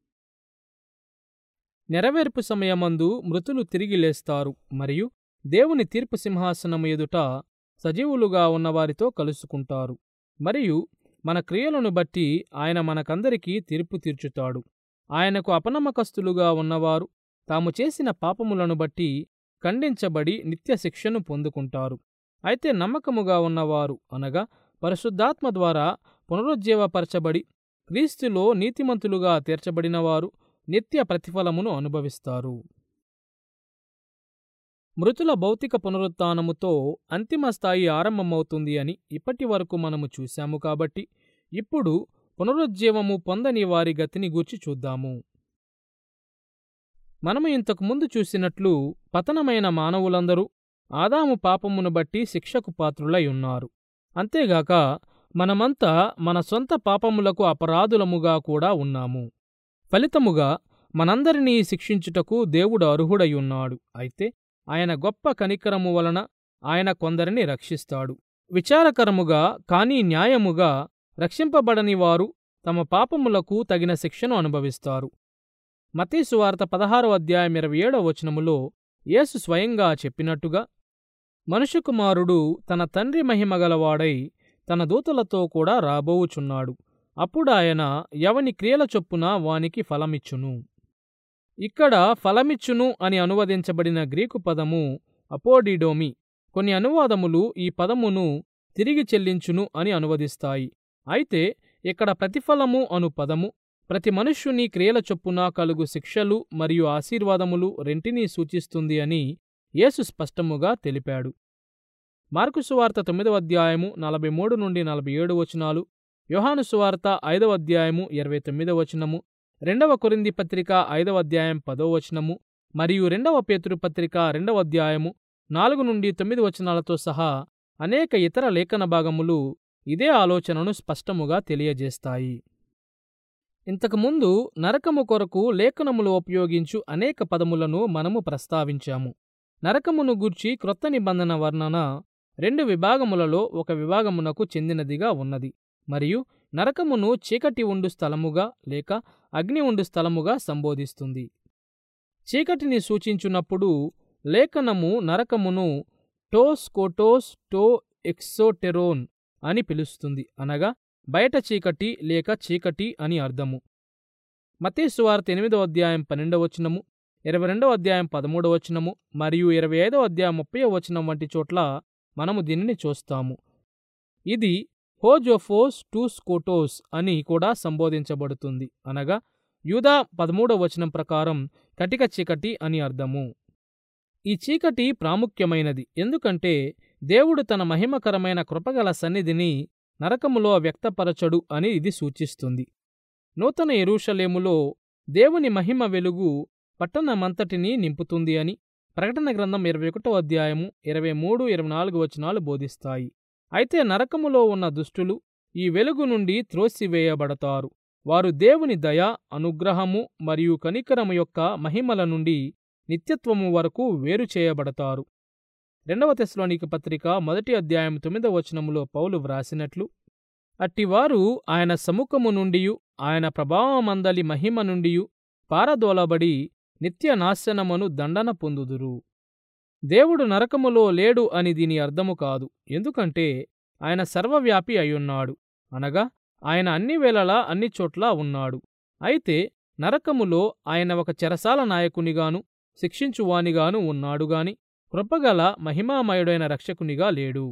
నెరవేర్పు సమయమందు మృతులు తిరిగి లేస్తారు మరియు దేవుని తీర్పు సింహాసనము ఎదుట సజీవులుగా ఉన్నవారితో కలుసుకుంటారు మరియు మన క్రియలను బట్టి ఆయన మనకందరికీ తీర్పు తీర్చుతాడు ఆయనకు అపనమ్మకస్తులుగా ఉన్నవారు తాము చేసిన పాపములను బట్టి ఖండించబడి నిత్య శిక్షను పొందుకుంటారు అయితే నమ్మకముగా ఉన్నవారు అనగా పరిశుద్ధాత్మ ద్వారా పునరుజ్జీవపరచబడి క్రీస్తులో నీతిమంతులుగా తీర్చబడినవారు నిత్య ప్రతిఫలమును అనుభవిస్తారు మృతుల భౌతిక పునరుత్నముతో అంతిమ స్థాయి ఆరంభమవుతుంది అని ఇప్పటి వరకు మనము చూశాము కాబట్టి ఇప్పుడు పునరుజ్జీవము పొందని వారి గతిని గూర్చి చూద్దాము మనము ఇంతకు ముందు చూసినట్లు పతనమైన మానవులందరూ ఆదాము పాపమును బట్టి శిక్షకు పాత్రులై ఉన్నారు అంతేగాక మనమంతా మన సొంత పాపములకు అపరాధులముగా కూడా ఉన్నాము ఫలితముగా మనందరినీ శిక్షించుటకు దేవుడు అర్హుడై ఉన్నాడు అయితే ఆయన గొప్ప కనికరము వలన ఆయన కొందరిని రక్షిస్తాడు విచారకరముగా కానీ న్యాయముగా రక్షింపబడని వారు తమ పాపములకు తగిన శిక్షను అనుభవిస్తారు మతీసు వార్త పదహారో అధ్యాయం ఇరవై ఏడో వచనములో యేసు స్వయంగా చెప్పినట్టుగా మనుష్యకుమారుడు తన తండ్రి మహిమగలవాడై తన దూతలతో కూడా రాబోవుచున్నాడు అప్పుడాయన ఎవని క్రియల చొప్పున వానికి ఫలమిచ్చును ఇక్కడ ఫలమిచ్చును అని అనువదించబడిన గ్రీకు పదము అపోడిడోమి కొన్ని అనువాదములు ఈ పదమును తిరిగి చెల్లించును అని అనువదిస్తాయి అయితే ఇక్కడ ప్రతిఫలము అను పదము ప్రతి మనుష్యుని క్రియల చొప్పున కలుగు శిక్షలు మరియు ఆశీర్వాదములు రెంటినీ సూచిస్తుంది అని యేసు స్పష్టముగా తెలిపాడు మార్కు సువార్త తొమ్మిదవ అధ్యాయము నలభై మూడు నుండి నలభై ఏడు వచనాలు యోహాను సువార్త ఐదవ అధ్యాయము ఇరవై తొమ్మిదవ వచనము రెండవ కొరింది పత్రిక ఐదవ అధ్యాయం పదో వచనము మరియు రెండవ పేతురు పత్రిక రెండవ అధ్యాయము నాలుగు నుండి తొమ్మిది వచనాలతో సహా అనేక ఇతర లేఖన భాగములు ఇదే ఆలోచనను స్పష్టముగా తెలియజేస్తాయి ఇంతకుముందు నరకము కొరకు లేఖనములు ఉపయోగించు అనేక పదములను మనము ప్రస్తావించాము నరకమును గూర్చి క్రొత్త నిబంధన వర్ణన రెండు విభాగములలో ఒక విభాగమునకు చెందినదిగా ఉన్నది మరియు నరకమును చీకటి ఉండు స్థలముగా లేక అగ్ని ఉండు స్థలముగా సంబోధిస్తుంది చీకటిని సూచించున్నప్పుడు లేఖనము నరకమును టోస్ కోటోస్ టో ఎక్సోటెరోన్ అని పిలుస్తుంది అనగా బయట చీకటి లేక చీకటి అని అర్థము మతేశ్వార్త ఎనిమిదవ అధ్యాయం పన్నెండవ వచనము ఇరవై రెండవ అధ్యాయం పదమూడవ వచనము మరియు ఇరవై ఐదవ అధ్యాయం ముప్పై వచనం వంటి చోట్ల మనము దీనిని చూస్తాము ఇది హోజోఫోస్ టూస్ కోటోస్ అని కూడా సంబోధించబడుతుంది అనగా యూదా పదమూడవ వచనం ప్రకారం కటిక చీకటి అని అర్థము ఈ చీకటి ప్రాముఖ్యమైనది ఎందుకంటే దేవుడు తన మహిమకరమైన కృపగల సన్నిధిని నరకములో వ్యక్తపరచడు అని ఇది సూచిస్తుంది నూతన ఎరూషలేములో దేవుని మహిమ వెలుగు పట్టణమంతటినీ నింపుతుంది అని ప్రకటన గ్రంథం ఇరవై ఒకటో అధ్యాయము ఇరవై మూడు ఇరవై నాలుగు వచనాలు బోధిస్తాయి అయితే నరకములో ఉన్న దుష్టులు ఈ వెలుగు నుండి త్రోసివేయబడతారు వారు దేవుని దయ అనుగ్రహము మరియు కనికరము యొక్క మహిమల నుండి నిత్యత్వము వరకు వేరు చేయబడతారు రెండవ తెశలోనిక పత్రిక మొదటి అధ్యాయం తొమ్మిదవ వచనములో పౌలు వ్రాసినట్లు అట్టివారు ఆయన సముఖము నుండియు ఆయన ప్రభావమందలి మహిమ నుండియు పారదోలబడి నిత్య నాశనమును దండన పొందుదురు దేవుడు నరకములో లేడు అని దీని అర్థము కాదు ఎందుకంటే ఆయన సర్వవ్యాపి అయ్యున్నాడు అనగా ఆయన అన్ని వేళలా అన్ని చోట్ల ఉన్నాడు అయితే నరకములో ఆయన ఒక చెరసాల నాయకునిగాను శిక్షించువానిగాను ఉన్నాడుగాని కృపగల మహిమామయుడైన రక్షకునిగా లేడు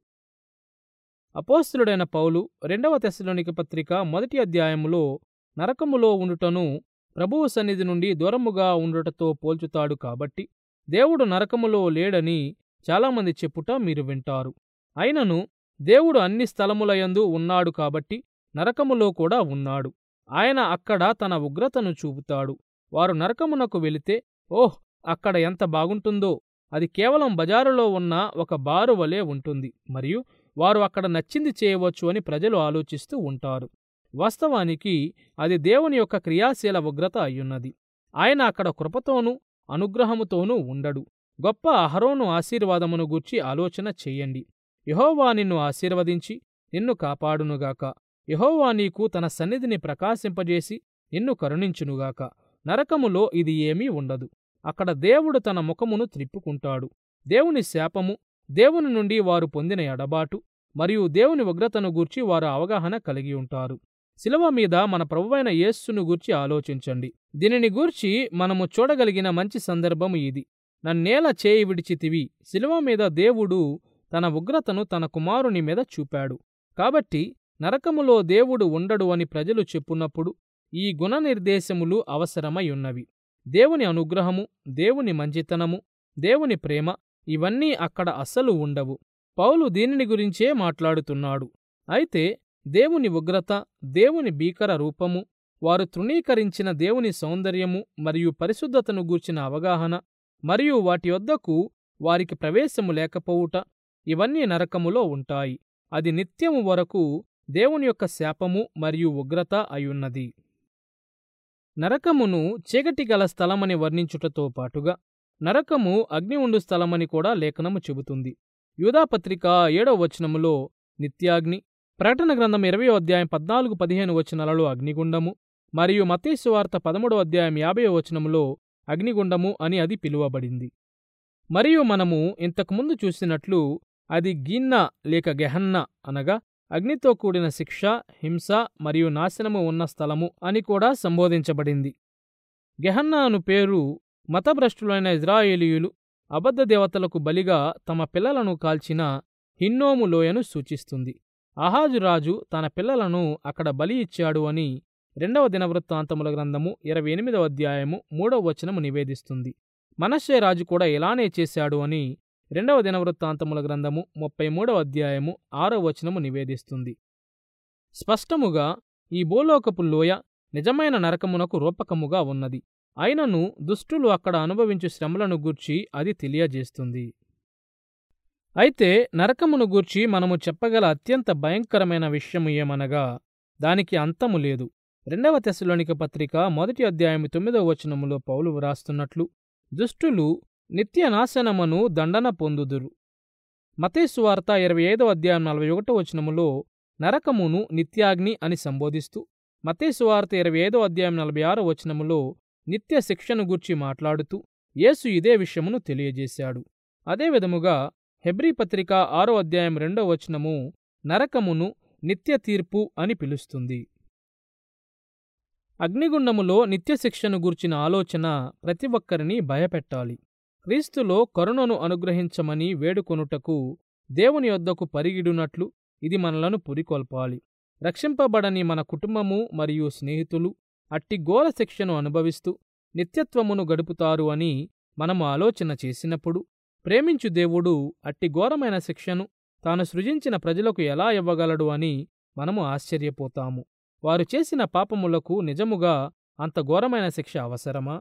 అపోస్తులుడైన పౌలు రెండవ తెశలోనిక పత్రిక మొదటి అధ్యాయములో నరకములో ఉండుటను ప్రభువు సన్నిధి నుండి దూరముగా ఉండుటతో పోల్చుతాడు కాబట్టి దేవుడు నరకములో లేడని చాలామంది చెప్పుట మీరు వింటారు అయినను దేవుడు అన్ని స్థలములయందు ఉన్నాడు కాబట్టి నరకములో కూడా ఉన్నాడు ఆయన అక్కడ తన ఉగ్రతను చూపుతాడు వారు నరకమునకు వెళితే ఓహ్ అక్కడ ఎంత బాగుంటుందో అది కేవలం బజారులో ఉన్న ఒక బారు వలె ఉంటుంది మరియు వారు అక్కడ నచ్చింది చేయవచ్చు అని ప్రజలు ఆలోచిస్తూ ఉంటారు వాస్తవానికి అది దేవుని యొక్క క్రియాశీల ఉగ్రత అయ్యున్నది ఆయన అక్కడ కృపతోనూ అనుగ్రహముతోనూ ఉండడు గొప్ప అహరోను ఆశీర్వాదమును గూర్చి ఆలోచన చెయ్యండి యహోవా నిన్ను ఆశీర్వదించి నిన్ను కాపాడునుగాక యహోవా నీకు తన సన్నిధిని ప్రకాశింపజేసి నిన్ను కరుణించునుగాక నరకములో ఇది ఏమీ ఉండదు అక్కడ దేవుడు తన ముఖమును త్రిప్పుకుంటాడు దేవుని శాపము దేవుని నుండి వారు పొందిన ఎడబాటు మరియు దేవుని ఉగ్రతను గూర్చి వారు అవగాహన కలిగి ఉంటారు శిలువ మీద మన ప్రభువైన యేస్సును గూర్చి ఆలోచించండి దీనిని గూర్చి మనము చూడగలిగిన మంచి సందర్భము ఇది నన్నేల చేయి విడిచితివి శిలువ మీద దేవుడు తన ఉగ్రతను తన కుమారుని మీద చూపాడు కాబట్టి నరకములో దేవుడు ఉండడు అని ప్రజలు చెప్పున్నప్పుడు ఈ గుణనిర్దేశములు అవసరమై ఉన్నవి దేవుని అనుగ్రహము దేవుని మంచితనము దేవుని ప్రేమ ఇవన్నీ అక్కడ అస్సలు ఉండవు పౌలు దీనిని గురించే మాట్లాడుతున్నాడు అయితే దేవుని ఉగ్రత దేవుని భీకర రూపము వారు తృణీకరించిన దేవుని సౌందర్యము మరియు పరిశుద్ధతను గూర్చిన అవగాహన మరియు వాటి వద్దకు వారికి ప్రవేశము లేకపోవుట ఇవన్నీ నరకములో ఉంటాయి అది నిత్యము వరకు దేవుని యొక్క శాపము మరియు ఉగ్రత అయున్నది నరకమును చీకటి గల స్థలమని వర్ణించుటతో పాటుగా నరకము అగ్ని ఉండు స్థలమని కూడా లేఖనము చెబుతుంది యూదాపత్రిక ఏడవ వచనములో నిత్యాగ్ని ప్రకటన గ్రంథం ఇరవై అధ్యాయం పద్నాలుగు పదిహేను వచనాలలో అగ్నిగుండము మరియు మతేశ్వార్త పదమూడవ అధ్యాయం యాభై వచనములో అగ్నిగుండము అని అది పిలువబడింది మరియు మనము ఇంతకుముందు చూసినట్లు అది గిన్న లేక గెహన్న అనగా అగ్నితో కూడిన శిక్ష హింస మరియు నాశనము ఉన్న స్థలము అని కూడా సంబోధించబడింది గెహన్నా అను పేరు మతభ్రష్టులైన ఇజ్రాయేలీయులు అబద్ధ దేవతలకు బలిగా తమ పిల్లలను కాల్చిన హిన్నోము లోయను సూచిస్తుంది అహాజు రాజు తన పిల్లలను అక్కడ బలి ఇచ్చాడు అని రెండవ దినవృత్తాంతముల గ్రంథము ఇరవై ఎనిమిదవ అధ్యాయము మూడవ వచనము నివేదిస్తుంది మనశ్శే రాజు కూడా ఇలానే చేశాడు అని రెండవ దినవృత్తాంతముల గ్రంథము ముప్పై మూడవ అధ్యాయము ఆరో వచనము నివేదిస్తుంది స్పష్టముగా ఈ భూలోకపు లోయ నిజమైన నరకమునకు రూపకముగా ఉన్నది అయినను దుష్టులు అక్కడ అనుభవించు శ్రమలను గూర్చి అది తెలియజేస్తుంది అయితే నరకమును గూర్చి మనము చెప్పగల అత్యంత భయంకరమైన విషయము ఏమనగా దానికి అంతము లేదు రెండవ తెశలోనిక పత్రిక మొదటి అధ్యాయం తొమ్మిదవ వచనములో పౌలు వ్రాస్తున్నట్లు దుష్టులు నిత్య నాశనమును దండన పొందుదురు మతేసువార్త ఇరవై ఐదవ అధ్యాయం నలభై ఒకటో వచనములో నరకమును నిత్యాగ్ని అని సంబోధిస్తూ మతేసువార్త ఇరవై ఐదవ అధ్యాయం నలభై ఆరో వచనములో నిత్య శిక్షను గూర్చి మాట్లాడుతూ యేసు ఇదే విషయమును తెలియజేశాడు అదే విధముగా హెబ్రీ పత్రిక ఆరో అధ్యాయం రెండో వచనము నరకమును నిత్య తీర్పు అని పిలుస్తుంది అగ్నిగుండములో నిత్య శిక్షను గూర్చిన ఆలోచన ప్రతి ఒక్కరిని భయపెట్టాలి క్రీస్తులో కరుణను అనుగ్రహించమని వేడుకొనుటకు దేవుని యొద్దకు పరిగిడునట్లు ఇది మనలను పురికొల్పాలి రక్షింపబడని మన కుటుంబము మరియు స్నేహితులు అట్టి ఘోర శిక్షను అనుభవిస్తూ నిత్యత్వమును గడుపుతారు అని మనము ఆలోచన చేసినప్పుడు ప్రేమించు దేవుడు అట్టి ఘోరమైన శిక్షను తాను సృజించిన ప్రజలకు ఎలా ఇవ్వగలడు అని మనము ఆశ్చర్యపోతాము వారు చేసిన పాపములకు నిజముగా అంత ఘోరమైన శిక్ష అవసరమా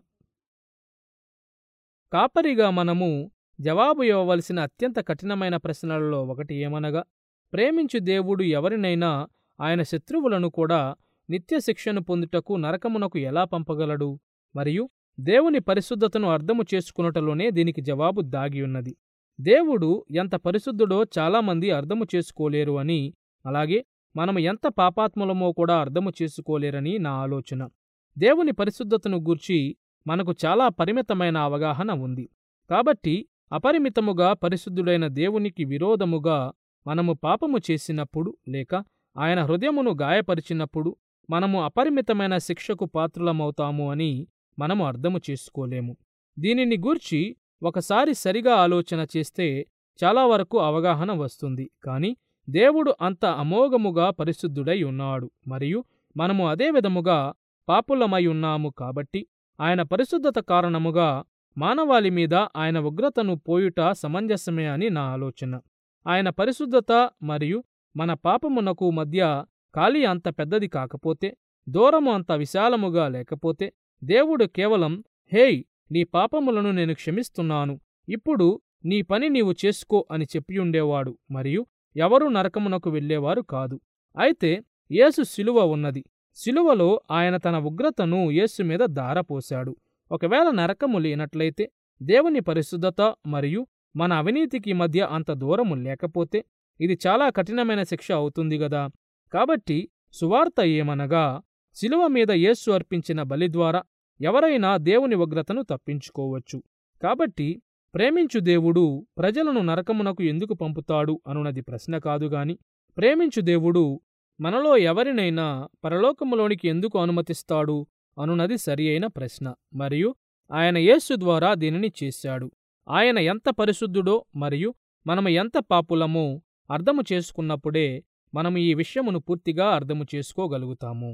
కాపరిగా మనము జవాబు ఇవ్వవలసిన అత్యంత కఠినమైన ప్రశ్నలలో ఒకటి ఏమనగా ప్రేమించు దేవుడు ఎవరినైనా ఆయన శత్రువులను కూడా నిత్య శిక్షను పొందుటకు నరకమునకు ఎలా పంపగలడు మరియు దేవుని పరిశుద్ధతను అర్థము చేసుకున్నటలోనే దీనికి జవాబు దాగియున్నది దేవుడు ఎంత పరిశుద్ధుడో చాలామంది అర్థము చేసుకోలేరు అని అలాగే మనము ఎంత పాపాత్ములమో కూడా అర్థము చేసుకోలేరని నా ఆలోచన దేవుని పరిశుద్ధతను గూర్చి మనకు చాలా పరిమితమైన అవగాహన ఉంది కాబట్టి అపరిమితముగా పరిశుద్ధుడైన దేవునికి విరోధముగా మనము పాపము చేసినప్పుడు లేక ఆయన హృదయమును గాయపరిచినప్పుడు మనము అపరిమితమైన శిక్షకు పాత్రులమవుతాము అని మనము అర్థము చేసుకోలేము దీనిని గూర్చి ఒకసారి సరిగా ఆలోచన చేస్తే చాలా వరకు అవగాహన వస్తుంది కాని దేవుడు అంత అమోఘముగా పరిశుద్ధుడై ఉన్నాడు మరియు మనము అదే విధముగా పాపులమై ఉన్నాము కాబట్టి ఆయన పరిశుద్ధత కారణముగా మానవాళి మీద ఆయన ఉగ్రతను పోయుట సమంజసమే అని నా ఆలోచన ఆయన పరిశుద్ధత మరియు మన పాపమునకు మధ్య ఖాళీ అంత పెద్దది కాకపోతే దూరము అంత విశాలముగా లేకపోతే దేవుడు కేవలం హేయ్ నీ పాపములను నేను క్షమిస్తున్నాను ఇప్పుడు నీ పని నీవు చేసుకో అని చెప్పియుండేవాడు మరియు ఎవరూ నరకమునకు వెళ్ళేవారు కాదు అయితే యేసు శిలువ ఉన్నది శిలువలో ఆయన తన ఉగ్రతను యేసు మీద దారపోశాడు ఒకవేళ నరకము లేనట్లయితే దేవుని పరిశుద్ధత మరియు మన అవినీతికి మధ్య అంత దూరము లేకపోతే ఇది చాలా కఠినమైన శిక్ష అవుతుంది గదా కాబట్టి సువార్త ఏమనగా శిలువ మీద యేసు అర్పించిన బలి ద్వారా ఎవరైనా దేవుని ఉగ్రతను తప్పించుకోవచ్చు కాబట్టి ప్రేమించు దేవుడు ప్రజలను నరకమునకు ఎందుకు పంపుతాడు అనున్నది ప్రశ్న కాదుగాని ప్రేమించు దేవుడు మనలో ఎవరినైనా పరలోకములోనికి ఎందుకు అనుమతిస్తాడు అనున్నది సరి అయిన ప్రశ్న మరియు ఆయన యేసు ద్వారా దీనిని చేశాడు ఆయన ఎంత పరిశుద్ధుడో మరియు మనము ఎంత పాపులమో అర్థము చేసుకున్నప్పుడే మనము ఈ విషయమును పూర్తిగా అర్థము చేసుకోగలుగుతాము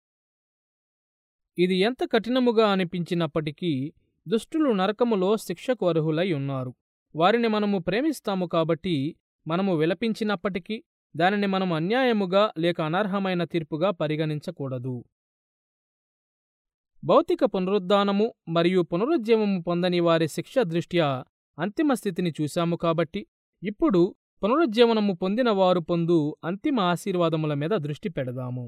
ఇది ఎంత కఠినముగా అనిపించినప్పటికీ దుష్టులు నరకములో శిక్షకు అర్హులై ఉన్నారు వారిని మనము ప్రేమిస్తాము కాబట్టి మనము విలపించినప్పటికీ దానిని మనం అన్యాయముగా లేక అనర్హమైన తీర్పుగా పరిగణించకూడదు భౌతిక పునరుద్ధానము మరియు పునరుజ్జీవము పొందని వారి శిక్ష దృష్ట్యా అంతిమ స్థితిని చూశాము కాబట్టి ఇప్పుడు పునరుజ్జీవనము పొందిన వారు పొందు అంతిమ ఆశీర్వాదముల మీద దృష్టి పెడదాము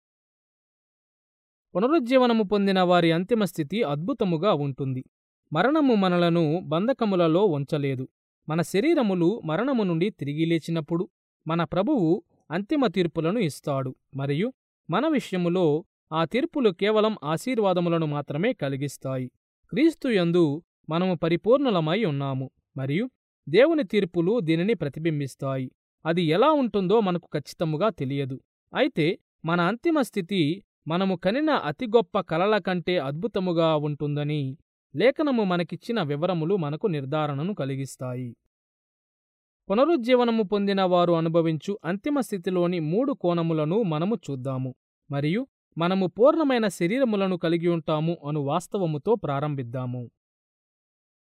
పునరుజ్జీవనము పొందిన వారి అంతిమ స్థితి అద్భుతముగా ఉంటుంది మరణము మనలను బంధకములలో ఉంచలేదు మన శరీరములు మరణము నుండి తిరిగి లేచినప్పుడు మన ప్రభువు అంతిమ తీర్పులను ఇస్తాడు మరియు మన విషయములో ఆ తీర్పులు కేవలం ఆశీర్వాదములను మాత్రమే కలిగిస్తాయి క్రీస్తు యందు మనము పరిపూర్ణులమై ఉన్నాము మరియు దేవుని తీర్పులు దీనిని ప్రతిబింబిస్తాయి అది ఎలా ఉంటుందో మనకు ఖచ్చితముగా తెలియదు అయితే మన అంతిమ స్థితి మనము కనిన అతి గొప్ప కలల కంటే అద్భుతముగా ఉంటుందని లేఖనము మనకిచ్చిన వివరములు మనకు నిర్ధారణను కలిగిస్తాయి పునరుజ్జీవనము పొందిన వారు అనుభవించు అంతిమ స్థితిలోని మూడు కోణములను మనము చూద్దాము మరియు మనము పూర్ణమైన శరీరములను కలిగి ఉంటాము అను వాస్తవముతో ప్రారంభిద్దాము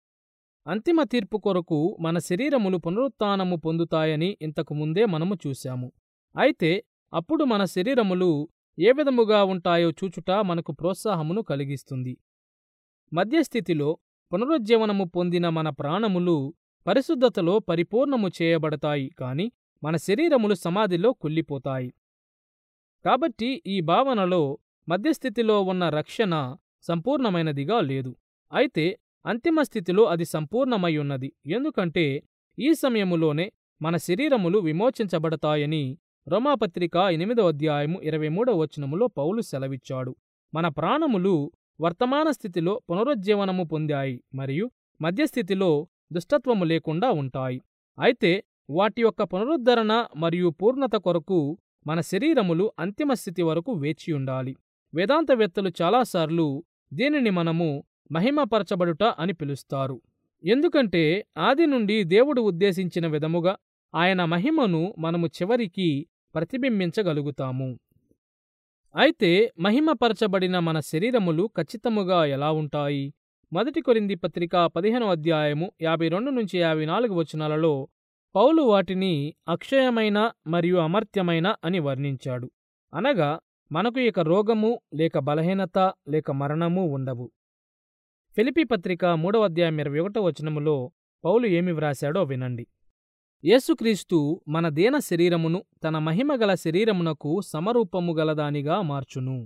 అంతిమ తీర్పు కొరకు మన శరీరములు పునరుత్థానము పొందుతాయని ఇంతకు ముందే మనము చూశాము అయితే అప్పుడు మన శరీరములు ఏ విధముగా ఉంటాయో చూచుట మనకు ప్రోత్సాహమును కలిగిస్తుంది మధ్యస్థితిలో పునరుజ్జీవనము పొందిన మన ప్రాణములు పరిశుద్ధతలో పరిపూర్ణము చేయబడతాయి కాని మన శరీరములు సమాధిలో కుళ్ళిపోతాయి కాబట్టి ఈ భావనలో మధ్యస్థితిలో ఉన్న రక్షణ సంపూర్ణమైనదిగా లేదు అయితే అంతిమ స్థితిలో అది సంపూర్ణమై ఉన్నది ఎందుకంటే ఈ సమయములోనే మన శరీరములు విమోచించబడతాయని రోమాపత్రిక ఎనిమిదో అధ్యాయము ఇరవై మూడో వచనములో పౌలు సెలవిచ్చాడు మన ప్రాణములు వర్తమాన స్థితిలో పునరుజ్జీవనము పొందాయి మరియు మధ్యస్థితిలో దుష్టత్వము లేకుండా ఉంటాయి అయితే వాటి యొక్క పునరుద్ధరణ మరియు పూర్ణత కొరకు మన శరీరములు అంతిమ స్థితి వరకు వేచి ఉండాలి వేదాంతవేత్తలు చాలాసార్లు దీనిని మనము మహిమపరచబడుట అని పిలుస్తారు ఎందుకంటే ఆది నుండి దేవుడు ఉద్దేశించిన విధముగా ఆయన మహిమను మనము చివరికి ప్రతిబింబించగలుగుతాము అయితే మహిమపరచబడిన మన శరీరములు ఖచ్చితముగా ఎలా ఉంటాయి మొదటి కొరింది పత్రిక పదిహేనో అధ్యాయము యాభై రెండు నుంచి యాభై నాలుగు వచనాలలో పౌలు వాటిని అక్షయమైన మరియు అమర్త్యమైన అని వర్ణించాడు అనగా మనకు ఇక రోగము లేక బలహీనత లేక మరణము ఉండవు ఫిలిపి పత్రిక మూడవ అధ్యాయం ఇరవై ఒకటో వచనములో పౌలు ఏమి వ్రాశాడో వినండి యేసుక్రీస్తు మన దేన శరీరమును తన మహిమగల శరీరమునకు సమరూపము గలదానిగా మార్చును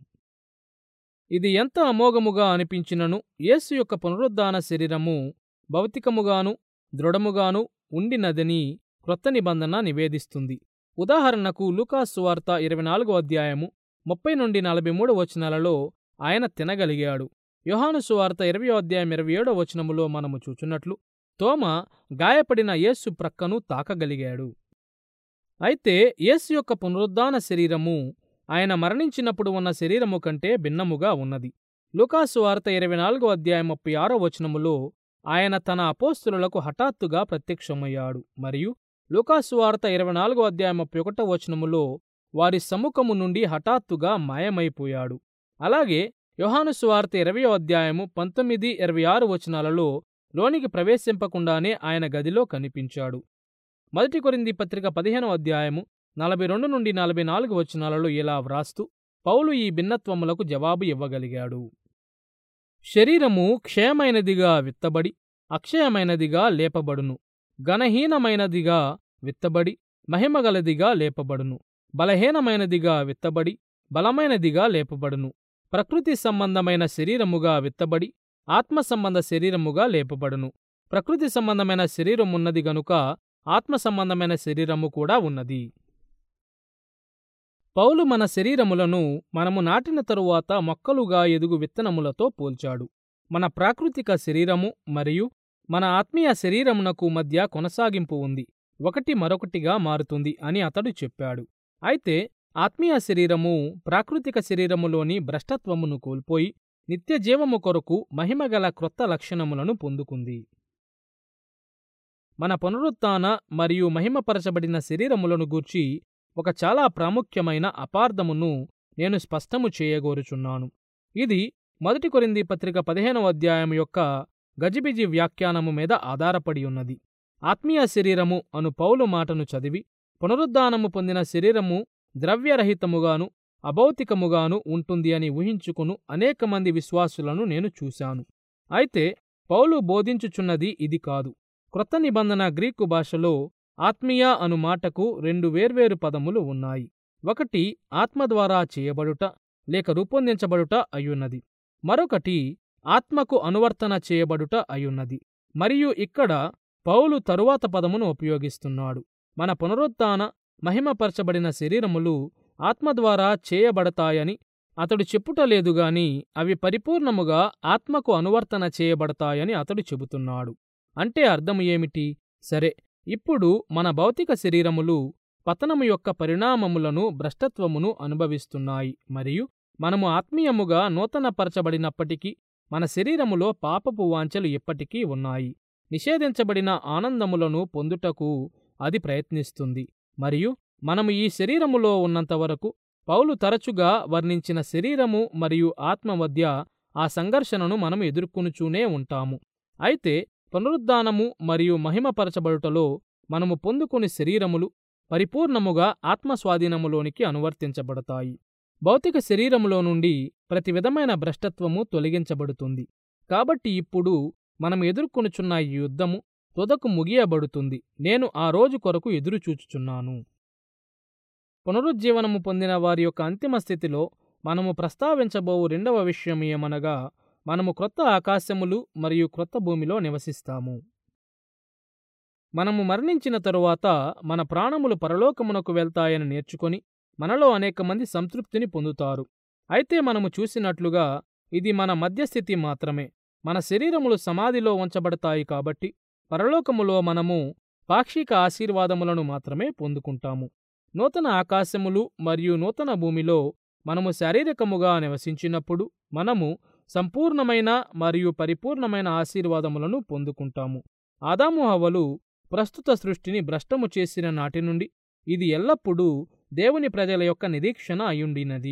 ఇది ఎంత అమోఘముగా అనిపించినను యేసు యొక్క పునరుద్ధాన శరీరము భౌతికముగాను దృఢముగాను ఉండినదని క్రొత్త నిబంధన నివేదిస్తుంది ఉదాహరణకు లూకాసు వార్త ఇరవై నాలుగో అధ్యాయము ముప్పై నుండి నలభై మూడు వచనాలలో ఆయన తినగలిగాడు యోహాను సువార్త ఇరవై అధ్యాయం ఇరవై ఏడో వచనములో మనము చూచున్నట్లు తోమ గాయపడిన యేసు ప్రక్కను తాకగలిగాడు అయితే యేసు యొక్క పునరుద్ధాన శరీరము ఆయన మరణించినప్పుడు ఉన్న శరీరము కంటే భిన్నముగా ఉన్నది లూకాసు వార్త ఇరవై నాలుగో అధ్యాయం ముప్పై ఆరో వచనములో ఆయన తన అపోస్తులకు హఠాత్తుగా ప్రత్యక్షమయ్యాడు మరియు లూకాసు వార్త ఇరవై నాలుగో అధ్యాయం ముప్పై ఒకటో వచనములో వారి సముఖము నుండి హఠాత్తుగా మాయమైపోయాడు అలాగే యోహాను సువార్త ఇరవయో అధ్యాయము పంతొమ్మిది ఇరవై ఆరు వచనాలలో లోనికి ప్రవేశింపకుండానే ఆయన గదిలో కనిపించాడు మొదటి కొరింది పత్రిక పదిహేనో అధ్యాయము నలభై రెండు నుండి నలభై నాలుగు వచనాలలో ఇలా వ్రాస్తూ పౌలు ఈ భిన్నత్వములకు జవాబు ఇవ్వగలిగాడు శరీరము క్షయమైనదిగా విత్తబడి అక్షయమైనదిగా లేపబడును ఘనహీనమైనదిగా విత్తబడి మహిమగలదిగా లేపబడును బలహీనమైనదిగా విత్తబడి బలమైనదిగా లేపబడును ప్రకృతి సంబంధమైన శరీరముగా విత్తబడి ఆత్మ సంబంధ శరీరముగా లేపబడును ప్రకృతి సంబంధమైన శరీరం ఉన్నది గనుక ఆత్మ సంబంధమైన శరీరము కూడా ఉన్నది పౌలు మన శరీరములను మనము నాటిన తరువాత మొక్కలుగా ఎదుగు విత్తనములతో పోల్చాడు మన ప్రాకృతిక శరీరము మరియు మన ఆత్మీయ శరీరమునకు మధ్య కొనసాగింపు ఉంది ఒకటి మరొకటిగా మారుతుంది అని అతడు చెప్పాడు అయితే ఆత్మీయ శరీరము ప్రాకృతిక శరీరములోని భ్రష్టత్వమును కోల్పోయి నిత్య జీవము కొరకు మహిమగల క్రొత్త లక్షణములను పొందుకుంది మన పునరుత్థాన మరియు మహిమపరచబడిన శరీరములను గూర్చి ఒక చాలా ప్రాముఖ్యమైన అపార్థమును నేను స్పష్టము చేయగోరుచున్నాను ఇది మొదటి కొరింది పత్రిక పదిహేనవ అధ్యాయం యొక్క గజిబిజి వ్యాఖ్యానము మీద ఆధారపడి ఉన్నది ఆత్మీయ శరీరము అను పౌలు మాటను చదివి పునరుద్ధానము పొందిన శరీరము ద్రవ్యరహితముగాను అభౌతికముగాను ఉంటుంది అని ఊహించుకును అనేక మంది విశ్వాసులను నేను చూశాను అయితే పౌలు బోధించుచున్నది ఇది కాదు క్రొత్త నిబంధన గ్రీకు భాషలో ఆత్మీయ అను మాటకు రెండు వేర్వేరు పదములు ఉన్నాయి ఒకటి ఆత్మ ద్వారా చేయబడుట లేక రూపొందించబడుట అయ్యున్నది మరొకటి ఆత్మకు అనువర్తన చేయబడుట అయ్యున్నది మరియు ఇక్కడ పౌలు తరువాత పదమును ఉపయోగిస్తున్నాడు మన పునరుత్థాన మహిమపరచబడిన శరీరములు ఆత్మ ద్వారా చేయబడతాయని అతడు చెప్పుటలేదు గాని అవి పరిపూర్ణముగా ఆత్మకు అనువర్తన చేయబడతాయని అతడు చెబుతున్నాడు అంటే అర్థము ఏమిటి సరే ఇప్పుడు మన భౌతిక శరీరములు పతనము యొక్క పరిణామములను భ్రష్టత్వమును అనుభవిస్తున్నాయి మరియు మనము ఆత్మీయముగా నూతనపరచబడినప్పటికీ మన శరీరములో పాపపు వాంఛలు ఎప్పటికీ ఉన్నాయి నిషేధించబడిన ఆనందములను పొందుటకు అది ప్రయత్నిస్తుంది మరియు మనము ఈ శరీరములో ఉన్నంతవరకు పౌలు తరచుగా వర్ణించిన శరీరము మరియు ఆత్మ మధ్య ఆ సంఘర్షణను మనం ఎదుర్కొనుచూనే ఉంటాము అయితే పునరుద్ధానము మరియు మహిమపరచబడుటలో మనము పొందుకుని శరీరములు పరిపూర్ణముగా ఆత్మస్వాధీనములోనికి అనువర్తించబడతాయి భౌతిక శరీరములో నుండి ప్రతి విధమైన భ్రష్టత్వము తొలగించబడుతుంది కాబట్టి ఇప్పుడు మనం ఎదుర్కొనుచున్న ఈ యుద్ధము తుదకు ముగియబడుతుంది నేను ఆ రోజు కొరకు ఎదురుచూచుచున్నాను పునరుజ్జీవనము పొందిన వారి యొక్క అంతిమ స్థితిలో మనము ప్రస్తావించబోవు రెండవ విషయం ఏమనగా మనము క్రొత్త ఆకాశములు మరియు క్రొత్త భూమిలో నివసిస్తాము మనము మరణించిన తరువాత మన ప్రాణములు పరలోకమునకు వెళ్తాయని నేర్చుకొని మనలో అనేక మంది సంతృప్తిని పొందుతారు అయితే మనము చూసినట్లుగా ఇది మన మధ్యస్థితి మాత్రమే మన శరీరములు సమాధిలో ఉంచబడతాయి కాబట్టి పరలోకములో మనము పాక్షిక ఆశీర్వాదములను మాత్రమే పొందుకుంటాము నూతన ఆకాశములు మరియు నూతన భూమిలో మనము శారీరకముగా నివసించినప్పుడు మనము సంపూర్ణమైన మరియు పరిపూర్ణమైన ఆశీర్వాదములను పొందుకుంటాము ఆదాము హవ్వలు ప్రస్తుత సృష్టిని భ్రష్టము చేసిన నాటి నుండి ఇది ఎల్లప్పుడూ దేవుని ప్రజల యొక్క నిరీక్షణ అయుండినది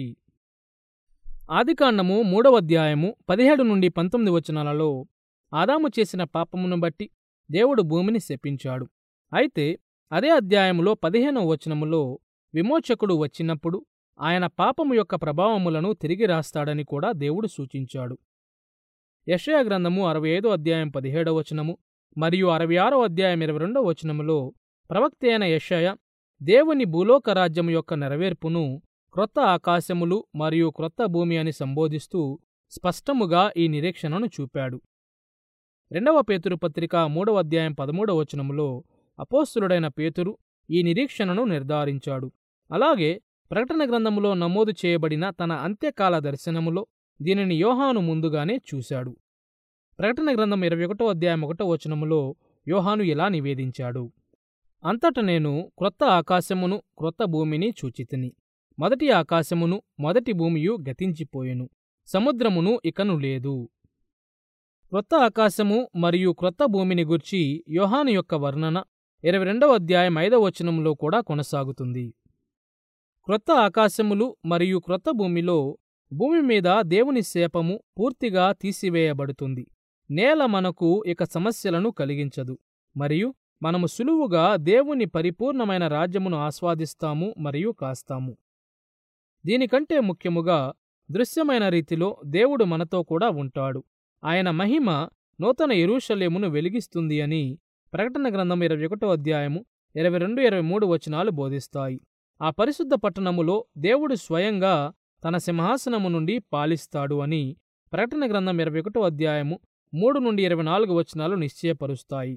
ఆదికాండము మూడవ అధ్యాయము పదిహేడు నుండి పంతొమ్మిది వచనాలలో ఆదాము చేసిన పాపమును బట్టి దేవుడు భూమిని శపించాడు అయితే అదే అధ్యాయములో పదిహేనవ వచనములో విమోచకుడు వచ్చినప్పుడు ఆయన పాపము యొక్క ప్రభావములను తిరిగి రాస్తాడని కూడా దేవుడు సూచించాడు యషయ గ్రంథము అరవై ఐదో అధ్యాయం పదిహేడవ వచనము మరియు అరవై ఆరో అధ్యాయం ఇరవై రెండవ వచనములో ప్రవక్త అయిన యషయ దేవుని భూలోక రాజ్యము యొక్క నెరవేర్పును క్రొత్త ఆకాశములు మరియు క్రొత్త భూమి అని సంబోధిస్తూ స్పష్టముగా ఈ నిరీక్షణను చూపాడు రెండవ పేతురు పత్రిక మూడవ అధ్యాయం పదమూడవ వచనములో అపోస్తులుడైన పేతురు ఈ నిరీక్షణను నిర్ధారించాడు అలాగే ప్రకటన గ్రంథములో నమోదు చేయబడిన తన అంత్యకాల దర్శనములో దీనిని యోహాను ముందుగానే చూశాడు ప్రకటన గ్రంథం ఇరవై ఒకటో అధ్యాయం ఒకటో వచనములో యోహాను ఇలా నివేదించాడు అంతట నేను క్రొత్త ఆకాశమును క్రొత్త భూమిని చూచితిని మొదటి ఆకాశమును మొదటి భూమియు గతించిపోయెను సముద్రమును ఇకను లేదు క్రొత్త ఆకాశము మరియు క్రొత్త భూమిని గుర్చి యోహాను యొక్క వర్ణన ఇరవై రెండవ అధ్యాయం ఐదవ వచనంలో కూడా కొనసాగుతుంది క్రొత్త ఆకాశములు మరియు క్రొత్త భూమిలో భూమి మీద దేవుని శాపము పూర్తిగా తీసివేయబడుతుంది నేల మనకు ఇక సమస్యలను కలిగించదు మరియు మనము సులువుగా దేవుని పరిపూర్ణమైన రాజ్యమును ఆస్వాదిస్తాము మరియు కాస్తాము దీనికంటే ముఖ్యముగా దృశ్యమైన రీతిలో దేవుడు మనతో కూడా ఉంటాడు ఆయన మహిమ నూతన ఎరూషలేమును వెలిగిస్తుంది అని ప్రకటన గ్రంథం ఇరవై ఒకటో అధ్యాయము ఇరవై రెండు ఇరవై మూడు వచనాలు బోధిస్తాయి ఆ పరిశుద్ధ పట్టణములో దేవుడు స్వయంగా తన సింహాసనము నుండి పాలిస్తాడు అని ప్రకటన గ్రంథం ఇరవై ఒకటో అధ్యాయము మూడు నుండి ఇరవై నాలుగు వచనాలు నిశ్చయపరుస్తాయి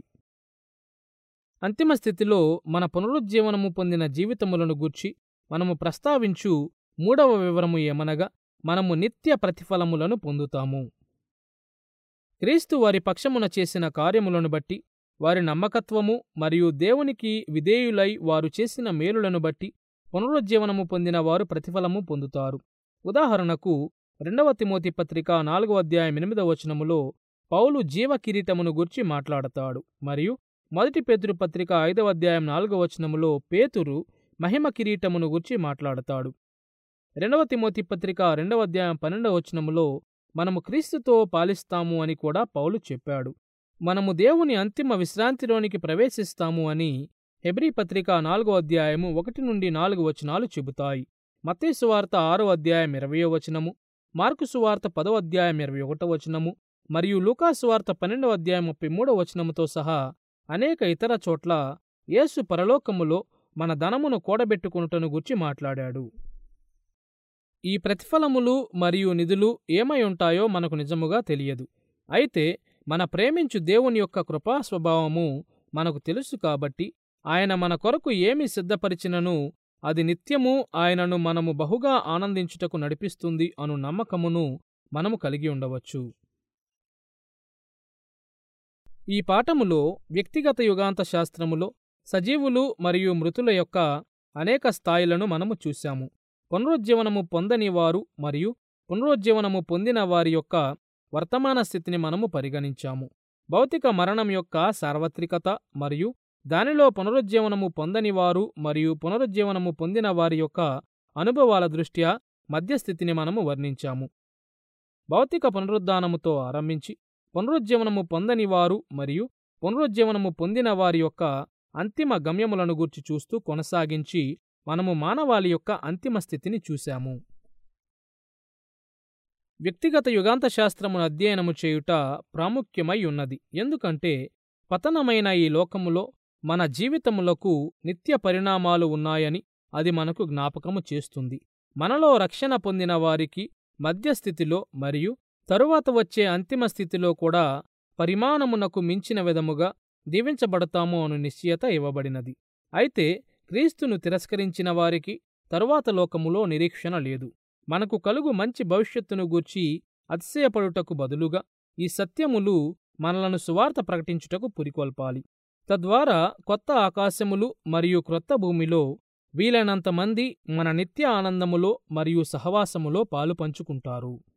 అంతిమ స్థితిలో మన పునరుజ్జీవనము పొందిన జీవితములను గూర్చి మనము ప్రస్తావించు మూడవ వివరము ఏమనగా మనము నిత్య ప్రతిఫలములను పొందుతాము క్రీస్తు వారి పక్షమున చేసిన కార్యములను బట్టి వారి నమ్మకత్వము మరియు దేవునికి విధేయులై వారు చేసిన మేలులను బట్టి పునరుజ్జీవనము పొందిన వారు ప్రతిఫలము పొందుతారు ఉదాహరణకు రెండవ తిమోతి పత్రిక నాలుగవ అధ్యాయం ఎనిమిదవ వచనములో పౌలు జీవ కిరీటమును గుర్చి మాట్లాడతాడు మరియు మొదటి పేతురు పత్రిక ఐదవ అధ్యాయం నాలుగవ వచనములో పేతురు మహిమ కిరీటమును గుర్చి మాట్లాడతాడు రెండవ తిమోతి పత్రిక రెండవ అధ్యాయం పన్నెండవ వచనములో మనము క్రీస్తుతో పాలిస్తాము అని కూడా పౌలు చెప్పాడు మనము దేవుని అంతిమ విశ్రాంతిలోనికి ప్రవేశిస్తాము అని హెబ్రీ పత్రిక నాలుగో అధ్యాయము ఒకటి నుండి నాలుగు వచనాలు చెబుతాయి మత్తయి సువార్త ఆరో అధ్యాయం ఇరవయో వచనము మార్కు సువార్త పదో అధ్యాయం ఇరవై ఒకటో వచనము మరియు లూకా సువార్త పన్నెండవ అధ్యాయం ముప్పై మూడో వచనముతో సహా అనేక ఇతర చోట్ల యేసు పరలోకములో మన ధనమును కూడబెట్టుకునుటను గుర్చి మాట్లాడాడు ఈ ప్రతిఫలములు మరియు నిధులు ఏమై ఉంటాయో మనకు నిజముగా తెలియదు అయితే మన ప్రేమించు దేవుని యొక్క కృపా స్వభావము మనకు తెలుసు కాబట్టి ఆయన మన కొరకు ఏమి సిద్ధపరిచినను అది నిత్యము ఆయనను మనము బహుగా ఆనందించుటకు నడిపిస్తుంది అను నమ్మకమును మనము కలిగి ఉండవచ్చు ఈ పాఠములో వ్యక్తిగత యుగాంత శాస్త్రములో సజీవులు మరియు మృతుల యొక్క అనేక స్థాయిలను మనము చూశాము పునరుజ్జీవనము పొందని వారు మరియు పునరుజ్జీవనము పొందిన వారి యొక్క వర్తమాన స్థితిని మనము పరిగణించాము భౌతిక మరణం యొక్క సార్వత్రికత మరియు దానిలో పునరుజ్జీవనము పొందని వారు మరియు పునరుజ్జీవనము పొందిన వారి యొక్క అనుభవాల దృష్ట్యా మధ్యస్థితిని మనము వర్ణించాము భౌతిక పునరుద్ధానముతో ఆరంభించి పునరుజ్జీవనము పొందని వారు మరియు పునరుజ్జీవనము పొందిన వారి యొక్క అంతిమ గమ్యములను గూర్చి చూస్తూ కొనసాగించి మనము మానవాళి యొక్క అంతిమ స్థితిని చూశాము వ్యక్తిగత యుగాంత శాస్త్రమును అధ్యయనము చేయుట ప్రాముఖ్యమై ఉన్నది ఎందుకంటే పతనమైన ఈ లోకములో మన జీవితములకు నిత్య పరిణామాలు ఉన్నాయని అది మనకు జ్ఞాపకము చేస్తుంది మనలో రక్షణ పొందిన వారికి మధ్యస్థితిలో మరియు తరువాత వచ్చే అంతిమ స్థితిలో కూడా పరిమాణమునకు మించిన విధముగా దీవించబడతాము అను నిశ్చయత ఇవ్వబడినది అయితే క్రీస్తును తిరస్కరించిన వారికి తరువాత లోకములో నిరీక్షణ లేదు మనకు కలుగు మంచి భవిష్యత్తును గూర్చి అతిశయపడుటకు బదులుగా ఈ సత్యములు మనలను సువార్త ప్రకటించుటకు పురికొల్పాలి తద్వారా కొత్త ఆకాశములు మరియు క్రొత్త భూమిలో వీలైనంత మంది మన నిత్య ఆనందములో మరియు సహవాసములో పాలు పంచుకుంటారు